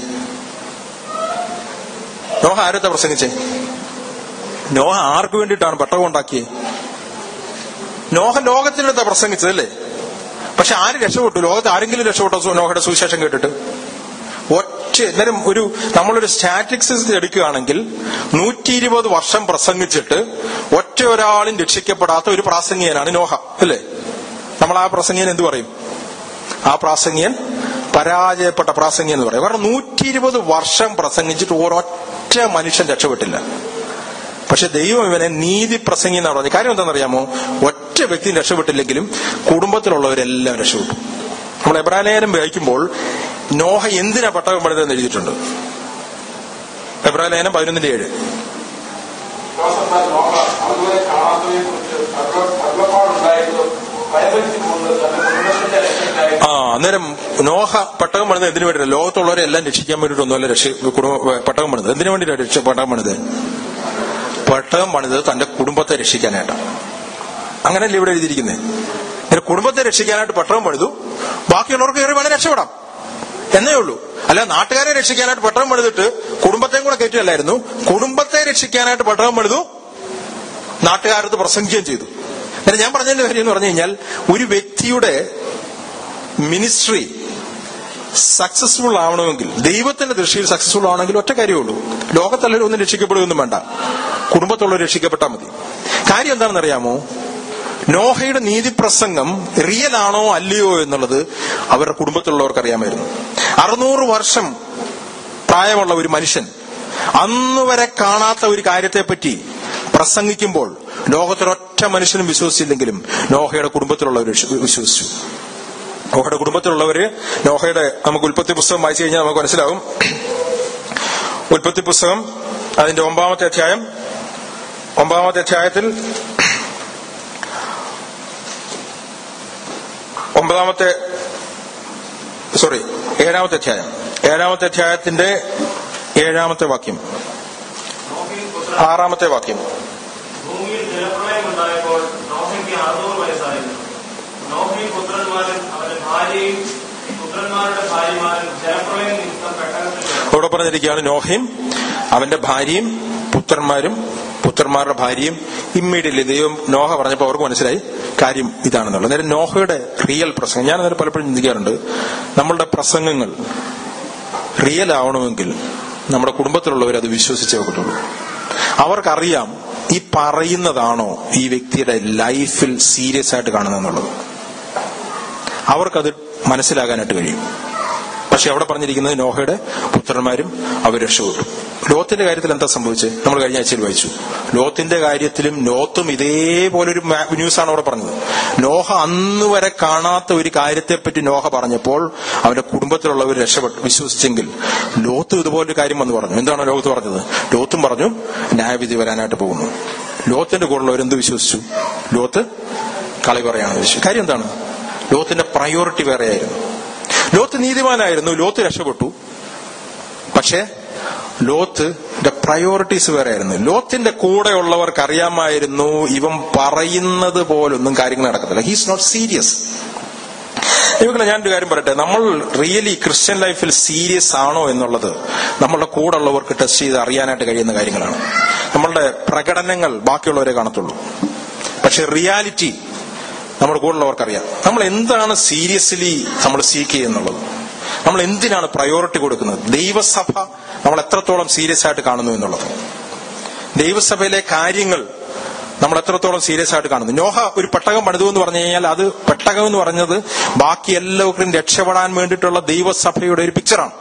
S2: നോഹ ആരത്തെ പ്രസംഗിച്ചേ നോഹ ആർക്ക് വേണ്ടിയിട്ടാണ് പെട്ടകം ഉണ്ടാക്കിയത് നോഹ ലോകത്തിനടുത്ത പ്രസംഗിച്ചതല്ലേ പക്ഷെ ആര് രക്ഷപ്പെട്ടു ലോകത്ത് ആരെങ്കിലും രക്ഷപ്പെട്ടോ സു- നോഹയുടെ സുവിശേഷം കേട്ടിട്ട് ഒറ്റ അന്നേരം ഒരു നമ്മളൊരു സ്റ്റാറ്റിക്സ് എടുക്കുകയാണെങ്കിൽ നൂറ്റി ഇരുപത് വർഷം പ്രസംഗിച്ചിട്ട് ഒറ്റ ഒരാളും രക്ഷിക്കപ്പെടാത്ത ഒരു പ്രാസംഗികനാണ് നോഹ അല്ലേ നമ്മൾ ആ പ്രസംഗിയൻ എന്ത് പറയും ആ പ്രാസംഗികൻ പരാജയപ്പെട്ട പ്രാസംഗികൻ എന്ന് പറയും കാരണം നൂറ്റി ഇരുപത് വർഷം പ്രസംഗിച്ചിട്ട് ഒരൊറ്റ മനുഷ്യൻ രക്ഷപ്പെട്ടില്ല പക്ഷെ ദൈവം ഇവനെ നീതി പ്രസംഗി എന്നാണ് പറഞ്ഞത് കാര്യം എന്താണെന്നറിയാമോ ഒറ്റ വ്യക്തി രക്ഷപ്പെട്ടില്ലെങ്കിലും കുടുംബത്തിലുള്ളവരെല്ലാം രക്ഷപ്പെട്ടു നമ്മൾ എബ്രാലേഖനം വായിക്കുമ്പോൾ നോഹ എന്തിനാ പട്ടകം പണിതെന്ന് എഴുതിയിട്ടുണ്ട് എബ്രാലേഖനം പതിനൊന്നിന്റെ ഏഴ്
S3: ജോസഫ് നോഹ അതുവരെ കാണാത്തവയെ കുറിച്ച് അരുളപ്പാടുണ്ടായത് ഭയപ്പെടുത്തി കൊണ്ട് തന്റെ കുടുംബത്തിന്റെ രക്ഷയ്ക്കായി
S2: ആ അന്നേരം നോഹ പട്ടകം പണിത് എന്തിനു വേണ്ടിയില്ല ലോകത്തുള്ളവരെ എല്ലാം രക്ഷിക്കാൻ വേണ്ടിയിട്ടൊന്നുമല്ല രക്ഷ കുടുംബ പട്ടകം പണിത് എന്തിനു വേണ്ടിയിട്ടാണ് രക്ഷ പട്ടകം പണിത് പെട്ടകം പണിത് തന്റെ കുടുംബത്തെ രക്ഷിക്കാനായിട്ടാണ് അങ്ങനെയല്ലേ ഇവിടെ എഴുതിയിരിക്കുന്നത് എന്റെ കുടുംബത്തെ രക്ഷിക്കാനായിട്ട് പെട്ടകം പണിതു ബാക്കിയുള്ളവർക്ക് കയറി വേണേൽ രക്ഷപ്പെടാം എന്നേ ഉള്ളൂ അല്ല നാട്ടുകാരെ രക്ഷിക്കാനായിട്ട് പെട്ടകം പണിതിട്ട് കുടുംബത്തെയും കൂടെ കയറ്റിയല്ലായിരുന്നു കുടുംബത്തെ രക്ഷിക്കാനായിട്ട് പെട്ടകം പണിതു നാട്ടുകാരത്ത് പ്രസംഗിക്കുകയും ചെയ്തു എന്നാൽ ഞാൻ പറഞ്ഞതിന്റെ കാര്യം എന്ന് പറഞ്ഞു കഴിഞ്ഞാൽ ഒരു വ്യക്തിയുടെ മിനിസ്ട്രി സക്സസ്ഫുൾ ആവണമെങ്കിൽ ദൈവത്തിന്റെ ദൃഷ്ടിയിൽ സക്സസ്ഫുൾ ആവണമെങ്കിൽ ഒറ്റ കാര്യമുള്ളൂ ലോകത്തെല്ലാവരും ഒന്നും രക്ഷിക്കപ്പെടുകയൊന്നും വേണ്ട കുടുംബത്തുള്ളവർ രക്ഷിക്കപ്പെട്ടാൽ മതി കാര്യം എന്താണെന്ന് അറിയാമോ നോഹയുടെ നീതിപ്രസംഗം റിയൽ ആണോ അല്ലയോ എന്നുള്ളത് അവരുടെ കുടുംബത്തിലുള്ളവർക്ക് അറിയാമായിരുന്നു അറുന്നൂറ് വർഷം പ്രായമുള്ള ഒരു മനുഷ്യൻ അന്ന് വരെ കാണാത്ത ഒരു കാര്യത്തെപ്പറ്റി പ്രസംഗിക്കുമ്പോൾ ലോകത്തിലൊറ്റ മനുഷ്യനും വിശ്വസിച്ചില്ലെങ്കിലും നോഹയുടെ കുടുംബത്തിലുള്ളവർ വിശ്വ- വിശ്വസിച്ചു നോഹയുടെ കുടുംബത്തിലുള്ളവര് നോഹയുടെ നമുക്ക് ഉൽപ്പത്തി പുസ്തകം വായിച്ചു കഴിഞ്ഞാൽ നമുക്ക് മനസ്സിലാവും ഉൽപ്പത്തി പുസ്തകം അതിന്റെ ഒമ്പതാമത്തെ അധ്യായം ഒമ്പതാമത്തെ അധ്യായത്തിൽ ഒമ്പതാമത്തെ സോറി ഏഴാമത്തെ അധ്യായം ഏഴാമത്തെ അധ്യായത്തിന്റെ ഏഴാമത്തെ വാക്യം
S3: നോഹയും പുത്രൻ
S2: ആറാമത്തെ വാക്യം
S3: ഭൂമിയിൽ ജലപ്രളയം ഉണ്ടായപ്പോൾ നോഹയ്ക്ക് അറുന്നൂറ് വയസ്സായിരുന്നു നോഹയും പുത്രന്മാരും അവന്റെ ഭാര്യയും പുത്രന്മാരുടെ ഭാര്യമാരും ജലപ്രളയം നിമിത്തം പെട്ടകത്തിൽ കിടന്നു.
S2: അവിടെ പറഞ്ഞിരിക്കുകയാണ് നോഹയും അവന്റെ ഭാര്യയും പുത്രന്മാരും പുത്രന്മാരുടെ ഭാര്യയും ഇമ്മീഡിയറ്റ്ലി ദൈവം നോഹ പറഞ്ഞപ്പോൾ അവർക്ക് മനസ്സിലായി കാര്യം ഇതാണെന്നുള്ളത് നേരെ നോഹയുടെ റിയൽ പ്രസംഗം ഞാൻ അതിന് പലപ്പോഴും ചിന്തിക്കാറുണ്ട് നമ്മളുടെ പ്രസംഗങ്ങൾ റിയൽ ആവണമെങ്കിൽ നമ്മുടെ കുടുംബത്തിലുള്ളവർ അത് വിശ്വസിച്ചേ പറ്റുള്ളൂ അവർക്കറിയാം ഈ പറയുന്നതാണോ ഈ വ്യക്തിയുടെ ലൈഫിൽ സീരിയസ് ആയിട്ട് കാണുന്നതെന്നുള്ളത് അവർക്കത് മനസ്സിലാകാനായിട്ട് കഴിയും പക്ഷെ അവിടെ പറഞ്ഞിരിക്കുന്നത് നോഹയുടെ പുത്രന്മാരും അവർ രക്ഷപ്പെട്ടു ലോത്തിന്റെ കാര്യത്തിൽ എന്താ സംഭവിച്ചത് നമ്മൾ കഴിഞ്ഞ ആഴ്ചയിൽ വായിച്ചു ലോത്തിന്റെ കാര്യത്തിലും ലോത്തും ഇതേപോലൊരു മാ- ന്യൂസാണ് അവിടെ പറഞ്ഞത് നോഹ അന്ന് വരെ കാണാത്ത ഒരു കാര്യത്തെപ്പറ്റി നോഹ പറഞ്ഞപ്പോൾ അവന്റെ കുടുംബത്തിലുള്ളവർ രക്ഷപ്പെട്ടു വിശ്വസിച്ചെങ്കിൽ ലോത്തും ഇതുപോലൊരു കാര്യം വന്ന് പറഞ്ഞു എന്താണ് ലോകത്ത് പറഞ്ഞത് ലോത്തും പറഞ്ഞു ന്യായവിധി വരാനായിട്ട് പോകുന്നു ലോത്തിന്റെ കൂടെയുള്ളവർ എന്ത് വിശ്വസിച്ചു ലോത്ത് കളി പറയാണ് വിശ്വസിച്ചു കാര്യം എന്താണ് ലോത്തിന്റെ പ്രയോറിറ്റി വേറെയായിരുന്നു ലോത്ത് നീതിമാനായിരുന്നു ലോത്ത് രക്ഷപ്പെട്ടു പക്ഷേ ലോത്തിന്റെ പ്രയോറിറ്റീസ് വേറെ ആയിരുന്നു ലോത്തിന്റെ കൂടെയുള്ളവർക്ക് അറിയാമായിരുന്നു ഇവൻ പറയുന്നത് പോലൊന്നും കാര്യങ്ങൾ നടക്കത്തില്ല ഹീസ് നോട്ട് സീരിയസ് ഇവക്കളെ ഞാനൊരു കാര്യം പറയട്ടെ നമ്മൾ റിയലി ക്രിസ്ത്യൻ ലൈഫിൽ സീരിയസ് ആണോ എന്നുള്ളത് നമ്മളുടെ കൂടെ ഉള്ളവർക്ക് ടെസ്റ്റ് ചെയ്ത് അറിയാനായിട്ട് കഴിയുന്ന കാര്യങ്ങളാണ് നമ്മളുടെ പ്രകടനങ്ങൾ ബാക്കിയുള്ളവരെ കാണത്തുള്ളൂ പക്ഷെ റിയാലിറ്റി നമ്മുടെ കൂടെയുള്ളവർക്ക് അറിയാം നമ്മൾ എന്താണ് സീരിയസ്ലി നമ്മൾ സീക്ക് ചെയ്യുന്നുള്ളത് നമ്മൾ എന്തിനാണ് പ്രയോറിറ്റി കൊടുക്കുന്നത് ദൈവസഭ നമ്മൾ എത്രത്തോളം സീരിയസ് ആയിട്ട് കാണുന്നു എന്നുള്ളത് ദൈവസഭയിലെ കാര്യങ്ങൾ നമ്മൾ എത്രത്തോളം സീരിയസ് ആയിട്ട് കാണുന്നു നോഹ ഒരു പെട്ടകം പണിതു എന്ന് പറഞ്ഞു കഴിഞ്ഞാൽ അത് പെട്ടകം എന്ന് പറഞ്ഞത് ബാക്കി എല്ലാവർക്കും രക്ഷപ്പെടാൻ വേണ്ടിയിട്ടുള്ള ദൈവസഭയുടെ ഒരു പിക്ചറാണ്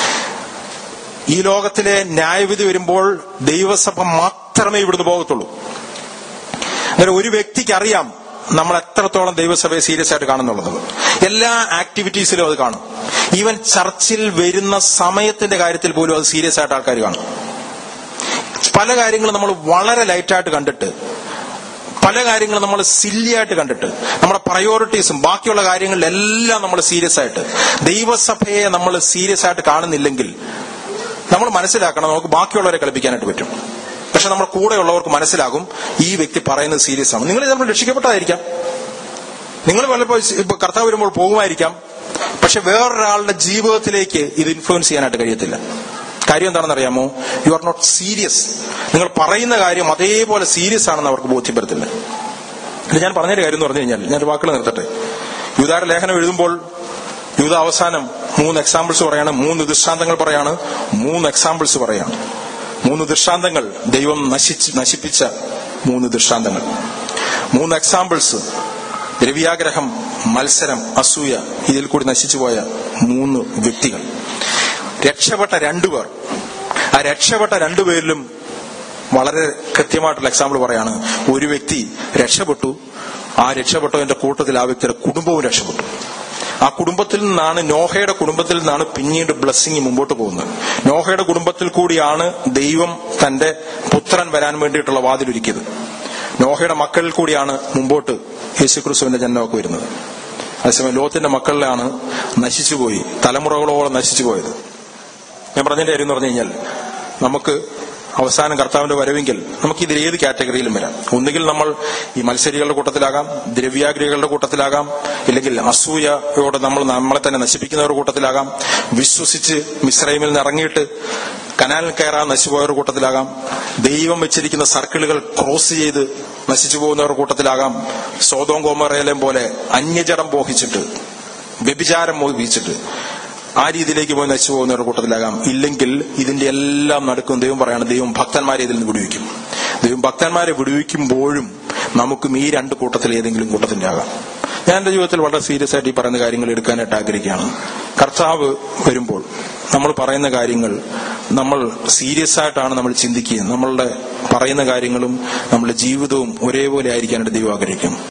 S2: ഈ ലോകത്തിലെ ന്യായവിധി വരുമ്പോൾ ദൈവസഭ മാത്രമേ ഇവിടുന്ന് പോകത്തുള്ളൂ അങ്ങനെ ഒരു വ്യക്തിക്ക് അറിയാം നമ്മൾ എത്രത്തോളം ദൈവസഭയെ സീരിയസ് ആയിട്ട് കാണുന്നുള്ളത് എല്ലാ ആക്ടിവിറ്റീസിലും അത് കാണും ഈവൻ ചർച്ചിൽ വരുന്ന സമയത്തിന്റെ കാര്യത്തിൽ പോലും അത് സീരിയസ് ആയിട്ട് ആൾക്കാർ കാണും പല കാര്യങ്ങളും നമ്മൾ വളരെ ലൈറ്റായിട്ട് കണ്ടിട്ട് പല കാര്യങ്ങളും നമ്മൾ സില്ലിയായിട്ട് കണ്ടിട്ട് നമ്മുടെ പ്രയോറിറ്റീസും ബാക്കിയുള്ള കാര്യങ്ങളിലെല്ലാം നമ്മൾ സീരിയസ് ആയിട്ട് ദൈവസഭയെ നമ്മൾ സീരിയസ് ആയിട്ട് കാണുന്നില്ലെങ്കിൽ നമ്മൾ മനസ്സിലാക്കണം നമുക്ക് ബാക്കിയുള്ളവരെ കളിപ്പിക്കാനായിട്ട് പറ്റും പക്ഷെ നമ്മുടെ കൂടെയുള്ളവർക്ക് മനസ്സിലാകും ഈ വ്യക്തി പറയുന്നത് സീരിയസ് ആണ് നിങ്ങൾ നമ്മൾ രക്ഷിക്കപ്പെട്ടതായിരിക്കാം നിങ്ങൾ പലപ്പോൾ ഇപ്പൊ കർത്താവ് വരുമ്പോൾ പോകുമായിരിക്കാം പക്ഷെ വേറൊരാളുടെ ജീവിതത്തിലേക്ക് ഇത് ഇൻഫ്ലുവൻസ് ചെയ്യാനായിട്ട് കഴിയത്തില്ല കാര്യം എന്താണെന്ന് അറിയാമോ യു ആർ നോട്ട് സീരിയസ് നിങ്ങൾ പറയുന്ന കാര്യം അതേപോലെ സീരിയസ് ആണെന്ന് അവർക്ക് ബോധ്യപ്പെടുത്തില്ല ഇത് ഞാൻ പറഞ്ഞൊരു കാര്യം എന്ന് പറഞ്ഞു കഴിഞ്ഞാൽ ഞാൻ വാക്കുകൾ നിർത്തട്ടെ യൂതാര ലേഖനം എഴുതുമ്പോൾ യൂത അവസാനം മൂന്ന് എക്സാമ്പിൾസ് പറയാണ് മൂന്ന് ദൃഷ്ടാന്തങ്ങൾ പറയാണ് മൂന്ന് എക്സാമ്പിൾസ് പറയാണ് മൂന്ന് ദൃഷ്ടാന്തങ്ങൾ ദൈവം നശിച്ച് നശിപ്പിച്ച മൂന്ന് ദൃഷ്ടാന്തങ്ങൾ മൂന്ന് എക്സാമ്പിൾസ് ദ്രവ്യാഗ്രഹം മത്സരം അസൂയ ഇതിൽ കൂടി നശിച്ചുപോയ മൂന്ന് വ്യക്തികൾ രക്ഷപ്പെട്ട രണ്ടുപേർ ആ രക്ഷപ്പെട്ട രണ്ടുപേരിലും വളരെ കൃത്യമായിട്ടുള്ള എക്സാമ്പിൾ പറയാണ് ഒരു വ്യക്തി രക്ഷപ്പെട്ടു ആ രക്ഷപ്പെട്ടവന്റെ കൂട്ടത്തിൽ ആ വ്യക്തിയുടെ കുടുംബവും രക്ഷപ്പെട്ടു ആ കുടുംബത്തിൽ നിന്നാണ് നോഹയുടെ കുടുംബത്തിൽ നിന്നാണ് പിന്നീട് ബ്ലസ്സിങ് മുമ്പോട്ട് പോകുന്നത് നോഹയുടെ കുടുംബത്തിൽ കൂടിയാണ് ദൈവം തന്റെ പുത്രൻ വരാൻ വേണ്ടിയിട്ടുള്ള വാതിലൊരുക്കിയത് നോഹയുടെ മക്കളിൽ കൂടിയാണ് മുമ്പോട്ട് യേശുക്രിസ്തുവിന്റെ ജന്മമൊക്കെ വരുന്നത് അതേസമയം ലോത്തിന്റെ മക്കളിലാണ് നശിച്ചുപോയി തലമുറകളോളം നശിച്ചു പോയത് ഞാൻ പറഞ്ഞതിന്റെ കാര്യം എന്ന് പറഞ്ഞു കഴിഞ്ഞാൽ നമുക്ക് അവസാനം കർത്താവിന്റെ വരവെങ്കിൽ നമുക്ക് ഇതിൽ ഏത് കാറ്റഗറിയിലും വരാം ഒന്നുകിൽ നമ്മൾ ഈ മത്സരികളുടെ കൂട്ടത്തിലാകാം ദ്രവ്യാഗ്രഹികളുടെ കൂട്ടത്തിലാകാം ഇല്ലെങ്കിൽ അസൂയയോടെ നമ്മൾ നമ്മളെ തന്നെ നശിപ്പിക്കുന്നവരുടെ കൂട്ടത്തിലാകാം വിശ്വസിച്ച് മിശ്രൈമിൽ നിന്ന് ഇറങ്ങിയിട്ട് കനാലിൽ കയറാൻ നശിച്ചുപോയവരുടെ കൂട്ടത്തിലാകാം ദൈവം വെച്ചിരിക്കുന്ന സർക്കിളുകൾ ക്രോസ് ചെയ്ത് നശിച്ചു പോകുന്നവരുടെ കൂട്ടത്തിലാകാം സോതോം കോമറയിലേം പോലെ അന്യജടം മോഹിച്ചിട്ട് വ്യഭിചാരം മോഹിപ്പിച്ചിട്ട് ആ രീതിയിലേക്ക് പോയി നശിച്ചു പോകുന്നവരുടെ കൂട്ടത്തിലാകാം ഇല്ലെങ്കിൽ ഇതിന്റെ എല്ലാം നടക്കും ദൈവം പറയാണ് ദൈവം ഭക്തന്മാരെ ഇതിൽ നിന്ന് വിടുവിക്കും ദൈവം ഭക്തന്മാരെ വിടുവിക്കുമ്പോഴും നമുക്കും ഈ രണ്ട് കൂട്ടത്തിൽ ഏതെങ്കിലും കൂട്ടത്തിന്റെ ആകാം ഞാൻ എന്റെ ജീവിതത്തിൽ വളരെ സീരിയസ് ആയിട്ട് ഈ പറയുന്ന കാര്യങ്ങൾ എടുക്കാനായിട്ട് ആഗ്രഹിക്കുകയാണ് കർത്താവ് വരുമ്പോൾ നമ്മൾ പറയുന്ന കാര്യങ്ങൾ നമ്മൾ സീരിയസ് ആയിട്ടാണ് നമ്മൾ ചിന്തിക്കുക നമ്മളുടെ പറയുന്ന കാര്യങ്ങളും നമ്മുടെ ജീവിതവും ഒരേപോലെ ആയിരിക്കാനായിട്ട് ദൈവം ആഗ്രഹിക്കും